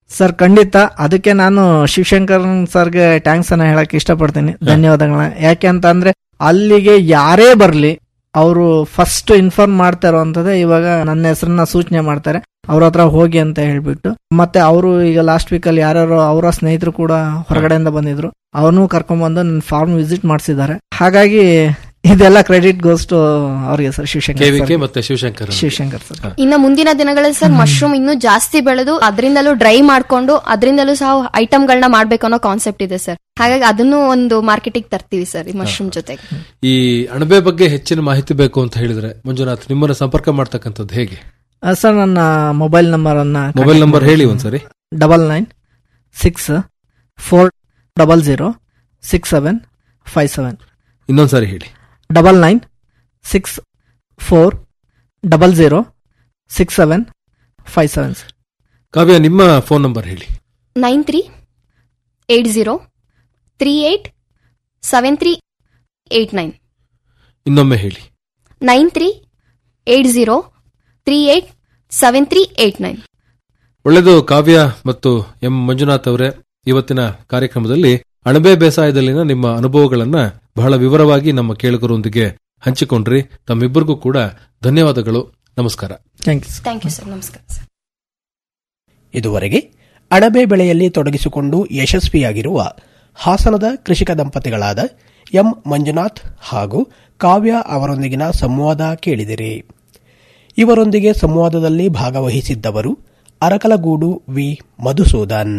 ಸರ್ ಖಂಡಿತ ಅದಕ್ಕೆ ನಾನು ಶಿವಶಂಕರ್ ಸರ್ಗೆ ಟ್ಯಾಂಕ್ಸ್ ಅನ್ನ ಹೇಳಕ್ ಇಷ್ಟಪಡ್ತೀನಿ ಧನ್ಯವಾದಗಳನ್ನ ಯಾಕೆ ಅಂತ ಅಂದ್ರೆ ಅಲ್ಲಿಗೆ ಯಾರೇ ಬರ್ಲಿ ಅವರು ಫಸ್ಟ್ ಇನ್ಫಾರ್ಮ್ ಮಾಡ್ತಾ ಇರುವಂತದ್ದೇ ಇವಾಗ ನನ್ನ ಹೆಸರನ್ನ ಸೂಚನೆ ಮಾಡ್ತಾರೆ ಅವ್ರ ಹತ್ರ ಹೋಗಿ ಅಂತ ಹೇಳ್ಬಿಟ್ಟು ಮತ್ತೆ ಅವರು ಈಗ ಲಾಸ್ಟ್ ವೀಕ್ ಅಲ್ಲಿ ಯಾರ್ಯಾರು ಅವರ ಸ್ನೇಹಿತರು ಕೂಡ ಹೊರಗಡೆಯಿಂದ ಬಂದಿದ್ರು ಅವನು ಕರ್ಕೊಂಡ್ಬಂದು ನನ್ನ ಫಾರ್ಮ್ ವಿಸಿಟ್ ಮಾಡಿಸಿದ್ದಾರೆ ಹಾಗಾಗಿ ಇದೆಲ್ಲ ಕ್ರೆಡಿಟ್ ಗೋಸ್ ಟು ಅವ್ರಿಗೆ ಸರ್ ಶಿವಶಂಕರ್ ಕೆವಿಕೆ sir. ಮತ್ತೆ ಶಿವಶಂಕರ್ ಅವ್ರಿಗೆ. ಶಿವಶಂಕರ್ ಸರ್ ಇನ್ನು ಮುಂದಿನ ದಿನಗಳಲ್ಲಿ ಸರ್ ಮಶ್ರೂಮ್ ಇನ್ನೂ ಜಾಸ್ತಿ ಬೆಳೆದು ಅದರಿಂದಲೂ ಡ್ರೈ ಮಾಡ್ಕೊಂಡು ಅದರಿಂದಲೂ ಸಹ ಐಟಮ್ಗಳನ್ನ ಮಾಡ್ಬೇಕು ಅನ್ನೋ ಕಾನ್ಸೆಪ್ಟ್ ಇದೆ ಸರ್ ಹಾಗಾಗಿ ಅದನ್ನು ಒಂದು ಮಾರ್ಕೆಟಿಗೆ ತರ್ತೀವಿ ಸರ್ ಈ ಮಶ್ರೂಮ್ ಜೊತೆಗೆ ಈ ಅಣಬೆ ಬಗ್ಗೆ ಹೆಚ್ಚಿನ ಮಾಹಿತಿ ಬೇಕು ಅಂತ ಹೇಳಿದ್ರೆ ಮಂಜುನಾಥ್ ನಿಮ್ಮನ್ನ ಸಂಪರ್ಕ ಮಾಡ್ತಕ್ಕಂಥದ್ದು ಹೇಗೆ ಆ, ಸರ್ ನನ್ನ ಮೊಬೈಲ್ ನಂಬರ್ ಅನ್ನ ಮೊಬೈಲ್ ನಂಬರ್ ಹೇಳಿ ಒಂದ್ಸರಿ double nine six four double zero six seven five seven ಇನ್ನೊಂದ್ಸರಿ ಹೇಳಿ double nine six four double zero six seven five seven Kavya ನಿಮ್ಮ ಫೋನ್ ನಂಬರ್ ಹೇಳಿ nine three eight zero three eight seven three eight nine ಇನ್ನೊಮ್ಮೆ ಹೇಳಿ nine three eight zero three eight seven three eight nine ಒಳ್ಳೆಯದು ಕಾವ್ಯ ಮತ್ತು M Manjunath ಅವರೇ ಇವತ್ತಿನ ಕಾರ್ಯಕ್ರಮದಲ್ಲಿ ಅಣಬೆ ಬೇಸಾಯದಲ್ಲಿನ ನಿಮ್ಮ ಅನುಭವಗಳನ್ನ ಬಹಳ ವಿವರವಾಗಿ ನಮ್ಮ ಕೇಳುಗರೊಂದಿಗೆ ಹಂಚಿಕೊಂಡ್ರಿ ತಮ್ಮಿಬ್ಬರಿಗೂ ಕೂಡ ಧನ್ಯವಾದಗಳು ನಮಸ್ಕಾರ thank you thank you sir ನಮಸ್ಕಾರ ಸರ್ ಇದುವರೆಗೆ ಅಣಬೆ ಬೆಳೆಯಲ್ಲಿ ತೊಡಗಿಸಿಕೊಂಡು ಯಶಸ್ವಿಯಾಗಿರುವ ಹಾಸನದ ಕೃಷಿಕ ದಂಪತಿಗಳಾದ ಎಂ ಮಂಜುನಾಥ್ ಹಾಗೂ ಕಾವ್ಯ ಅವರೊಂದಿಗಿನ ಸಂವಾದ ಕೇಳಿದಿರಿ ಇವರೊಂದಿಗೆ ಸಂವಾದದಲ್ಲಿ ಭಾಗವಹಿಸಿದ್ದವರು ಅರಕಲಗೂಡು ವಿ ಮಧುಸೂದನ್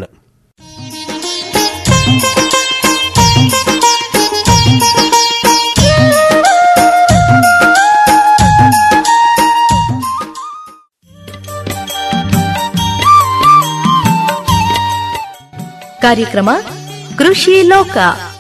ಕಾರ್ಯಕ್ರಮ ಕೃಷಿ ಲೋಕ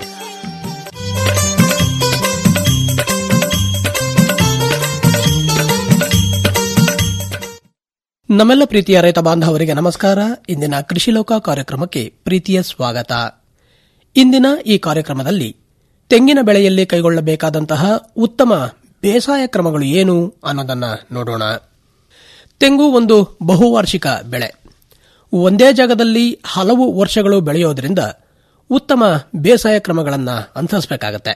ನಮ್ಮೆಲ್ಲ ಪ್ರೀತಿಯ ರೈತ ಬಾಂಧವರಿಗೆ ನಮಸ್ಕಾರ ಇಂದಿನ ಕೃಷಿ ಲೋಕ ಕಾರ್ಯಕ್ರಮಕ್ಕೆ ಪ್ರೀತಿಯ ಸ್ವಾಗತ ಇಂದಿನ ಈ ಕಾರ್ಯಕ್ರಮದಲ್ಲಿ ತೆಂಗಿನ ಬೆಳೆಯಲ್ಲಿ ಕೈಗೊಳ್ಳಬೇಕಾದಂತಹ ಉತ್ತಮ ಬೇಸಾಯ ಕ್ರಮಗಳು ಏನು ಅನ್ನೋದನ್ನ ನೋಡೋಣ ತೆಂಗು ಒಂದು ಬಹುವಾರ್ಷಿಕ ಬೆಳೆ ಒಂದೇ ಜಾಗದಲ್ಲಿ ಹಲವು ವರ್ಷಗಳು ಬೆಳೆಯೋದ್ರಿಂದ ಉತ್ತಮ ಬೇಸಾಯ ಕ್ರಮಗಳನ್ನು ಅನುಸರಿಸಬೇಕಾಗತ್ತೆ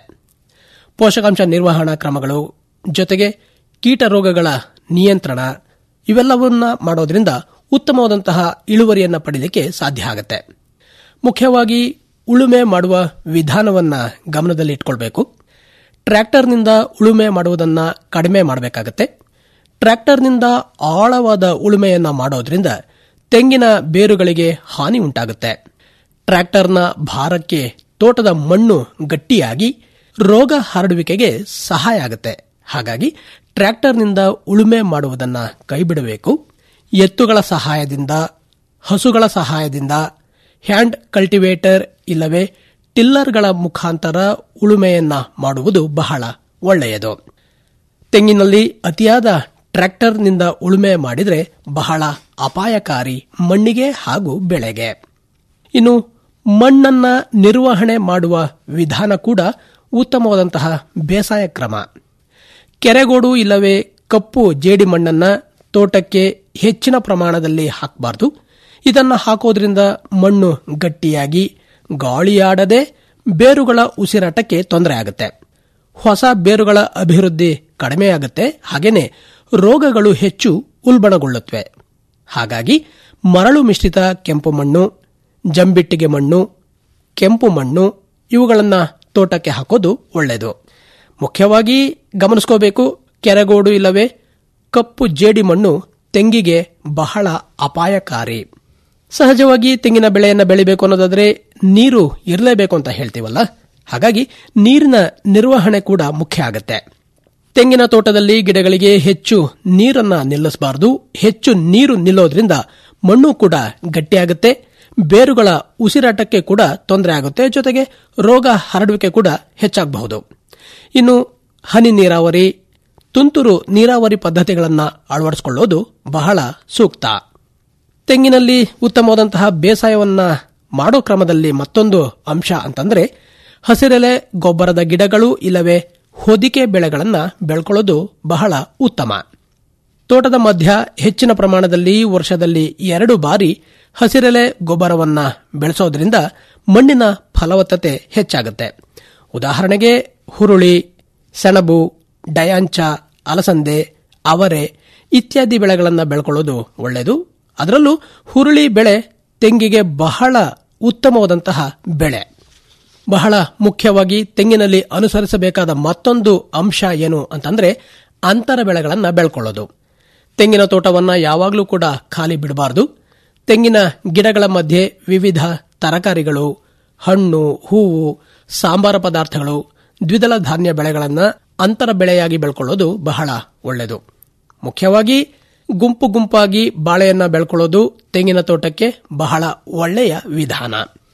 ಪೋಷಕಾಂಶ ನಿರ್ವಹಣಾ ಕ್ರಮಗಳು ಜೊತೆಗೆ ಕೀಟ ರೋಗಗಳ ನಿಯಂತ್ರಣ ಇವೆಲ್ಲವನ್ನ ಮಾಡೋದ್ರಿಂದ ಉತ್ತಮವಾದಂತಹ ಇಳುವರಿಯನ್ನ ಪಡೆಯಲಿಕ್ಕೆ ಸಾಧ್ಯ ಆಗುತ್ತೆ ಮುಖ್ಯವಾಗಿ ಉಳುಮೆ ಮಾಡುವ ವಿಧಾನವನ್ನ ಗಮನದಲ್ಲಿ ಇಟ್ಕೊಳ್ಬೇಕು ಟ್ರ್ಯಾಕ್ಟರ್ನಿಂದ ಉಳುಮೆ ಮಾಡುವುದನ್ನ ಕಡಿಮೆ ಮಾಡಬೇಕಾಗತ್ತೆ ಟ್ರ್ಯಾಕ್ಟರ್ನಿಂದ ಆಳವಾದ ಉಳುಮೆಯನ್ನ ಮಾಡೋದ್ರಿಂದ ತೆಂಗಿನ ಬೇರುಗಳಿಗೆ ಹಾನಿ ಉಂಟಾಗುತ್ತೆ ಟ್ರ್ಯಾಕ್ಟರ್ನ ಭಾರಕ್ಕೆ ತೋಟದ ಮಣ್ಣು ಗಟ್ಟಿಯಾಗಿ ರೋಗ ಹರಡುವಿಕೆಗೆ ಸಹಾಯ ಆಗುತ್ತೆ ಹಾಗಾಗಿ ಟ್ರ್ಯಾಕ್ಟರ್ನಿಂದ ಉಳುಮೆ ಮಾಡುವುದನ್ನ ಕೈಬಿಡಬೇಕು ಎತ್ತುಗಳ ಸಹಾಯದಿಂದ ಹಸುಗಳ ಸಹಾಯದಿಂದ ಹ್ಯಾಂಡ್ ಕಲ್ಟಿವೇಟರ್ ಇಲ್ಲವೇ ಟಿಲ್ಲರ್ಗಳ ಮುಖಾಂತರ ಉಳುಮೆಯನ್ನ ಮಾಡುವುದು ಬಹಳ ಒಳ್ಳೆಯದು ತೆಂಗಿನಲ್ಲಿ ಅತಿಯಾದ ಟ್ರ್ಯಾಕ್ಟರ್ನಿಂದ ಉಳುಮೆ ಮಾಡಿದರೆ ಬಹಳ ಅಪಾಯಕಾರಿ ಮಣ್ಣಿಗೆ ಹಾಗೂ ಬೆಳೆಗೆ ಇನ್ನು ಮಣ್ಣನ್ನ ನಿರ್ವಹಣೆ ಮಾಡುವ ವಿಧಾನ ಕೂಡ ಉತ್ತಮವಾದಂತಹ ಬೇಸಾಯ ಕ್ರಮ ಕೆರೆಗೋಡು ಇಲ್ಲವೇ ಕಪ್ಪು ಜೇಡಿ ಮಣ್ಣನ್ನ ತೋಟಕ್ಕೆ ಹೆಚ್ಚಿನ ಪ್ರಮಾಣದಲ್ಲಿ ಹಾಕಬಾರದು ಇದನ್ನು ಹಾಕೋದ್ರಿಂದ ಮಣ್ಣು ಗಟ್ಟಿಯಾಗಿ ಗಾಳಿಯಾಡದೆ ಬೇರುಗಳ ಉಸಿರಾಟಕ್ಕೆ ತೊಂದರೆ ಆಗುತ್ತೆ ಹೊಸ ಬೇರುಗಳ ಅಭಿವೃದ್ಧಿ ಕಡಿಮೆಯಾಗುತ್ತೆ ಹಾಗೇನೆ ರೋಗಗಳು ಹೆಚ್ಚು ಉಲ್ಬಣಗೊಳ್ಳುತ್ತವೆ ಹಾಗಾಗಿ ಮರಳು ಮಿಶ್ರಿತ ಕೆಂಪು ಮಣ್ಣು ಜಂಬಿಟ್ಟಿಗೆ ಮಣ್ಣು ಕೆಂಪು ಮಣ್ಣು ಇವುಗಳನ್ನು ತೋಟಕ್ಕೆ ಹಾಕೋದು ಒಳ್ಳೆಯದು ಮುಖ್ಯವಾಗಿ ಗಮನಿಸ್ಕೋಬೇಕು ಕೆರೆಗೋಡು ಇಲ್ಲವೇ ಕಪ್ಪು ಜೇಡಿ ಮಣ್ಣು ತೆಂಗಿಗೆ ಬಹಳ ಅಪಾಯಕಾರಿ ಸಹಜವಾಗಿ ತೆಂಗಿನ ಬೆಳೆಯನ್ನು ಬೆಳಿಬೇಕು ಅನ್ನೋದಾದ್ರೆ ನೀರು ಇರಲೇಬೇಕು ಅಂತ ಹೇಳ್ತೀವಲ್ಲ ಹಾಗಾಗಿ ನೀರಿನ ನಿರ್ವಹಣೆ ಕೂಡ ಮುಖ್ಯ ಆಗತ್ತೆ ತೆಂಗಿನ ತೋಟದಲ್ಲಿ ಗಿಡಗಳಿಗೆ ಹೆಚ್ಚು ನೀರನ್ನ ನಿಲ್ಲಿಸಬಾರದು ಹೆಚ್ಚು ನೀರು ನಿಲ್ಲೋದ್ರಿಂದ ಮಣ್ಣು ಕೂಡ ಗಟ್ಟಿಯಾಗುತ್ತೆ ಬೇರುಗಳ ಉಸಿರಾಟಕ್ಕೆ ಕೂಡ ತೊಂದರೆ ಆಗುತ್ತೆ ಜೊತೆಗೆ ರೋಗ ಹರಡುವಿಕೆ ಕೂಡ ಹೆಚ್ಚಾಗಬಹುದು ಇನ್ನು ಹನಿ ನೀರಾವರಿ ತುಂತುರು ನೀರಾವರಿ ಪದ್ಧತಿಗಳನ್ನು ಅಳವಡಿಸಿಕೊಳ್ಳೋದು ಬಹಳ ಸೂಕ್ತ ತೆಂಗಿನಲ್ಲಿ ಉತ್ತಮವಾದಂತಹ ಬೇಸಾಯವನ್ನ ಮಾಡೋ ಕ್ರಮದಲ್ಲಿ ಮತ್ತೊಂದು ಅಂಶ ಅಂತಂದ್ರೆ ಹಸಿರೆಲೆ ಗೊಬ್ಬರದ ಗಿಡಗಳು ಇಲ್ಲವೇ ಹೊದಿಕೆ ಬೆಳೆಗಳನ್ನ ಬೆಳ್ಕೊಳ್ಳೋದು ಬಹಳ ಉತ್ತಮ ತೋಟದ ಮಧ್ಯ ಹೆಚ್ಚಿನ ಪ್ರಮಾಣದಲ್ಲಿ ವರ್ಷದಲ್ಲಿ ಎರಡು ಬಾರಿ ಹಸಿರೆಲೆ ಗೊಬ್ಬರವನ್ನ ಬೆಳೆಸೋದ್ರಿಂದ ಮಣ್ಣಿನ ಫಲವತ್ತತೆ ಹೆಚ್ಚಾಗುತ್ತೆ ಉದಾಹರಣೆಗೆ ಹುರುಳಿ ಸೆಣಬು ಡಯಾಂಚ ಅಲಸಂದೆ ಅವರೆ ಇತ್ಯಾದಿ ಬೆಳೆಗಳನ್ನು ಬೆಳ್ಕೊಳ್ಳೋದು ಒಳ್ಳೆಯದು ಅದರಲ್ಲೂ ಹುರುಳಿ ಬೆಳೆ ತೆಂಗಿಗೆ ಬಹಳ ಉತ್ತಮವಾದಂತಹ ಬೆಳೆ ಬಹಳ ಮುಖ್ಯವಾಗಿ ತೆಂಗಿನಲ್ಲಿ ಅನುಸರಿಸಬೇಕಾದ ಮತ್ತೊಂದು ಅಂಶ ಏನು ಅಂತಂದ್ರೆ ಅಂತರ ಬೆಳೆಗಳನ್ನು ಬೆಳ್ಕೊಳ್ಳೋದು ತೆಂಗಿನ ತೋಟವನ್ನ ಯಾವಾಗಲೂ ಕೂಡ ಖಾಲಿ ಬಿಡಬಾರದು ತೆಂಗಿನ ಗಿಡಗಳ ಮಧ್ಯೆ ವಿವಿಧ ತರಕಾರಿಗಳು ಹಣ್ಣು ಹೂವು ಸಾಂಬಾರ ಪದಾರ್ಥಗಳು ದ್ವಿದಳ ಧಾನ್ಯ ಬೆಳೆಗಳನ್ನು ಅಂತರ ಬೆಳೆಯಾಗಿ ಬೆಳ್ಕೊಳ್ಳೋದು ಬಹಳ ಒಳ್ಳೆಯದು ಮುಖ್ಯವಾಗಿ ಗುಂಪು ಗುಂಪಾಗಿ ಬಾಳೆಯನ್ನ ಬೆಳ್ಕೊಳ್ಳೋದು ತೆಂಗಿನ ತೋಟಕ್ಕೆ ಬಹಳ ಒಳ್ಳೆಯ ವಿಧಾನ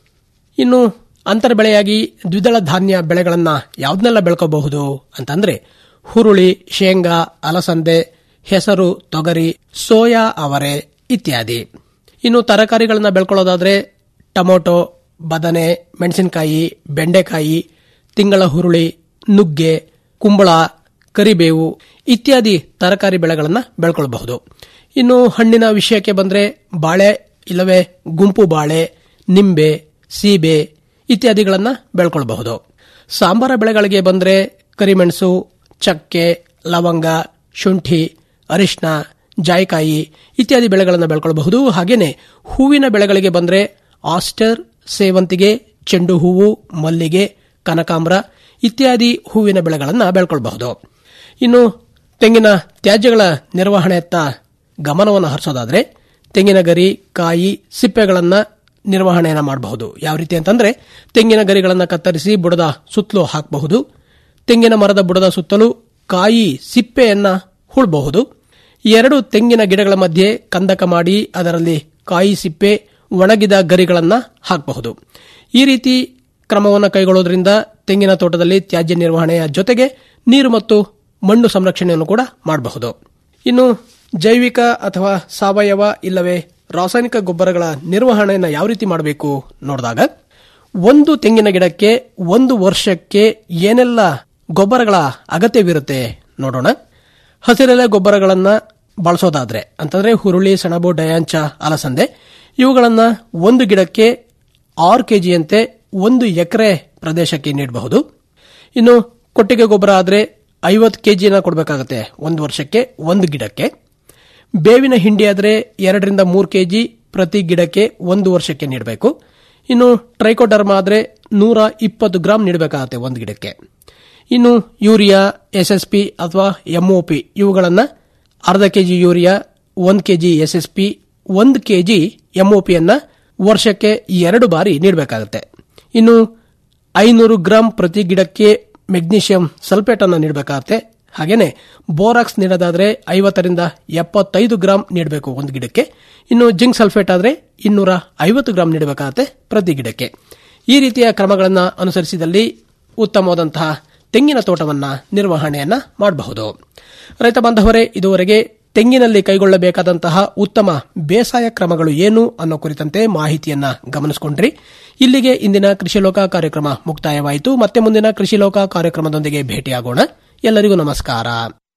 ಇನ್ನು ಅಂತರ ಬೆಳೆಯಾಗಿ ದ್ವಿದಳ ಧಾನ್ಯ ಬೆಳೆಗಳನ್ನ ಯಾವ್ದನ್ನೆಲ್ಲ ಬೆಳ್ಕೋಬಹುದು ಅಂತಂದ್ರೆ ಹುರುಳಿ ಶೇಂಗಾ ಅಲಸಂದೆ ಹೆಸರು ತೊಗರಿ ಸೋಯಾ ಅವರೆ ಇತ್ಯಾದಿ ಇನ್ನು ತರಕಾರಿಗಳನ್ನ ಬೆಳ್ಕೊಳ್ಳೋದಾದ್ರೆ ಟೊಮೊಟೊ ಬದನೆ ಮೆಣಸಿನಕಾಯಿ ಬೆಂಡೆಕಾಯಿ ತಿಂಗಳ ಹುರುಳಿ ನುಗ್ಗೆ ಕುಂಬಳ ಕರಿಬೇವು ಇತ್ಯಾದಿ ತರಕಾರಿ ಬೆಳೆಗಳನ್ನು ಬೆಳ್ಕೊಳ್ಬಹುದು ಇನ್ನು ಹಣ್ಣಿನ ವಿಷಯಕ್ಕೆ ಬಂದ್ರೆ ಬಾಳೆ ಇಲ್ಲವೇ ಗುಂಪು ಬಾಳೆ ನಿಂಬೆ ಸೀಬೆ ಇತ್ಯಾದಿಗಳನ್ನ ಬೆಳ್ಕೊಳ್ಬಹುದು ಸಾಂಬಾರ ಬೆಳೆಗಳಿಗೆ ಬಂದ್ರೆ ಕರಿಮೆಣಸು ಚಕ್ಕೆ ಲವಂಗ ಶುಂಠಿ ಅರಿಶಿನ ಜಾಯಿಕಾಯಿ ಇತ್ಯಾದಿ ಬೆಳೆಗಳನ್ನು ಬೆಳ್ಕೊಳ್ಬಹುದು ಹಾಗೇನೆ ಹೂವಿನ ಬೆಳೆಗಳಿಗೆ ಬಂದ್ರೆ ಆಸ್ಟರ್ ಸೇವಂತಿಗೆ ಚೆಂಡು ಹೂವು ಮಲ್ಲಿಗೆ ಕನಕಾಂಬರ ಇತ್ಯಾದಿ ಹೂವಿನ ಬೆಳೆಗಳನ್ನು ಬೆಳ್ಕೊಳ್ಬಹುದು ಇನ್ನು ತೆಂಗಿನ ತ್ಯಾಜ್ಯಗಳ ನಿರ್ವಹಣೆಯತ್ತ ಗಮನವನ್ನು ಹರಿಸೋದಾದ್ರೆ ತೆಂಗಿನ ಗರಿ ಕಾಯಿ ಸಿಪ್ಪೆಗಳನ್ನು ನಿರ್ವಹಣೆಯನ್ನು ಮಾಡಬಹುದು ಯಾವ ರೀತಿ ಅಂತಂದ್ರೆ ತೆಂಗಿನ ಗರಿಗಳನ್ನು ಕತ್ತರಿಸಿ ಬುಡದ ಸುತ್ತಲೂ ಹಾಕಬಹುದು ತೆಂಗಿನ ಮರದ ಬುಡದ ಸುತ್ತಲೂ ಕಾಯಿ ಸಿಪ್ಪೆಯನ್ನ ಹುಳಬಹುದು ಎರಡು ತೆಂಗಿನ ಗಿಡಗಳ ಮಧ್ಯೆ ಕಂದಕ ಮಾಡಿ ಅದರಲ್ಲಿ ಕಾಯಿ ಸಿಪ್ಪೆ ಒಣಗಿದ ಗರಿಗಳನ್ನು ಹಾಕಬಹುದು ಈ ರೀತಿ ಕ್ರಮವನ್ನು ಕೈಗೊಳ್ಳೋದ್ರಿಂದ ತೆಂಗಿನ ತೋಟದಲ್ಲಿ ತ್ಯಾಜ್ಯ ನಿರ್ವಹಣೆಯ ಜೊತೆಗೆ ನೀರು ಮತ್ತು ಮಣ್ಣು ಸಂರಕ್ಷಣೆಯನ್ನು ಕೂಡ ಮಾಡಬಹುದು ಇನ್ನು ಜೈವಿಕ ಅಥವಾ ಸಾವಯವ ಇಲ್ಲವೇ ರಾಸಾಯನಿಕ ಗೊಬ್ಬರಗಳ ನಿರ್ವಹಣೆಯನ್ನು ಯಾವ ರೀತಿ ಮಾಡಬೇಕು ನೋಡಿದಾಗ ಒಂದು ತೆಂಗಿನ ಗಿಡಕ್ಕೆ ಒಂದು ವರ್ಷಕ್ಕೆ ಏನೆಲ್ಲ ಗೊಬ್ಬರಗಳ ಅಗತ್ಯವಿರುತ್ತೆ ನೋಡೋಣ ಹಸಿರೆಲೆ ಗೊಬ್ಬರಗಳನ್ನ ಬಳಸೋದಾದ್ರೆ ಅಂತಂದ್ರೆ ಹುರುಳಿ ಸೆಣಬು ಡಯಾಂಚ ಅಲಸಂದೆ ಇವುಗಳನ್ನ ಒಂದು ಗಿಡಕ್ಕೆ ಆರು ಕೆಜಿಯಂತೆ ಒಂದು ಎಕರೆ ಪ್ರದೇಶಕ್ಕೆ ನೀಡಬಹುದು ಇನ್ನು ಕೊಟ್ಟಿಗೆ ಗೊಬ್ಬರ ಆದರೆ ಐವತ್ತು ಕೆಜಿನ ಕೊಡಬೇಕಾಗುತ್ತೆ ಒಂದು ವರ್ಷಕ್ಕೆ ಒಂದು ಗಿಡಕ್ಕೆ ಬೇವಿನ ಹಿಂಡಿ ಆದರೆ ಎರಡರಿಂದ ಮೂರು ಕೆಜಿ ಪ್ರತಿ ಗಿಡಕ್ಕೆ ಒಂದು ವರ್ಷಕ್ಕೆ ನೀಡಬೇಕು ಇನ್ನು ಟ್ರೈಕೋಡರ್ಮ ಆದರೆ ನೂರ ಇಪ್ಪತ್ತು ಗ್ರಾಂ ನೀಡಬೇಕಾಗುತ್ತೆ ಒಂದು ಗಿಡಕ್ಕೆ ಇನ್ನು ಯೂರಿಯಾ ಎಸ್ಎಸ್ಪಿ ಅಥವಾ ಎಂಒಪಿ ಇವುಗಳನ್ನು ಅರ್ಧ ಕೆಜಿ ಯೂರಿಯಾ ಒಂದು ಕೆಜಿ ಎಸ್ಎಸ್ಪಿ ಒಂದು ಕೆಜಿ ಎಂಒಪಿಯನ್ನ ವರ್ಷಕ್ಕೆ ಎರಡು ಬಾರಿ ನೀಡಬೇಕಾಗುತ್ತೆ ಇನ್ನು ಐನೂರು ಗ್ರಾಂ ಪ್ರತಿ ಗಿಡಕ್ಕೆ ಮೆಗ್ನೀಷಿಯಂ ಸಲ್ಫೇಟ್ ಅನ್ನು ನೀಡಬೇಕಾಗುತ್ತೆ ಹಾಗೇನೆ ಬೋರಾಕ್ಸ್ ನೀಡೋದಾದ್ರೆ ಐವತ್ತರಿಂದ ಎಪ್ಪತ್ತೈದು ಗ್ರಾಂ ನೀಡಬೇಕು ಒಂದು ಗಿಡಕ್ಕೆ ಇನ್ನು ಜಿಂಕ್ ಸಲ್ಫೇಟ್ ಆದ್ರೆ ಇನ್ನೂರ ಐವತ್ತು ಗ್ರಾಂ ನೀಡಬೇಕಾಗುತ್ತೆ ಪ್ರತಿ ಗಿಡಕ್ಕೆ ಈ ರೀತಿಯ ಕ್ರಮಗಳನ್ನು ಅನುಸರಿಸಿದಲ್ಲಿ ಉತ್ತಮವಾದಂತಹ ತೆಂಗಿನ ತೋಟವನ್ನ ನಿರ್ವಹಣೆಯನ್ನ ಮಾಡಬಹುದು ರೈತ ಬಾಂಧವರೇ ಇದುವರೆಗೆ ತೆಂಗಿನಲ್ಲಿ ಕೈಗೊಳ್ಳಬೇಕಾದಂತಹ ಉತ್ತಮ ಬೇಸಾಯ ಕ್ರಮಗಳು ಏನು ಅನ್ನೋ ಕುರಿತಂತೆ ಮಾಹಿತಿಯನ್ನ ಗಮನಿಸಿಕೊಂಡ್ರಿ ಇಲ್ಲಿಗೆ ಇಂದಿನ ಕೃಷಿ ಲೋಕ ಕಾರ್ಯಕ್ರಮ ಮುಕ್ತಾಯವಾಯಿತು ಮತ್ತೆ ಮುಂದಿನ ಕೃಷಿ ಲೋಕ ಕಾರ್ಯಕ್ರಮದೊಂದಿಗೆ ಭೇಟಿಯಾಗೋಣ ಎಲ್ಲರಿಗೂ ನಮಸ್ಕಾರ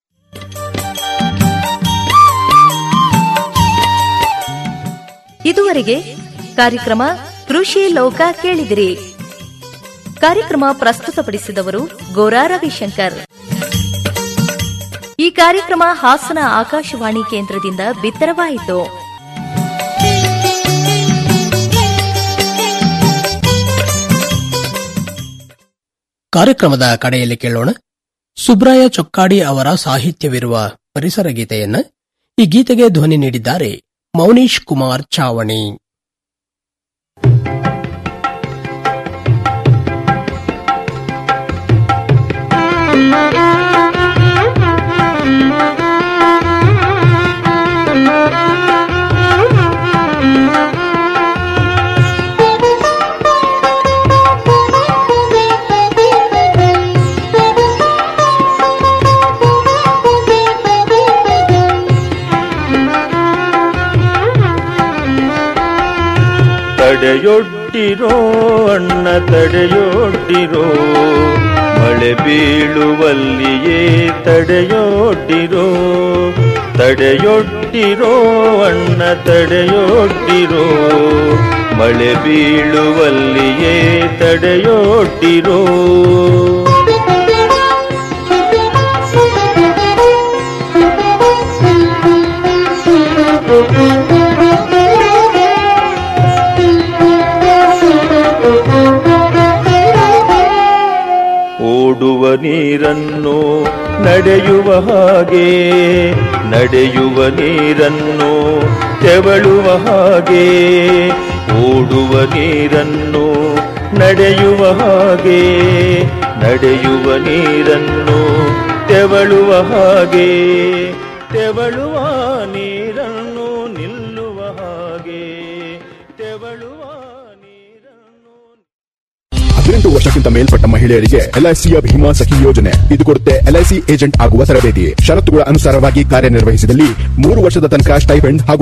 ಇದುವರೆಗೆ ಕಾರ್ಯಕ್ರಮ ಕೃಷಿ ಲೋಕ ಕೇಳಿದಿರಿ ಕಾರ್ಯಕ್ರಮ ಪ್ರಸ್ತುತಪಡಿಸಿದವರು ಗೋರಾ ರವಿಶಂಕರ್ ಈ ಕಾರ್ಯಕ್ರಮ ಹಾಸನ ಆಕಾಶವಾಣಿ ಕೇಂದ್ರದಿಂದ ಬಿತ್ತರವಾಯಿತು ಕಾರ್ಯಕ್ರಮದ ಕಡೆಯಲ್ಲಿ ಕೇಳೋಣ ಸುಬ್ರಾಯ ಚೊಕ್ಕಾಡಿ ಅವರ ಸಾಹಿತ್ಯವಿರುವ ಪರಿಸರ ಗೀತೆಯನ್ನ ಈ ಗೀತೆಗೆ ಧ್ವನಿ ನೀಡಿದ್ದಾರೆ ಮೌನೀಶ್ ಕುಮಾರ್ ಚಾವಣಿ ತಡೆಯೊಡ್ಡಿರೋ ಅಣ್ಣ ತಡೆಯೊಡ್ಡಿರೋ ಮಳೆ ಬೀಳುವಲ್ಲಿಯೇ ತಡೆಯೊಡ್ಡಿರೋ ತಡೆಯೊಡ್ಡಿರೋ ಅಣ್ಣ ತಡೆಯೊಡ್ಡಿರೋ ಮಳೆ ಬೀಳುವಲ್ಲಿಯೇ ತಡೆಯೊಡ್ಡಿರೋ ಓಡುವ ನೀರನ್ನು ನಡೆಯುವ ಹಾಗೆ ನಡೆಯುವ ನೀರನ್ನು ತೆವಳುವ ಹಾಗೆ ಓಡುವ ನೀರನ್ನು ನಡೆಯುವ ಹಾಗೆ ನಡೆಯುವ ನೀರನ್ನು ತೆವಳುವ ಹಾಗೆ ತೆವಳುವ ನೀರನ್ನು ನಿಲ್ಲುವ ಹಾಗೆ ತೆವಳುವ ಹದಿನೆಂಟು ವರ್ಷಕ್ಕಿಂತ ಮೇಲ್ಪಟ್ಟ ಮಹಿಳೆಯರಿಗೆ ಎಲ್ಐಸಿಯ ಭೀಮಾ ಸಖಿ ಯೋಜನೆ ಇದು ಕೊಡುತ್ತೆ ಎಲ್ಐಸಿ ಏಜೆಂಟ್ ಆಗುವ ತರಬೇತಿ ಷರತ್ತುಗಳ ಅನುಸಾರವಾಗಿ ಕಾರ್ಯನಿರ್ವಹಿಸಿದಲ್ಲಿ ಮೂರು ವರ್ಷದ ತನಕ ಸ್ಟೈಫೆಂಡ್ ಹಾಗೂ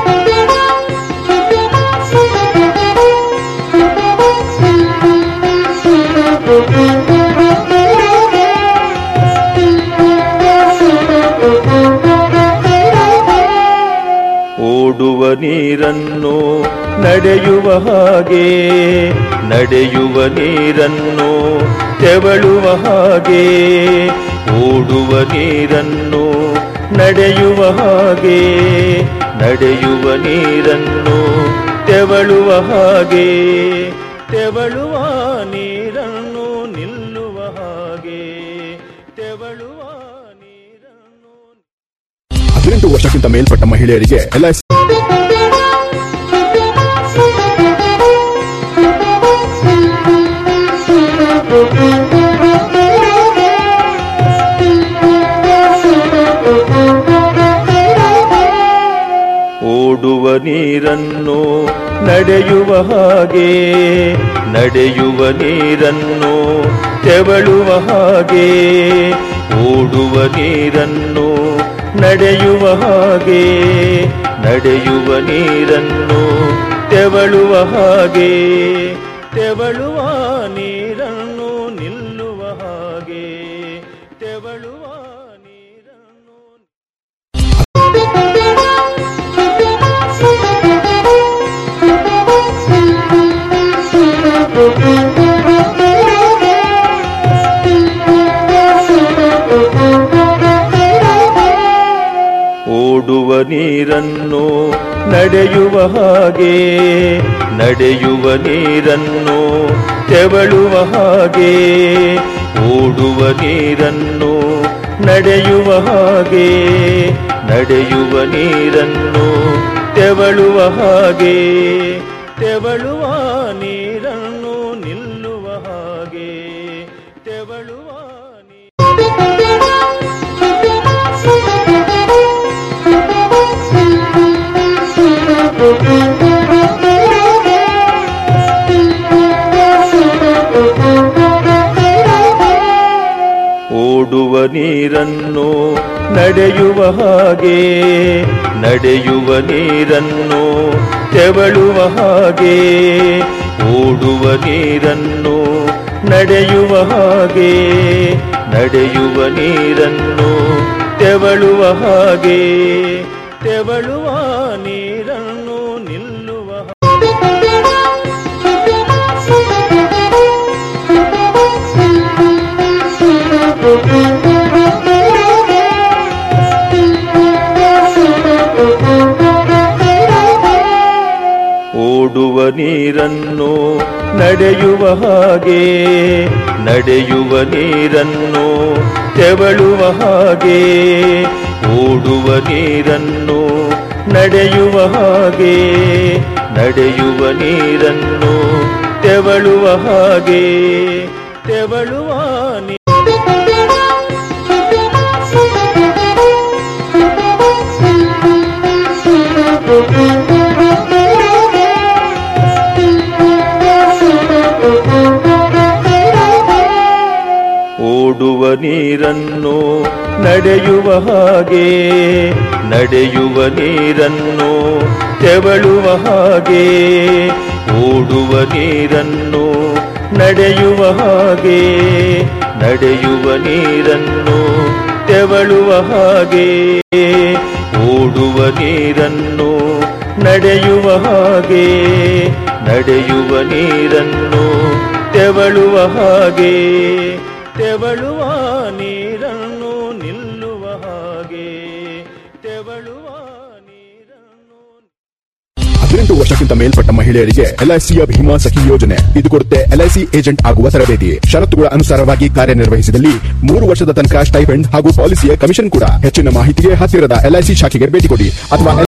ಓಡುವ ನೀರನ್ನು ನಡೆಯುವ ಹಾಗೆ ನಡೆಯುವ ನೀರನ್ನು ತೆವಳುವ ಹಾಗೆ ಓಡುವ ನೀರನ್ನು ನಡೆಯುವ ಹಾಗೆ ನಡೆಯುವ ನೀರನ್ನು ತೆವಳುವ ಹಾಗೆ ತೆವಳುವ ನೀರನ್ನು ನಿಲ್ಲುವ ಹಾಗೆ ತೆವಳುವ ಹದಿನೆಂಟು ವರ್ಷಕ್ಕಿಂತ ಮೇಲ್ಪಟ್ಟ ಮಹಿಳೆಯರಿಗೆ ಎಲ್ಐಸಿ ಓಡುವ ನೀರನ್ನು ನಡೆಯುವ ಹಾಗೆ ನಡೆಯುವ ನೀರನ್ನು ತೆವಳುವ ಹಾಗೆ ಓಡುವ ನೀರನ್ನು ನಡೆಯುವ ಹಾಗೆ ನಡೆಯುವ ನೀರನ್ನು ತೆವಳುವ ಹಾಗೆ ತೆವಳುವ ನೀರನ್ನು ನಿಲ್ಲುವ ಹಾಗೆ ತೆವಳುವ ಓಡುವ ನೀರನ್ನು ನಡೆಯುವ ಹಾಗೆ ನಡೆಯುವ ನೀರನ್ನು ತೆವಳುವ ಹಾಗೆ ಓಡುವ ನೀರನ್ನು ನಡೆಯುವ ಹಾಗೆ ನಡೆಯುವ ನೀರನ್ನು ತೆವಳುವ ಹಾಗೆ ತೆವಳುವ ನೀರನ್ನು ನಿಲ್ಲುವ ಹಾಗೆ ತೆವಳುವ ಓಡುವ ನೀರನ್ನು ನಡೆಯುವ ಹಾಗೆ ನಡೆಯುವ ನೀರನ್ನು ತೆವಳುವ ಹಾಗೆ ಓಡುವ ನೀರನ್ನು ನಡೆಯುವ ಹಾಗೆ ನಡೆಯುವ ನೀರನ್ನು ತೆವಳುವ ಹಾಗೆ ತೆವಳುವ ನೀರನ್ನು ನಿಲ್ಲುವ ಓಡುವ ನೀರನ್ನು ನಡೆಯುವ ಹಾಗೆ ನಡೆಯುವ ನೀರನ್ನು ತೆವಳುವ ಹಾಗೆ ಓಡುವ ನೀರನ್ನು ನಡೆಯುವ ಹಾಗೆ ನಡೆಯುವ ನೀರನ್ನು ತೆವಳುವ ಹಾಗೆ ತೆವಳುವ ನೀ ಓಡುವ ನೀರನ್ನು ನಡೆಯುವ ಹಾಗೆ ನಡೆಯುವ ನೀರನ್ನು ತೆವಳುವ ಹಾಗೆ ಓಡುವ ನೀರನ್ನು ನಡೆಯುವ ಹಾಗೆ ನಡೆಯುವ ನೀರನ್ನು ತೆವಳುವ ಹಾಗೆ ನೀರನ್ನು ನಡೆಯುವ ಹಾಗೆ ನಡೆಯುವ ನೀರನ್ನು ತೆವಳುವ ಹಾಗೆ ತೆವಳುವ ನೀರನ್ನು ನಿಲ್ಲುವ ಹಾಗೆ ತೆವಳುವ ಹದಿನೆಂಟು ವರ್ಷಕ್ಕಿಂತ ಮೇಲ್ಪಟ್ಟ ಮಹಿಳೆಯರಿಗೆ ಎಲ್ಐಸಿಯ ಭೀಮಾ ಸಖಿ ಯೋಜನೆ ಇದು ಕೊಡುತ್ತೆ ಎಲ್ಐಸಿ ಏಜೆಂಟ್ ಆಗುವ ತರಬೇತಿ ಷರತ್ತುಗಳ ಅನುಸಾರವಾಗಿ ಕಾರ್ಯನಿರ್ವಹಿಸಿದಲ್ಲಿ ಮೂರು ವರ್ಷದ ತನಕ ಸ್ಟೈಫೆಂಡ್ ಹಾಗೂ ಪಾಲಿಸಿಯ ಕಮಿಷನ್ ಕೂಡ ಹೆಚ್ಚಿನ ಮಾಹಿತಿಗೆ ಹತ್ತಿರದ ಎಲ್ಐಸಿ ಶಾಖೆಗೆ ಭೇಟಿ ಕೊಡಿ ಅಥವಾ